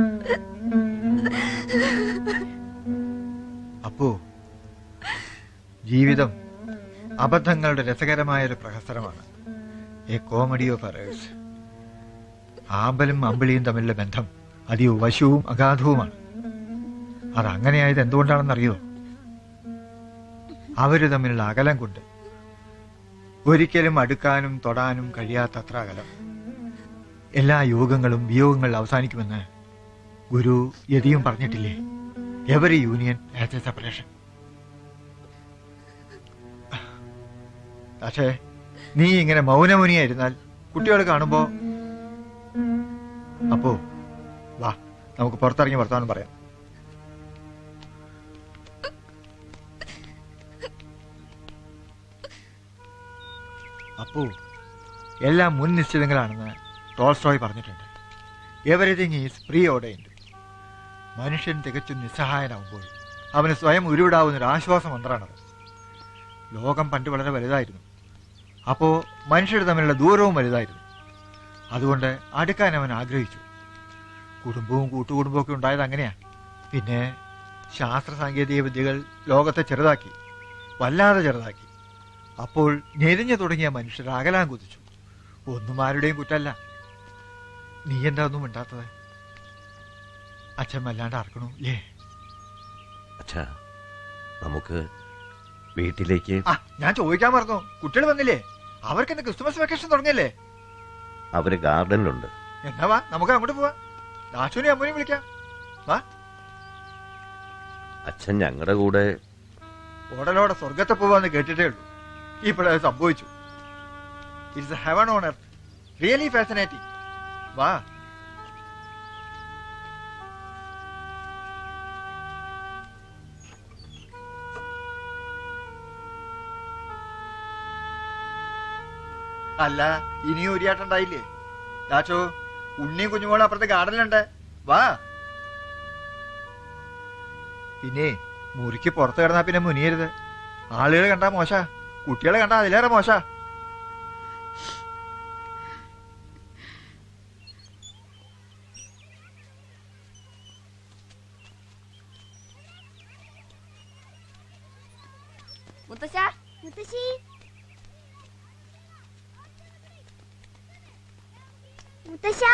അപ്പോ അബദ്ധങ്ങളുടെ രസകരമായ ഒരു പ്രഹസനമാണ് എ കോമഡി ഓഫ് എറേഴ്സ് ആമ്പലും അമ്പിളിയും തമ്മിലുള്ള ബന്ധം അതീവ വശ്യവും അഗാധവുമാണ് അത് അങ്ങനെയായത് എന്തുകൊണ്ടാണെന്നറിയോ അവര് തമ്മിലുള്ള അകലം കൊണ്ട് ഒരിക്കലും അടുക്കാനും തൊടാനും കഴിയാത്തത്ര അകലം എല്ലാ യോഗങ്ങളും വിയോഗങ്ങൾ അവസാനിക്കുമെന്ന് ഗുരു യതിയും പറഞ്ഞിട്ടില്ലേ every union as a separation പക്ഷേ നീ ഇങ്ങനെ മൗനമുനിയായിരുന്നാൽ കുട്ടികൾ കാണുമ്പോ അപ്പോ വാ നമുക്ക് പുറത്തിറങ്ങി വർത്തമാനം പറയാം അപ്പോ എല്ലാം മുൻ നിശ്ചിതങ്ങളാണെന്ന് ടോൾസ്റ്റോയ് പറഞ്ഞിട്ടുണ്ട് എവറിഥിങ് ഈസ് പ്രീ ഓർഡൈൻഡ് മനുഷ്യൻ തികച്ചും നിസ്സഹായനാവുമ്പോൾ അവന് സ്വയം ഉരുവിടാവുന്ന ഒരു ആശ്വാസ മന്ത്രമാണത് ലോകം പണ്ട് വളരെ വലുതായിരുന്നു അപ്പോ മനുഷ്യർ തമ്മിലുള്ള ദൂരവും വലുതായിരുന്നു അതുകൊണ്ട് അടുക്കാൻ അവൻ ആഗ്രഹിച്ചു കുടുംബവും കൂട്ടുകുടുംബവും ഒക്കെ ഉണ്ടായത് അങ്ങനെയാ പിന്നെ ശാസ്ത്ര സാങ്കേതിക വിദ്യകൾ ലോകത്തെ ചെറുതാക്കി വല്ലാതെ ചെറുതാക്കി അപ്പോൾ ഞെരിഞ്ഞു തുടങ്ങിയ മനുഷ്യർ അകലാൻ കുതിച്ചു ഒന്നും ആരുടെയും കുറ്റല്ല നീ എന്താ ഒന്നും മിണ്ടാത്തത് അച്ഛൻ വല്ലാണ്ട് ആർക്കണു ലേ അച്ഛാ നമുക്ക് വീട്ടിലേക്ക് ആ ഞാൻ ചോദിക്കാൻ മറന്നു കുട്ടികൾ വന്നില്ലേ അവർക്ക് ഇന്ന് ക്രിസ്മസ് വെക്കേഷൻ തുടങ്ങിയല്ലേ അവര് ഗാർഡനിലുണ്ട് എന്നാ വാ നമുക്ക് അങ്ങോട്ട് പോവാം ദാശുവിനെ അമ്മൂനെയും വിളിക്കാം വാ അച്ഛൻ ഞങ്ങളുടെ കൂടെ ഉടലോടെ സ്വർഗത്തെ പോവാന്ന് കേട്ടിട്ടേ ഉള്ളൂ ഇപ്പോഴത് സംഭവിച്ചു it's heaven on earth really fascinating വാ അല്ല ഇനിയും ഉരിയാട്ടുണ്ടായില്ലേ ദാച്ചോ ഉണ്ണിയും കുഞ്ഞുമോളും അപ്പുറത്തെ ഗാർഡനിലുണ്ട് വാ പിന്നെ മുറിക്ക് പുറത്ത് കിടന്നാ പിന്നെ മുനിയരുത് ആളുകൾ കണ്ടാ മോശ കുട്ടികളെ കണ്ടാ അതിലേറെ മോശ മുത്തശ്ശ മുത്തശ്ശി മുത്തശ്ശ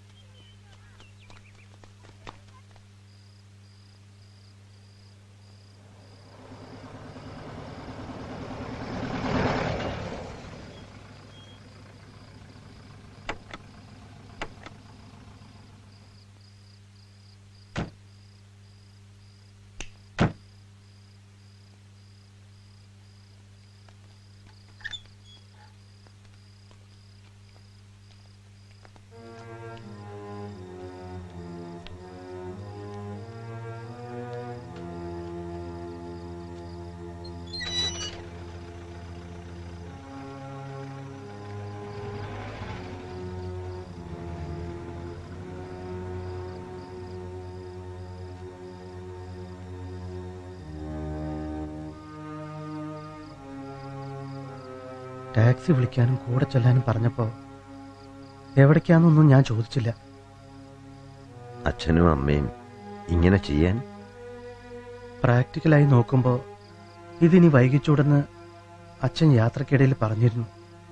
ടാക്സി വിളിക്കാനും കൂടെ ചെല്ലാനും പറഞ്ഞപ്പോ എവിടേക്കാന്നൊന്നും ഞാൻ ചോദിച്ചില്ല അച്ഛനും അമ്മയും ഇങ്ങനെ ചെയ്യാൻ പ്രാക്ടിക്കലായി നോക്കുമ്പോൾ ഇതിനി വൈകിച്ചൂടെന്ന് അച്ഛൻ യാത്രക്കിടയിൽ പറഞ്ഞിരുന്നു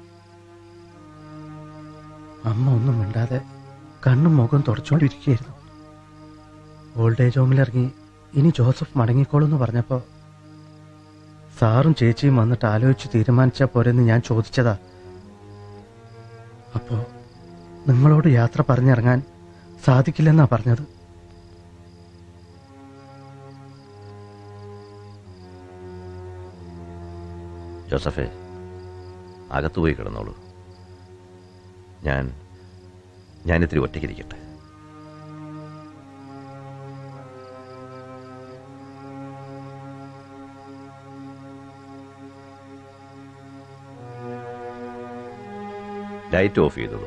അമ്മ ഒന്നും മിണ്ടാതെ കണ്ണും മുഖം തുടച്ചുകൊണ്ടിരിക്കുകയായിരുന്നു ഓൾഡ് ഏജ് ഹോമിലിറങ്ങി ഇനി ജോസഫ് മടങ്ങിക്കോളൂന്ന് പറഞ്ഞപ്പോ സാറും ചേച്ചിയും വന്നിട്ട് ആലോചിച്ച് തീരുമാനിച്ചാ പോരെന്ന് ഞാൻ ചോദിച്ചതാ അപ്പോ നിങ്ങളോട് യാത്ര പറഞ്ഞിറങ്ങാൻ സാധിക്കില്ലെന്നാ പറഞ്ഞത് ജോസഫേ അകത്തു പോയി കിടന്നോളൂ ഞാൻ ഞാനിത്തിരി ഒറ്റയ്ക്കിരിക്കട്ടെ ലൈറ്റ് ഓഫ് ചെയ്തോളൂ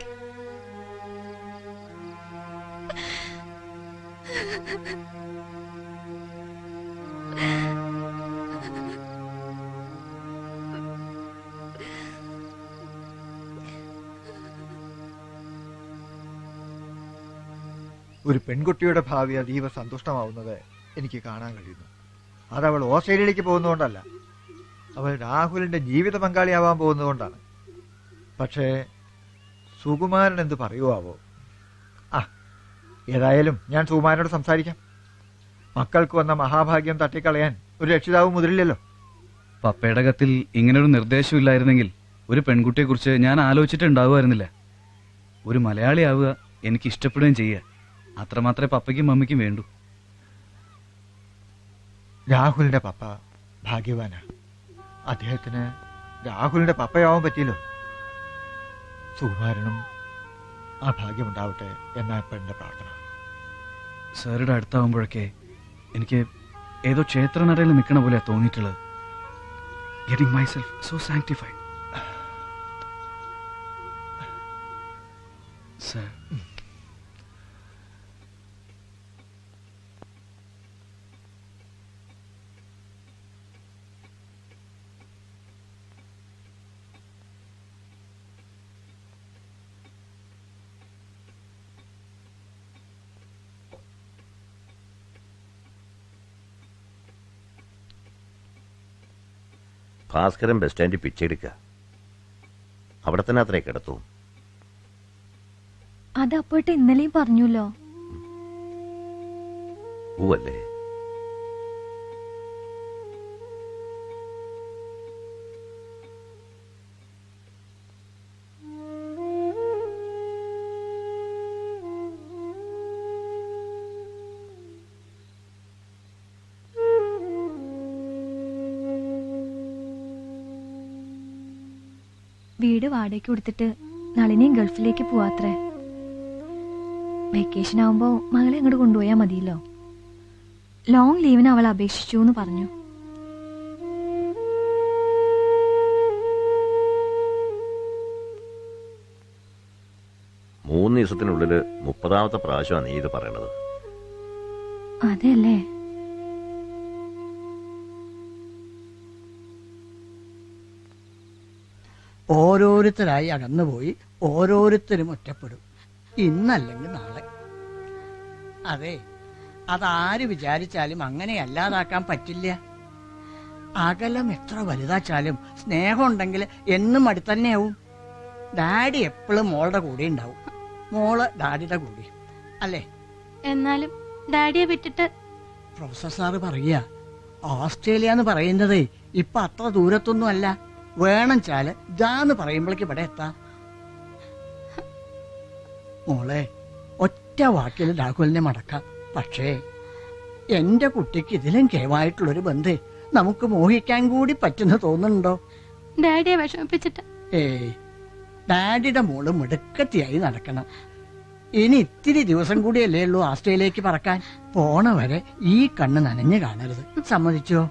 ഒരു പെൺകുട്ടിയുടെ ഭാവി അതീവ സന്തുഷ്ടമാവുന്നത് എനിക്ക് കാണാൻ കഴിയുന്നു അതവൾ ഓസ്ട്രേലിയയിലേക്ക് പോകുന്നതുകൊണ്ടല്ല അവൾ രാഹുലിന്റെ ജീവിത പങ്കാളിയാവാൻ പോകുന്നതുകൊണ്ടാണ് പക്ഷേ സുകുമാരൻ എന്ത് പറയുവാവോ ആ ഏതായാലും ഞാൻ സുകുമാരനോട് സംസാരിക്കാം മക്കൾക്ക് വന്ന മഹാഭാഗ്യം തട്ടിക്കളയാൻ ഒരു രക്ഷിതാവ് മുതിരില്ലല്ലോ പപ്പയുടെ കത്തിൽ ഇങ്ങനൊരു നിർദ്ദേശം ഇല്ലായിരുന്നെങ്കിൽ ഒരു പെൺകുട്ടിയെക്കുറിച്ച് ഞാൻ ആലോചിച്ചിട്ടുണ്ടാവുമായിരുന്നില്ല ഒരു മലയാളിയാവുക എനിക്ക് ഇഷ്ടപ്പെടുകയും ചെയ്യുക അത്രമാത്രമേ പപ്പയ്ക്കും മമ്മിക്കും വേണ്ടൂ രാഹുലിന്റെ പപ്പ ഭാഗ്യവാനാ അദ്ദേഹത്തിന് രാഹുലിന്റെ പപ്പയാവാൻ പറ്റിയല്ലോ സുകുമാരനും ആ ഭാഗ്യമുണ്ടാവട്ടെ എന്നാ ഇപ്പൊ എന്റെ പ്രാർത്ഥന സാറുടെ അടുത്താവുമ്പോഴൊക്കെ എനിക്ക് ഏതോ ക്ഷേത്രനടയിൽ നിൽക്കണ പോലെയാ തോന്നിയിട്ടുള്ളത് getting myself so sanctified sir Bhaskaran bus സ്റ്റാൻഡിൽ പിച്ചെടുക്കുക അവിടെ തന്നെ അത്രേ കിടത്തു അത് അപ്പോട്ടെ ഇന്നലെയും പറഞ്ഞല്ലോ പൂവല്ലേ വീട് വാടകയ്ക്ക് കൊടുത്തിട്ട് നളിനിയും ഗൾഫിലേക്ക് പോവാത്രേ വെക്കേഷൻ ആവുമ്പോ മകളെ അങ്ങോട്ട് കൊണ്ടുപോയാൽ മതിയല്ലോ ലോങ് ലീവിന് അവൾ അപേക്ഷിച്ചു എന്ന് പറഞ്ഞു മൂന്ന് ദിവസത്തിനുള്ളിൽ മുപ്പതാമത്തെ പ്രാവശ്യമാണ് നീ ഇത് പറയണത് അതെല്ലേ ഓരോരുത്തരായി അകന്നുപോയി ഓരോരുത്തരും ഒറ്റപ്പെടും ഇന്നല്ലെങ്കിൽ നാളെ അതെ അതാര് വിചാരിച്ചാലും അങ്ങനെ അല്ലാതാക്കാൻ പറ്റില്ല അകലം എത്ര വലുതാച്ചാലും സ്നേഹം ഉണ്ടെങ്കിൽ എന്നും അടുത്തന്നെയാവും ഡാഡി എപ്പോഴും മോളുടെ കൂടെ ഉണ്ടാവും മോള് ഡാഡിയുടെ കൂടെ അല്ലേ എന്നാലും ഡാഡിയെ വിട്ടിട്ട് പ്രൊഫസർ സാറ് പറയുക ഓസ്ട്രേലിയ എന്ന് പറയുന്നത് ഇപ്പൊ അത്ര ദൂരത്തൊന്നും അല്ല വേണം ചാല് ഇതാന്ന് പറയുമ്പോഴേക്ക് ഇവിടെ എത്താം മോളെ ഒറ്റ വാക്കിൽ രാഹുലിനെ മടക്കാം പക്ഷേ എന്റെ കുട്ടിക്ക് ഇതിലും കേവായിട്ടുള്ളൊരു ബന്ധേ നമുക്ക് മോഹിക്കാൻ കൂടി പറ്റുന്ന തോന്നുന്നുണ്ടോ ഡാഡിയെ വിഷമിപ്പിച്ചിട്ട് ഏയ് ഡാഡിയുടെ മോള് മിടുക്കത്തിയായി നടക്കണം ഇനി ഇത്തിരി ദിവസം കൂടിയല്ലേ ഉള്ളൂ ആസ്ട്രേലിയക്ക് പറക്കാൻ പോണ വരെ ഈ കണ്ണ് നനഞ്ഞു കാണരുത് സമ്മതിച്ചോ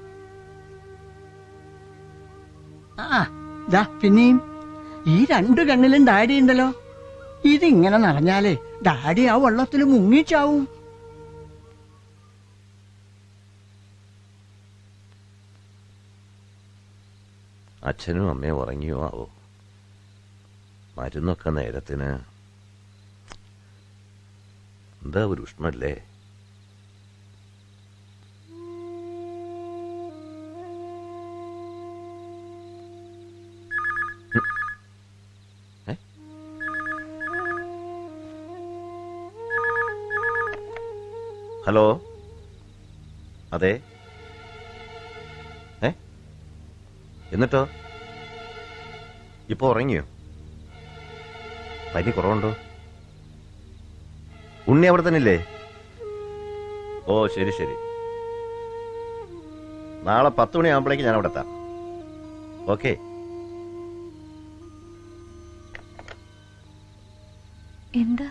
ആ ദാ പിന്നെയും ഈ രണ്ടു കണ്ണിലും ഡാഡി ഉണ്ടല്ലോ ഇതിങ്ങനെ നിറഞ്ഞാലേ ഡാഡി ആ വെള്ളത്തിൽ മുങ്ങിച്ചാവും അച്ഛനും അമ്മയും ഉറങ്ങിയോ ആവോ മരുന്നൊക്കെ നേരത്തിന് എന്താ ഒരു ഉഷ്ണല്ലേ ഏ? ഹലോ അതെ ഏ എന്നിട്ടോ ഇപ്പൊ ഉറങ്ങിയോ പനി കുറവുണ്ടോ ഉണ്ണി അവിടെ തന്നെ ഇല്ലേ ഓ ശരി ശരി നാളെ പത്ത് മണിയാകുമ്പോഴേക്ക് ഞാൻ അവിടെ എത്താം ഓക്കെ എന്താ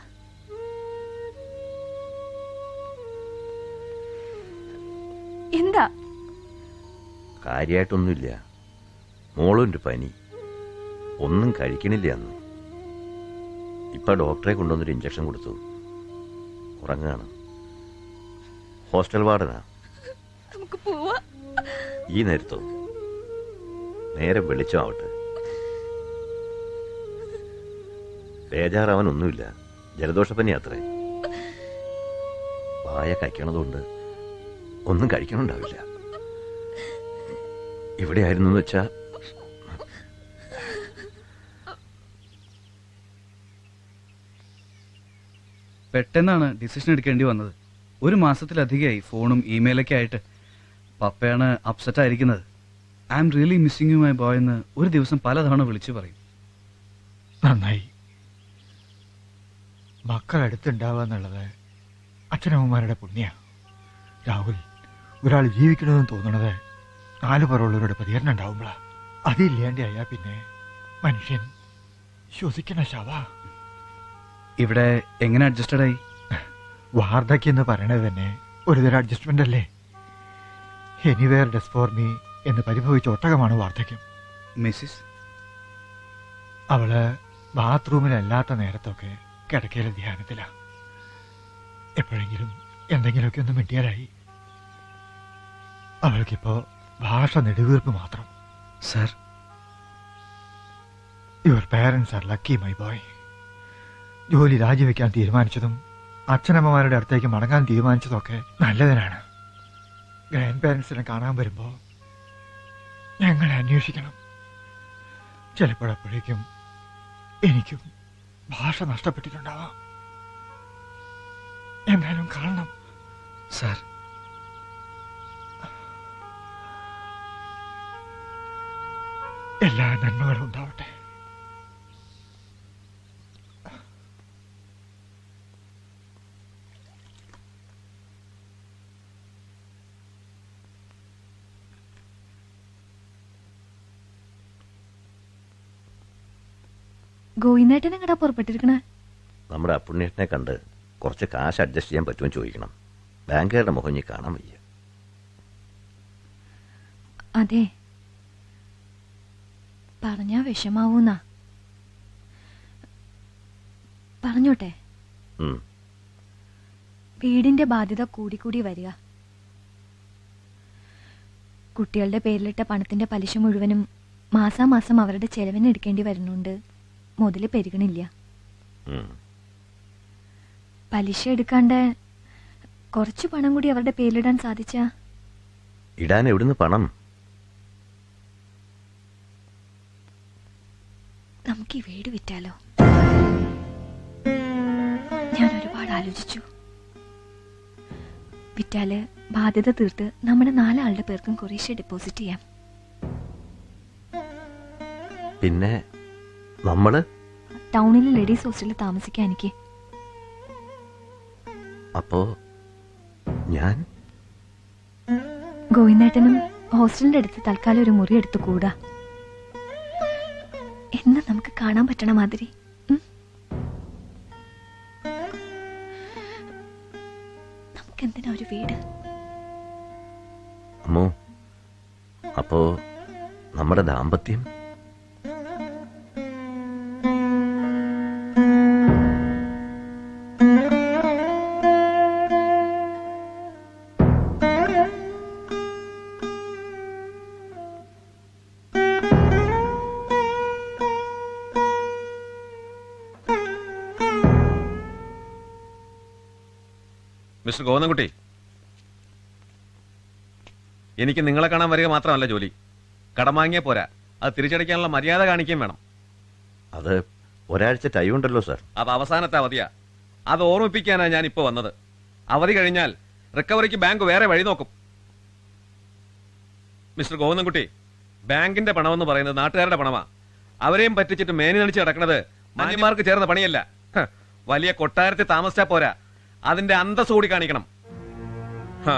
എന്താ കാര്യമായിട്ടൊന്നുമില്ല മോളുണ്ട് പനി ഒന്നും കഴിക്കണില്ല അന്ന് ഇപ്പൊ ഡോക്ടറെ കൊണ്ടുവന്നൊരു ഇഞ്ചക്ഷൻ കൊടുത്തു ഉറങ്ങാണ് ഹോസ്റ്റൽ വാർഡനാ നമുക്ക് പോവാ ഈ നേരത്തോ നേരെ വെളിച്ചമാവട്ടെ ബേജാറാവാൻ ഒന്നുമില്ല ജലദോഷപ്പനി അത്രേ വായ കഴിക്കണതുകൊണ്ട് ഒന്നും കഴിക്കണുണ്ടാവില്ല എവിടെയായിരുന്നു എന്ന് വെച്ചാ പെട്ടെന്നാണ് ഡിസിഷൻ എടുക്കേണ്ടി വന്നത് ഒരു മാസത്തിലധികമായി ഫോണും ഇമെയിലൊക്കെ ആയിട്ട് പപ്പയാണ് അപ്സെറ്റ് ആയിരിക്കുന്നത് I am really missing you my boy എന്ന് ഒരു ദിവസം പലതവണ വിളിച്ചു പറയും നന്നായി മക്കൾ അടുത്തുണ്ടാവുക എന്നുള്ളത് അച്ഛനമ്മമാരുടെ പുണ്യ രാഹുൽ ഒരാൾ ജീവിക്കണമെന്ന് തോന്നണത് നാലു പുറമുള്ളവരുടെ പ്രതികരണം ഉണ്ടാവുമ്പോഴാ അതില്ലാണ്ടായാ പിന്നെ മനുഷ്യൻ ശ്വസിക്കണ ശവ ഇവിടെ എങ്ങനെ അഡ്ജസ്റ്റഡ് ആയി വാർദ്ധക്യം എന്ന് പറയണത് തന്നെ ഒരുതരം അഡ്ജസ്റ്റ്മെന്റ് അല്ലേ എനിവേർ ഡെസ് ഫോർ മീ എന്ന് പരിഭവിച്ച ഒട്ടകമാണ് വാർദ്ധക്യം മിസ്സിസ് അവള് ബാത്റൂമിലല്ലാത്ത നേരത്തൊക്കെ കിടക്കയിലെ ധ്യാനത്തിലാ എപ്പോഴെങ്കിലും എന്തെങ്കിലുമൊക്കെ ഒന്ന് മിണ്ടിയാലായി അവൾക്കിപ്പോ ഭാഷ നെടുവീർപ്പ് മാത്രം sir your parents are lucky my boy ജോലി രാജിവെക്കാൻ തീരുമാനിച്ചതും അച്ഛനമ്മമാരുടെ അടുത്തേക്ക് മടങ്ങാൻ തീരുമാനിച്ചതൊക്കെ നല്ലതിനാണ് ഗ്രാൻഡ് പാരൻസിനെ കാണാൻ വരുമ്പോ ഞങ്ങളെ അന്വേഷിക്കണം ചിലപ്പോഴപ്പോഴേക്കും എനിക്കും ഭാഷ നഷ്ടപ്പെട്ടിട്ടുണ്ടാവാം എന്തായാലും കാണണം സാർ എല്ലാ നന്മകളും ഉണ്ടാവട്ടെ ഗോവിന്ദേട്ടൻ എങ്ങടാ പുറപ്പെട്ടിരിക്കണേ നമ്മുടെ അപ്പുണ്യേട്ടനെ കണ്ട് കുറച്ച് കാശ് അഡ്ജസ്റ്റ് ചെയ്യാൻ പറ്റുമെന്ന് ചോദിക്കണം ബാങ്കുകാരുടെ മുഖം ഇനി കാണാൻ വയ്യ അതെ പറഞ്ഞാ വിഷമാവൂന്നാ പറഞ്ഞോട്ടെ ഉം. വീടിന്റെ ബാധ്യത കൂടിക്കൂടി വരിക കുട്ടികളുടെ പേരിലിട്ട പണത്തിന്റെ പലിശ മുഴുവനും മാസാമാസം അവരുടെ ചെലവിന് എടുക്കേണ്ടി വരുന്നുണ്ട് മുതല് പെരുകണില്ല ഉം. പലിശ എടുക്കാണ്ട് കുറച്ച് പണം കൂടി അവരുടെ പേരിലിടാൻ സാധിച്ച ഇടാൻ എവിടുന്ന് പണം നമുക്ക് ഈ വീട് വിറ്റാലോ ഞാൻ ഒരുപാട് ആലോചിച്ചു വിറ്റാല് ബാധ്യത തീർത്ത് നമ്മുടെ നാലാളുടെ പേർക്കും കുറേശ്ശെ ഡെപ്പോസിറ്റ് ചെയ്യാം പിന്നെ നമ്മള് ടൗണിലെ ലേഡീസ് ഹോസ്റ്റലിൽ താമസിക്കാൻ എനിക്ക് അപ്പോ ഞാൻ ഗോവിന്ദേട്ടനും ഹോസ്റ്റലിന്റെ അടുത്ത് തൽക്കാലം ഒരു മുറി എടുത്തു കൂടാ എന്ന് നമുക്ക് കാണാൻ പറ്റണ മാതിരി ഉം? നമുക്കെന്തിനാ ഒരു വീട് അമ്മോ അപ്പോ നമ്മുടെ ദാമ്പത്യം മിസ്റ്റർ ഗോവിന്ദൻകുട്ടി എനിക്ക് നിങ്ങളെ കാണാൻ വരിക മാത്രമല്ല ജോലി കടം വാങ്ങിയാ പോരാ അത് തിരിച്ചടയ്ക്കാനുള്ള മര്യാദ കാണിക്കുകയും വേണം അത് ഒരാഴ്ച ടൈം ഉണ്ടല്ലോ സാർ അത് അവസാനത്തെ അവധിയാ അത് ഓർമ്മിപ്പിക്കാനാണ് ഞാൻ ഇപ്പോൾ വന്നത് അവധി കഴിഞ്ഞാൽ റിക്കവറിക്ക് ബാങ്ക് വേറെ വഴി നോക്കും മിസ്റ്റർ ഗോവിന്ദൻകുട്ടി ബാങ്കിന്റെ പണമെന്ന് പറയുന്നത് നാട്ടുകാരുടെ പണമാ അവരെയും പറ്റിച്ചിട്ട് മേനി നടിച്ച് കിടക്കുന്നത് മാന്യന്മാർക്ക് ചേർന്ന പണിയല്ല ഹ്, വലിയ കൊട്ടാരത്തിൽ താമസിച്ചാ പോരാ അതിന്റെ അന്തസ് കൂടി കാണിക്കണം ഹാ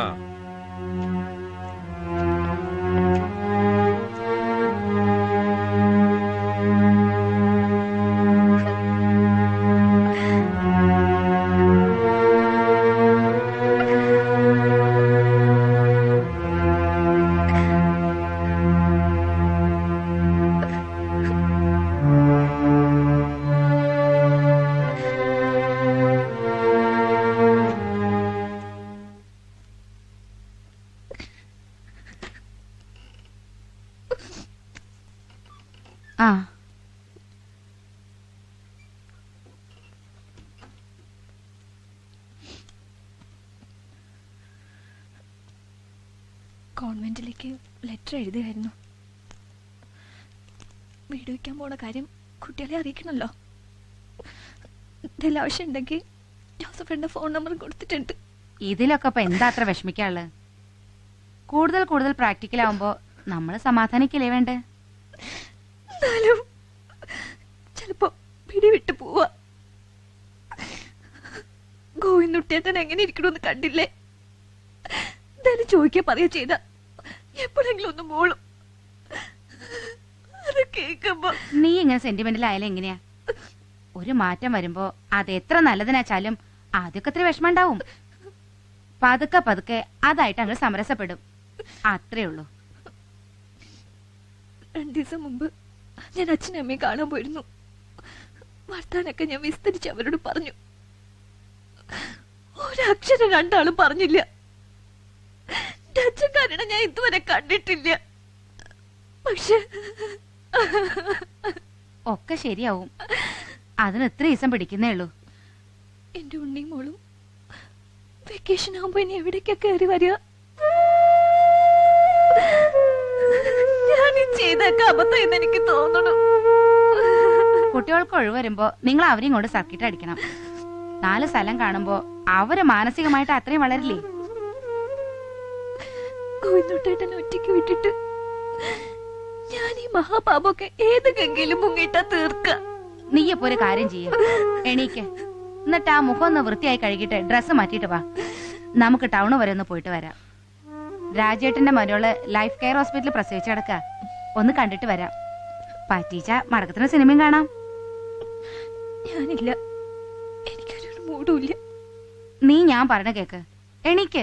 ആ കോൺവെന്റിലേക്ക് ലെറ്റർ എഴുതുമായിരുന്നു വീട് വയ്ക്കാൻ പോണ കാര്യം കുട്ടികളെ അറിയിക്കണല്ലോ എന്തെല്ലാം ആവശ്യം ഉണ്ടെങ്കിൽ ജോസഫിന്റെ ഫോൺ നമ്പർ കൊടുത്തിട്ടുണ്ട് ഇതിലൊക്കെ ഇപ്പൊ എന്താ അത്ര വിഷമിക്കാനുള്ളത് കൂടുതൽ കൂടുതൽ പ്രാക്ടിക്കൽ ആവുമ്പോ നമ്മള് സമാധാനിക്കില്ലേ വേണ്ടേ എന്നാലും ചിലപ്പോ പിടിവിട്ട് പോവാ ഗോവിന്ദുട്ടേട്ടൻ എങ്ങനെ ഇരിക്കണമെന്ന് കണ്ടില്ലേ എന്തായാലും ചോദിക്കാ പറയാ ചെയ്ത എപ്പോഴെങ്കിലും ഒന്ന് മോളും അത് കേൾക്കുമ്പോ നീ ഇങ്ങനെ സെന്റിമെന്റൽ ആയാലും എങ്ങനെയാ ഒരു മാറ്റം വരുമ്പോ അത് എത്ര നല്ലതിനാച്ചാലും ആദ്യമൊക്കെ ഇത്തിരി വിഷമം ഉണ്ടാവും പതുക്കെ പതുക്കെ അതായിട്ട് അങ്ങ് സമരസപ്പെടും അത്രേ ഉള്ളൂ രണ്ടു ദിവസം മുമ്പ് ഞാൻ അച്ഛനും അമ്മയും കാണാൻ പോയിരുന്നു വർത്താനൊക്കെ ഞാൻ വിസ്തരിച്ച് അവരോട് പറഞ്ഞു ഒരക്ഷരം രണ്ടാളും പറഞ്ഞില്ല എന്റെ അച്ഛൻ കാരണം ഞാൻ ഇതുവരെ കണ്ടിട്ടില്ല പക്ഷെ ഒക്കെ ശരിയാവും അതിന് ഇത്ര ദിവസം പിടിക്കുന്നേ ഉള്ളൂ എന്റെ ഉണ്ണിയും മോളും വെക്കേഷൻ ആകുമ്പോ ഇനി എവിടേക്കാ കയറി വരിക ഞാൻ ഈ ചെയ്തൊക്കെ അബദ്ധം എന്ന് എനിക്ക് തോന്നണു കുട്ടികൾക്ക് ഒഴിവ് വരുമ്പോ നിങ്ങൾ അവരെയും കൊണ്ട് സർക്കിട്ട് അടിക്കണം നാല് സ്ഥലം കാണുമ്പോ അവര് മാനസികമായിട്ട് അത്രയും വളരില്ലേ ഗോവിന്ദുട്ടേട്ടനെ ഒറ്റയ്ക്ക് വിട്ടിട്ട് ഞാൻ ഈ മഹാപാപമൊക്കെ ഏത് ഗംഗയിലും മുങ്ങിട്ടാ തീർക്ക നീയപ്പോ ഒരു കാര്യം ചെയ്യ എണീക്ക് എന്നിട്ട് ആ മുഖം ഒന്ന് വൃത്തിയായി കഴുകിയിട്ട് ഡ്രസ്സ് മാറ്റിയിട്ട് വാ നമുക്ക് ടൗൺ വരെ ഒന്ന് പോയിട്ട് വരാം രാജേട്ടന്റെ മരോള് ലൈഫ് കെയർ ഹോസ്പിറ്റലിൽ പ്രസവിച്ച് കിടക്ക ഒന്ന് കണ്ടിട്ട് വരാം പറ്റീച്ച മടക്കത്തിന് സിനിമയും കാണാം ഞാനില്ല എനിക്കൊരു മൂടുമില്ല നീ ഞാൻ പറഞ്ഞ കേക്ക് എണീക്ക്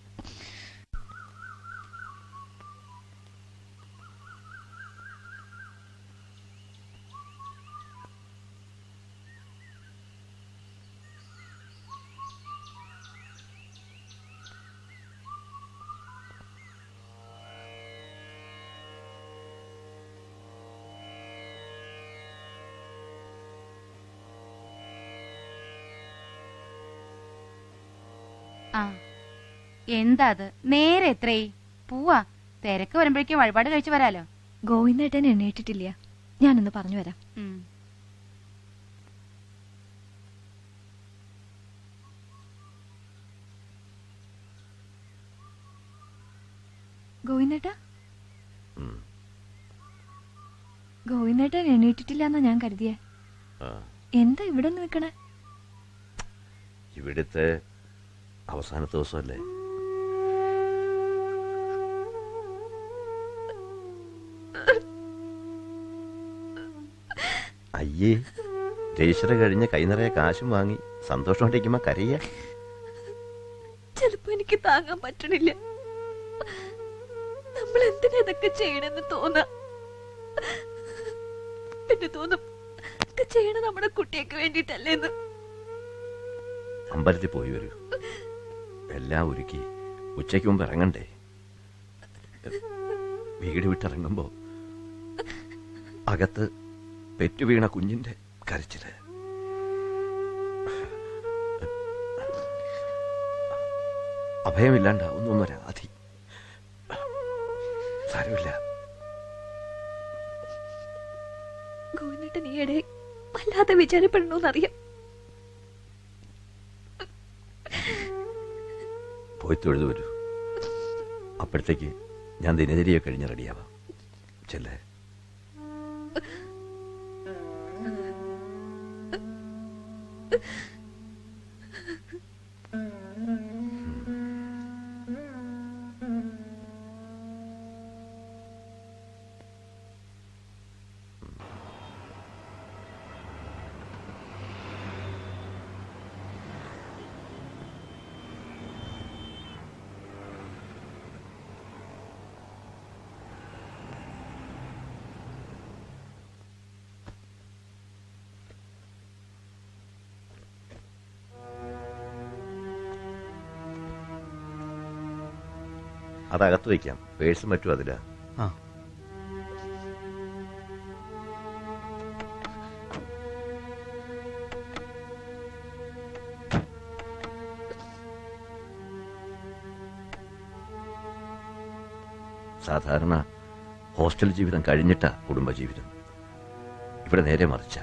ആ എന്താ അത് നേരെ എത്രേ പോവാ തിരക്ക് വരുമ്പോഴേക്കും വഴിപാട് കഴിച്ചു വരാലോ ഗോവിന്ദേട്ടൻ എണ്ണീട്ടിട്ടില്ല ഞാനൊന്ന് പറഞ്ഞു വരാം ഉം. ഗോവിന്ദേട്ട ഗോവിന്ദേട്ടൻ എണ്ണീട്ടിട്ടില്ല എന്നാ ഞാൻ കരുതിയേ ആ, എന്താ ഇവിടെ നിൽക്കണേ ഇവിടുത്തെ അവസാനത്തെ ദിവസമല്ലേ അയ്യേ രജിസ്റ്റർ കഴിഞ്ഞ് കൈ നിറയെ കാശും വാങ്ങി സന്തോഷമായിട്ടിരിക്കുമ്പോ കരയ ചിലപ്പോ എനിക്ക് താങ്ങാൻ പറ്റണില്ല നമ്മൾ എന്തിനാ ഇതൊക്കെ ചെയ്യണെന്ന് തോന്നാ പിന്നെ തോന്നും ഇതൊക്കെ ചെയ്യണ നമ്മുടെ കുട്ടിയൊക്കെ വേണ്ടിട്ടല്ലേന്ന് അമ്പലത്തിൽ പോയി വരൂ എല്ലാം ഒരുക്കി ഉച്ചയ്ക്ക് മുമ്പ് ഇറങ്ങണ്ടേ വീട് വിട്ടിറങ്ങുമ്പോ അകത്ത് പെറ്റു വീണ കുഞ്ഞിന്റെ കരച്ചില് അഭയമില്ലാണ്ടാവുന്നു ഒരാധി സാരമില്ല ഗോവിന്ദേട്ടൻ ഈയിടെ വല്ലാതെ വിചാരപ്പെടണമെന്നറിയാം പോയി തൊഴുതു വരൂ അപ്പോഴത്തേക്ക് ഞാൻ ദിനചര്യ കഴിഞ്ഞ് റെഡിയാവാം ചെല്ലേ അതകത്ത് വയ്ക്കാം പേഴ്സും മറ്റും അതിലാ ആ സാധാരണ ഹോസ്റ്റൽ ജീവിതം കഴിഞ്ഞിട്ടാ കുടുംബജീവിതം ഇവിടെ നേരെ മറിച്ച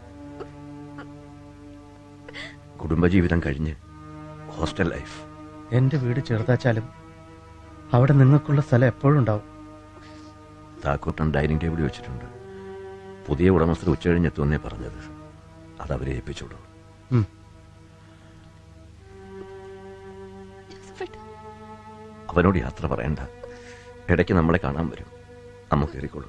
കുടുംബജീവിതം കഴിഞ്ഞ് ഹോസ്റ്റൽ ലൈഫ് എന്റെ വീട് ചെറുതാച്ചാലും അവിടെ നിങ്ങൾക്കുള്ള സ്ഥലം എപ്പോഴും ഉണ്ടാവും താക്കൂട്ടൻ ഡൈനിങ് ടേബിളിൽ വെച്ചിട്ടുണ്ട് പുതിയ ഉടമസ്ഥർ ഉച്ചകഴിഞ്ഞെത്തുമെന്നേ പറഞ്ഞത് അത് അവരെ ഏൽപ്പിച്ചോളൂ ഉം. അവനോട് യാത്ര പറയണ്ട ഇടയ്ക്ക് നമ്മളെ കാണാൻ വരും അമ്മ കയറിക്കോളൂ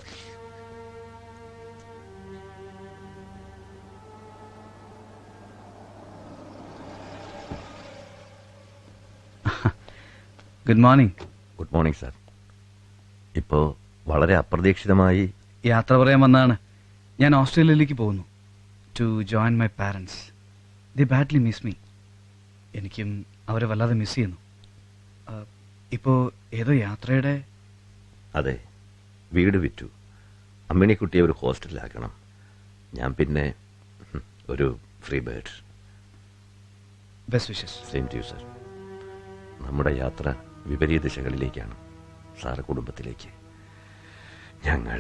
good morning good morning sir ഇപ്പോൾ വളരെ അപ്രതീക്ഷിതമായി യാത്ര പറയാൻ വന്നതാണ് ഞാൻ ഓസ്ട്രേലിയയിലേക്ക് പോകുന്നു to join my parents they badly miss me എനിക്കും അവരെ വല്ലാതെ മിസ് ചെയ്യുന്നു ഇപ്പോൾ ഏതോ യാത്രയുടെ അതെ വീട് വിറ്റു അമ്മിണിക്കുട്ടിയെ ഒരു ഹോസ്റ്റലിലാക്കണം ഞാൻ പിന്നെ ഹും, ഒരു free bird best wishes same too sir നമ്മുടെ യാത്ര വിപരീത ദിശകളിലേക്കാണ് സാറ് കുടുംബത്തിലേക്ക് ഞങ്ങൾ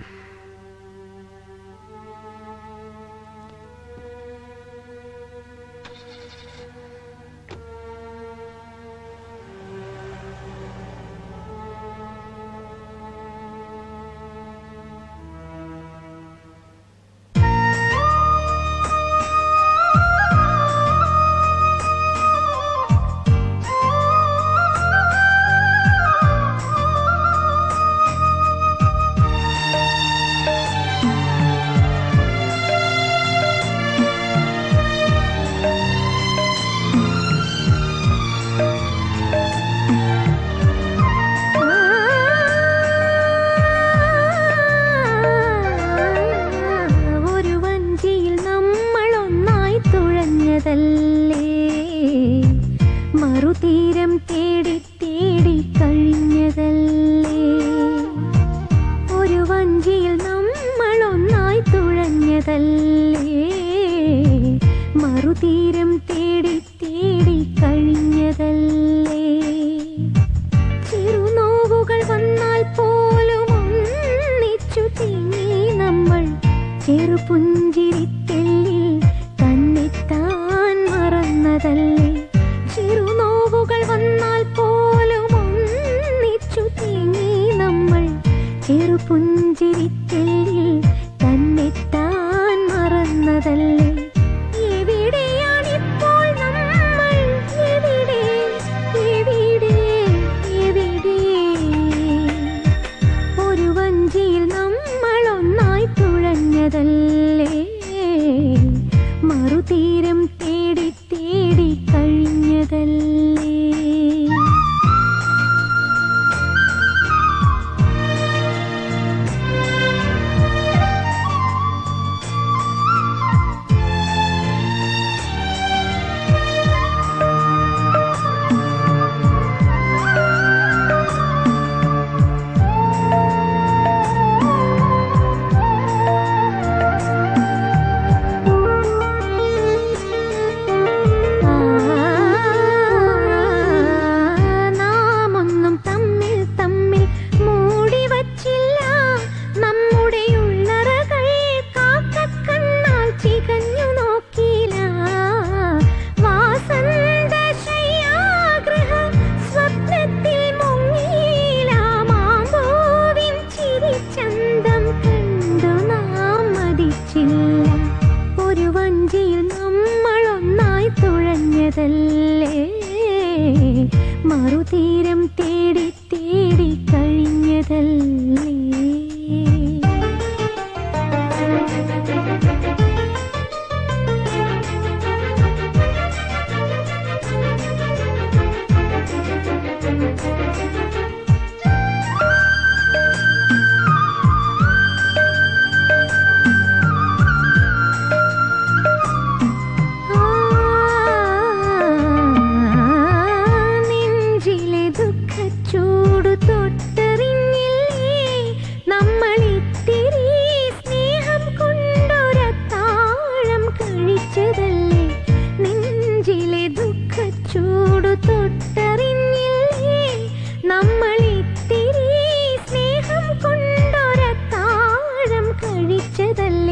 ഒരു വഞ്ചിയിൽ നമ്മൾ ഒന്നായി തുഴഞ്ഞതല്ലേ മറുതീരം തേടി തേടി കഴിഞ്ഞതല്ലേ ഒരു വഞ്ചിയിൽ നമ്മൾ ഒന്നായി തുഴഞ്ഞതല്ലേ മറുതീരം തേടി തേടി കഴിഞ്ഞതല്ലേ ചെറുനോവുകൾ വന്നാൽ പോലും ഒന്നിച്ചു തിങ്ങി നമ്മൾ ചെറുപുഞ്ചിരിത്തെല്ലിൽ തന്നെത്താൻ മറന്നതല്ലേ ചെറുനോവുകൾ വന്നാൽ പോലും ഒന്നിച്ചു തിങ്ങി നമ്മൾ ചെറുപുഞ്ചിരിത്തെല്ലിൽ തന്നെത്താൻ മറന്നതല്ലേ എവിടെയാണിപ്പോൾ നമ്മൾ എവിടെ എവിടെ എവിടെ ഒരു വഞ്ചിയിൽ നമ്മൾ ഒന്നായി തുഴഞ്ഞതല്ലേ മറുതീരം തേടി തേടി കഴിഞ്ഞതല്ലേ നാം ഒന്നും തമ്മിൽ തമ്മിൽ മൂടി വച്ചില്ല നമ്മുടെ ഉള്ളറകൾ കാക്കക്കണ്ണാൽ ചികഞ്ഞു നോക്കിയില്ല വാസന്ത ശയ്യാഗ്രഹ സ്വപ്നത്തിൽ മുങ്ങിയില്ല മാമ്പോവിൻ ചിരിച്ചന്തം കണ്ടു നാം മതിച്ചില്ല ഒരു വഞ്ചിയിൽ നമ്മൾ ഒന്നായി തുഴഞ്ഞതല്ലേ മറുതീരം തേടി തേടി കഴിഞ്ഞതല്ലേ നെഞ്ചിലെ ദുഃഖച്ചൂടു തൊട്ടറിഞ്ഞില്ലേ നമ്മൾ ഇത്തിരി സ്നേഹം കൊണ്ടൊരത്താഴം കഴിച്ചതല്ലേ നെഞ്ചിലെ ദുഃഖച്ചൂടു തൊട്ടറിഞ്ഞില്ലേ നമ്മൾ ഇത്തിരി സ്നേഹം കൊണ്ടൊരത്താഴം കഴിച്ചതല്ലേ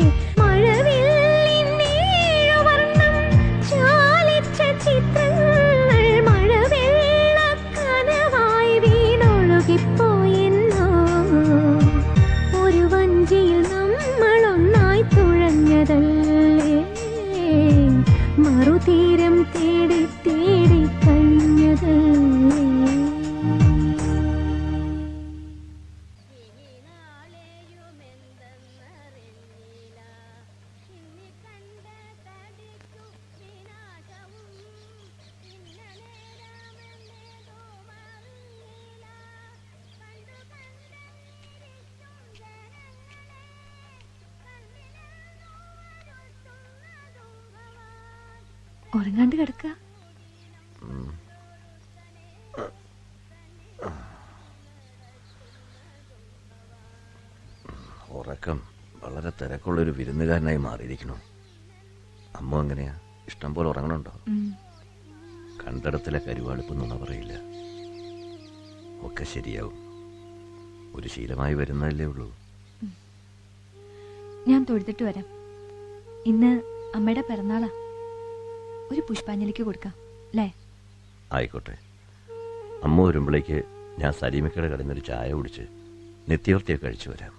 ഉറങ്ങാണ്ട് കിടക്ക ഉറക്കം വളരെ തിരക്കുള്ളൊരു വിരുന്നുകാരനായി മാറിയിരിക്കുന്നു അമ്മ എങ്ങനെയാ ഇഷ്ടം പോലെ ഉറങ്ങണുണ്ടോ കണ്ടിടത്തിലെ കരുവാടുപ്പ് നുണ പറയില്ല ഒക്കെ ശരിയാവും ഒരു ശീലമായി വരുന്നതല്ലേ ഉള്ളൂ ഞാൻ തൊഴുതിട്ട് വരാം ഇന്ന് അമ്മയുടെ പിറന്നാളാ ഒരു പുഷ്പാഞ്ജലിക്ക് കൊടുക്കാം അല്ലേ ആയിക്കോട്ടെ അമ്മ വരുമ്പോഴേക്ക് ഞാൻ സലീമക്കയുടെ കടയിൽ നിന്നൊരു ചായ കുടിച്ച് നിത്യവൃത്തിയൊക്കെ കഴിച്ചു വരാം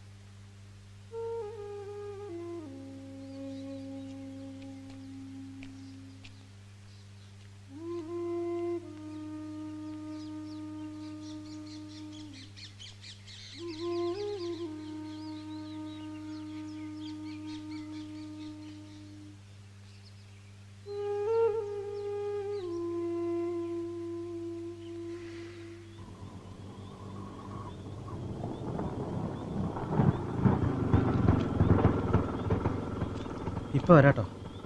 ഇപ്പൊ വരാട്ടോ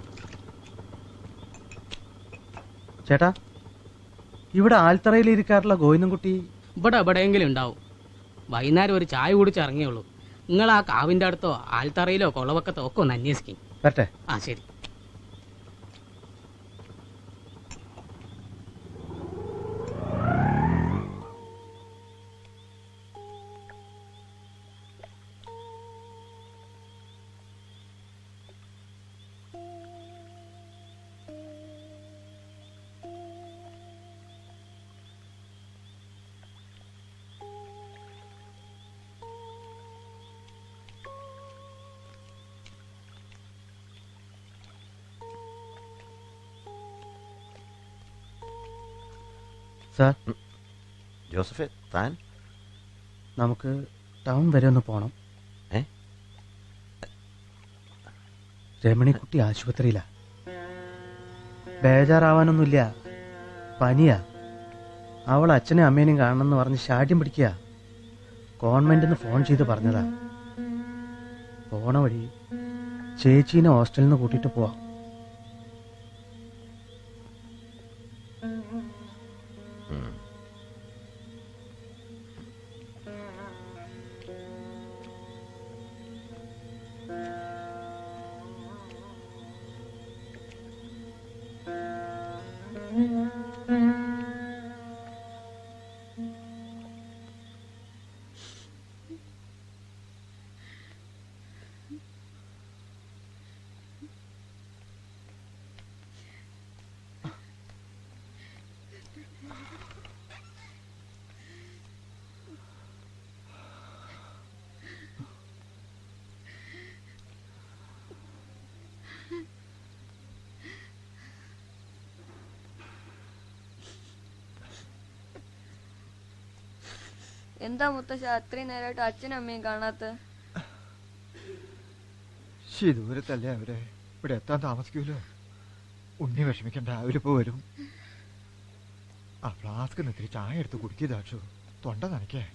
ചേട്ടാ ഇവിടെ ആൽത്തറയിൽ ഇരിക്കാറുള്ള ഗോവിന്ദൻകുട്ടി ഇവിടെ എവിടെയെങ്കിലും ഉണ്ടാവും വൈകുന്നേരം ഒരു ചായ കുടിച്ച് ഇറങ്ങിയുള്ളൂ നിങ്ങൾ ആ കാവിന്റെ അടുത്തോ ആൽത്തറയിലോ കൊളവക്കത്തോ ഒക്കെ ഒന്ന് അന്വേഷിക്കും വരട്ടെ ആ ശരി സാർ ജോസഫെ താൻ നമുക്ക് ടൗൺ വരെ ഒന്ന് പോണം ഏ? രമണിക്കുട്ടി ആശുപത്രിയിലാ ബേജാറാവാനൊന്നുമില്ല പനിയാ അവൾ അച്ഛനെയും അമ്മേനെയും കാണണമെന്ന് പറഞ്ഞ് ശാഠ്യം പിടിക്കുക കോൺവെന്റിൽ നിന്ന് ഫോൺ ചെയ്ത് പറഞ്ഞതാ പോണ വഴി ചേച്ചീനെ ഹോസ്റ്റലിൽ നിന്ന് കൂട്ടിയിട്ട് പോവാം എന്താ മുത്തശ്ശ അത്രയും നേരമായിട്ട് അച്ഛനും അമ്മയും കാണാത്ത ശി ദൂരത്തല്ലേ അവര് ഇവിടെ എത്താൻ താമസിക്കൂലോ ഉണ്ണി വിഷമിക്കണ്ട അവരിപ്പോ വരും ആ ഫ്ലാസ്ക് ഇത്തിരി ചായ എടുത്ത് കുടിക്കുക ദാക്ഷു തൊണ്ട നനയ്ക്കേ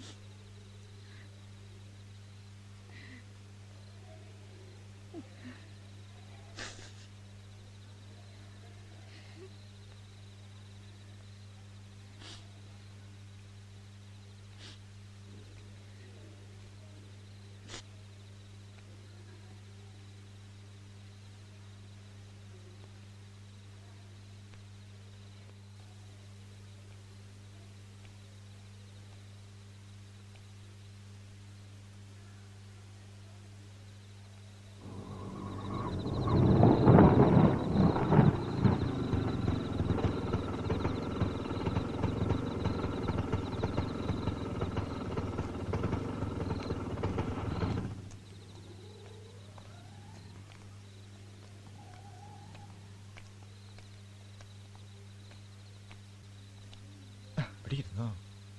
ഇവിടെ ഇരുന്നോ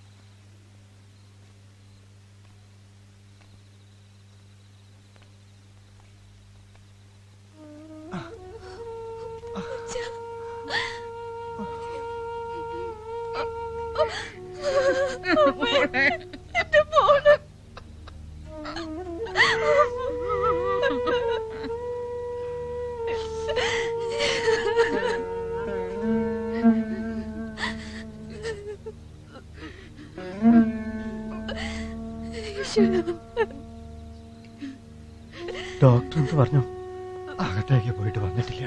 എന്റെ ഫോണ് എന്ത് പറഞ്ഞു അകത്തേക്ക് പോയിട്ട് വന്നിട്ടില്ല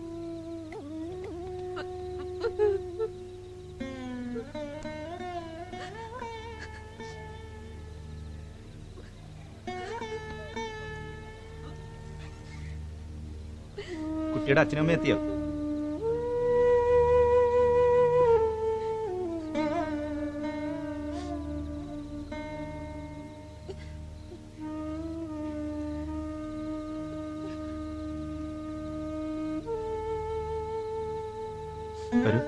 കുട്ടിയുടെ അച്ഛനും അമ്മയും എത്തിയോ വരൂ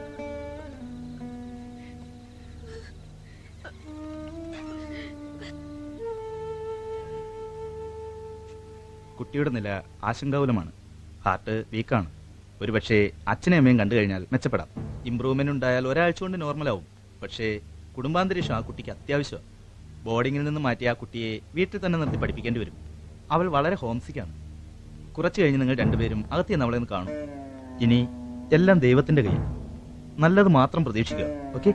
കുട്ടിയുടെ നില ആശങ്കാകുലമാണ് ഹാർട്ട് വീക്കാണ് ഒരുപക്ഷെ അച്ഛനെയും അമ്മയും കണ്ടു കഴിഞ്ഞാൽ മെച്ചപ്പെടാം ഇമ്പ്രൂവ്മെന്റ് ഉണ്ടായാൽ ഒരാഴ്ച കൊണ്ട് നോർമലാവും പക്ഷേ കുടുംബാന്തരീക്ഷം ആ കുട്ടിക്ക് അത്യാവശ്യമാണ് ബോർഡിങ്ങിൽ നിന്ന് മാറ്റി ആ കുട്ടിയെ വീട്ടിൽ തന്നെ നിർത്തി പഠിപ്പിക്കേണ്ടി വരും അവൾ വളരെ ഹോംസിക്കാണ് കുറച്ച് കഴിഞ്ഞ് നിങ്ങൾ രണ്ടുപേരും അകത്ത് ചെന്ന് അവളെ ഒന്ന് കാണും ഇനി എല്ലാം ദൈവത്തിന്റെ കയ്യിൽ നല്ലത് മാത്രം പ്രതീക്ഷിക്കുക ഓക്കെ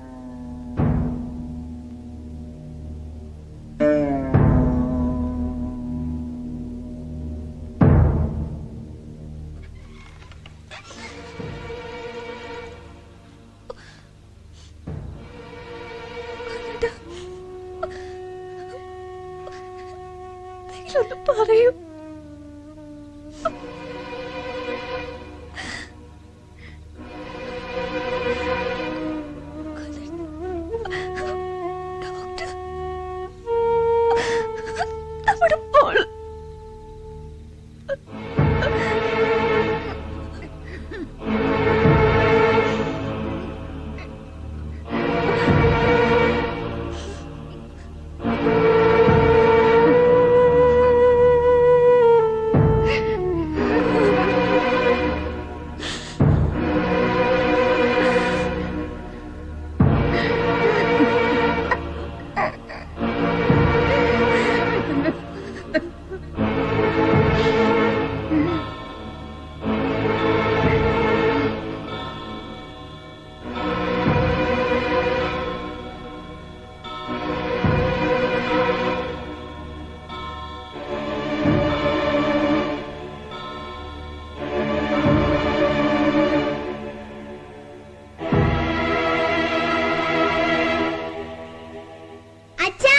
നിങ്ങളൊന്ന് പറയൂ ഡോക്ടർ നമ്മുടെ മോൾ അച്ഛാ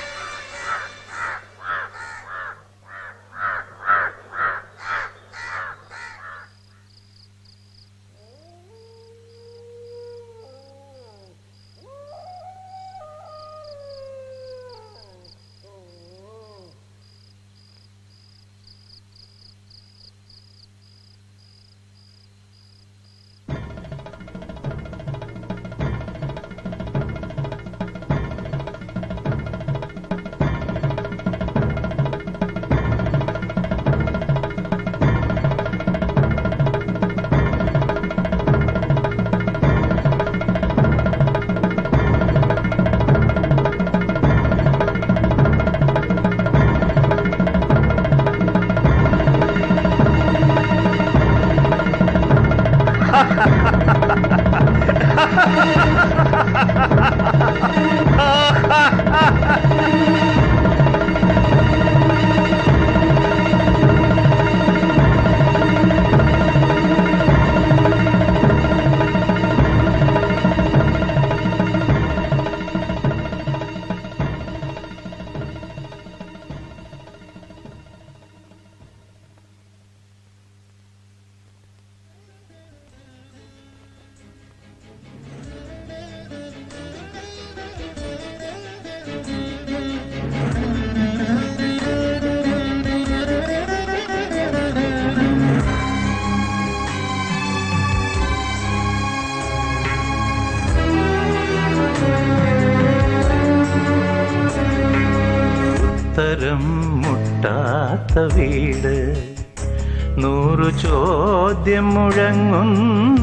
ഉത്തരം മുട്ടാത്ത വീട് നൂറു ചോദ്യം മുഴങ്ങുന്ന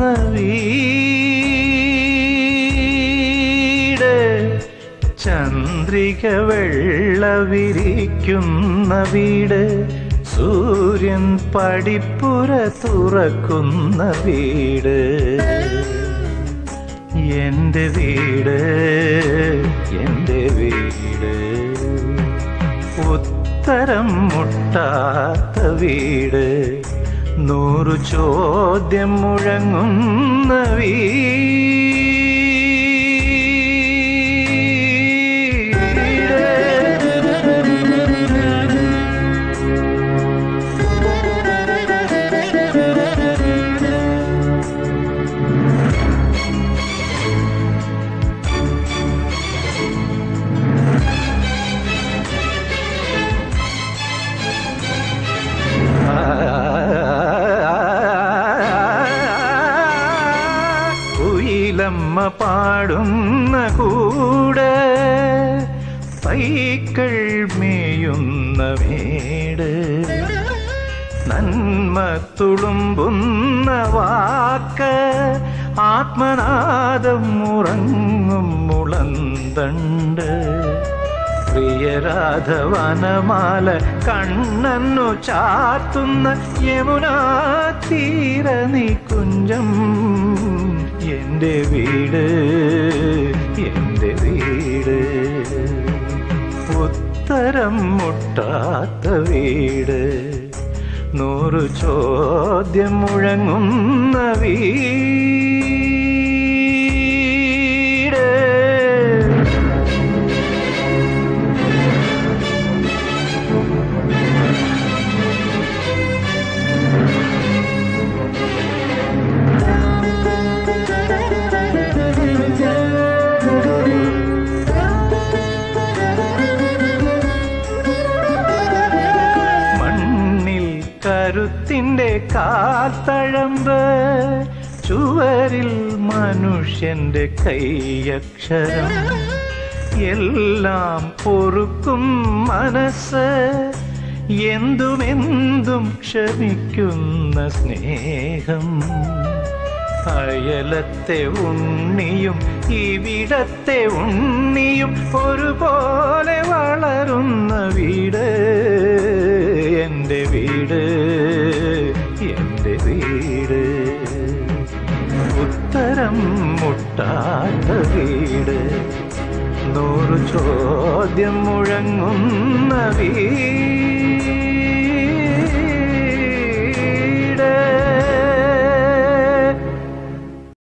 വീട് ചന്ദ്രിക വെള്ളവിരിക്കുന്ന വീട് സൂര്യൻ പടിപ്പുര തുറക്കുന്ന വീട് എന്റെ വീട് എന്റെ വീട് ഉത്തരം ഉത്തരം മുട്ടാത്ത വീട് നൂറു ചോദ്യം മുഴങ്ങുന്ന കുയിലമ്മ പാടുന്ന കൂടെ പൈക്കൾ മേയുന്ന വീട് നന്മ തുളുമ്പുന്ന വാക്ക് ആത്മനാദം ഉറങ്ങും മുളന്തണ്ട് പ്രിയരാധവനമാല കണ്ണന്നു ചാത്തുന്ന യമുനാ തീര നീ കുഞ്ചം എന്റെ വീട് എന്റെ വീട് ഉത്തരം മുട്ടാത്ത വീട് നൂറു ചോദ്യം മുഴങ്ങുന്ന വീട് മണ്ണിൽ കരുത്തിന്റെ കാത്തഴമ്പ് ചുവരിൽ മനുഷ്യന്റെ കൈയക്ഷരം എല്ലാം പൊറുക്കും മനസ്സ് എന്തുമെന്തും ക്ഷമിക്കുന്ന സ്നേഹം അയലത്തെ ഉണ്ണിയും ഇവിടത്തെ ഉണ്ണിയും ഒരുപോലെ വളരുന്ന വീട് എൻ്റെ വീട് എൻ്റെ വീട് ഉത്തരം മുട്ടാത്ത വീട് നൂറ് ചോദ്യം മുഴങ്ങുന്ന വീട്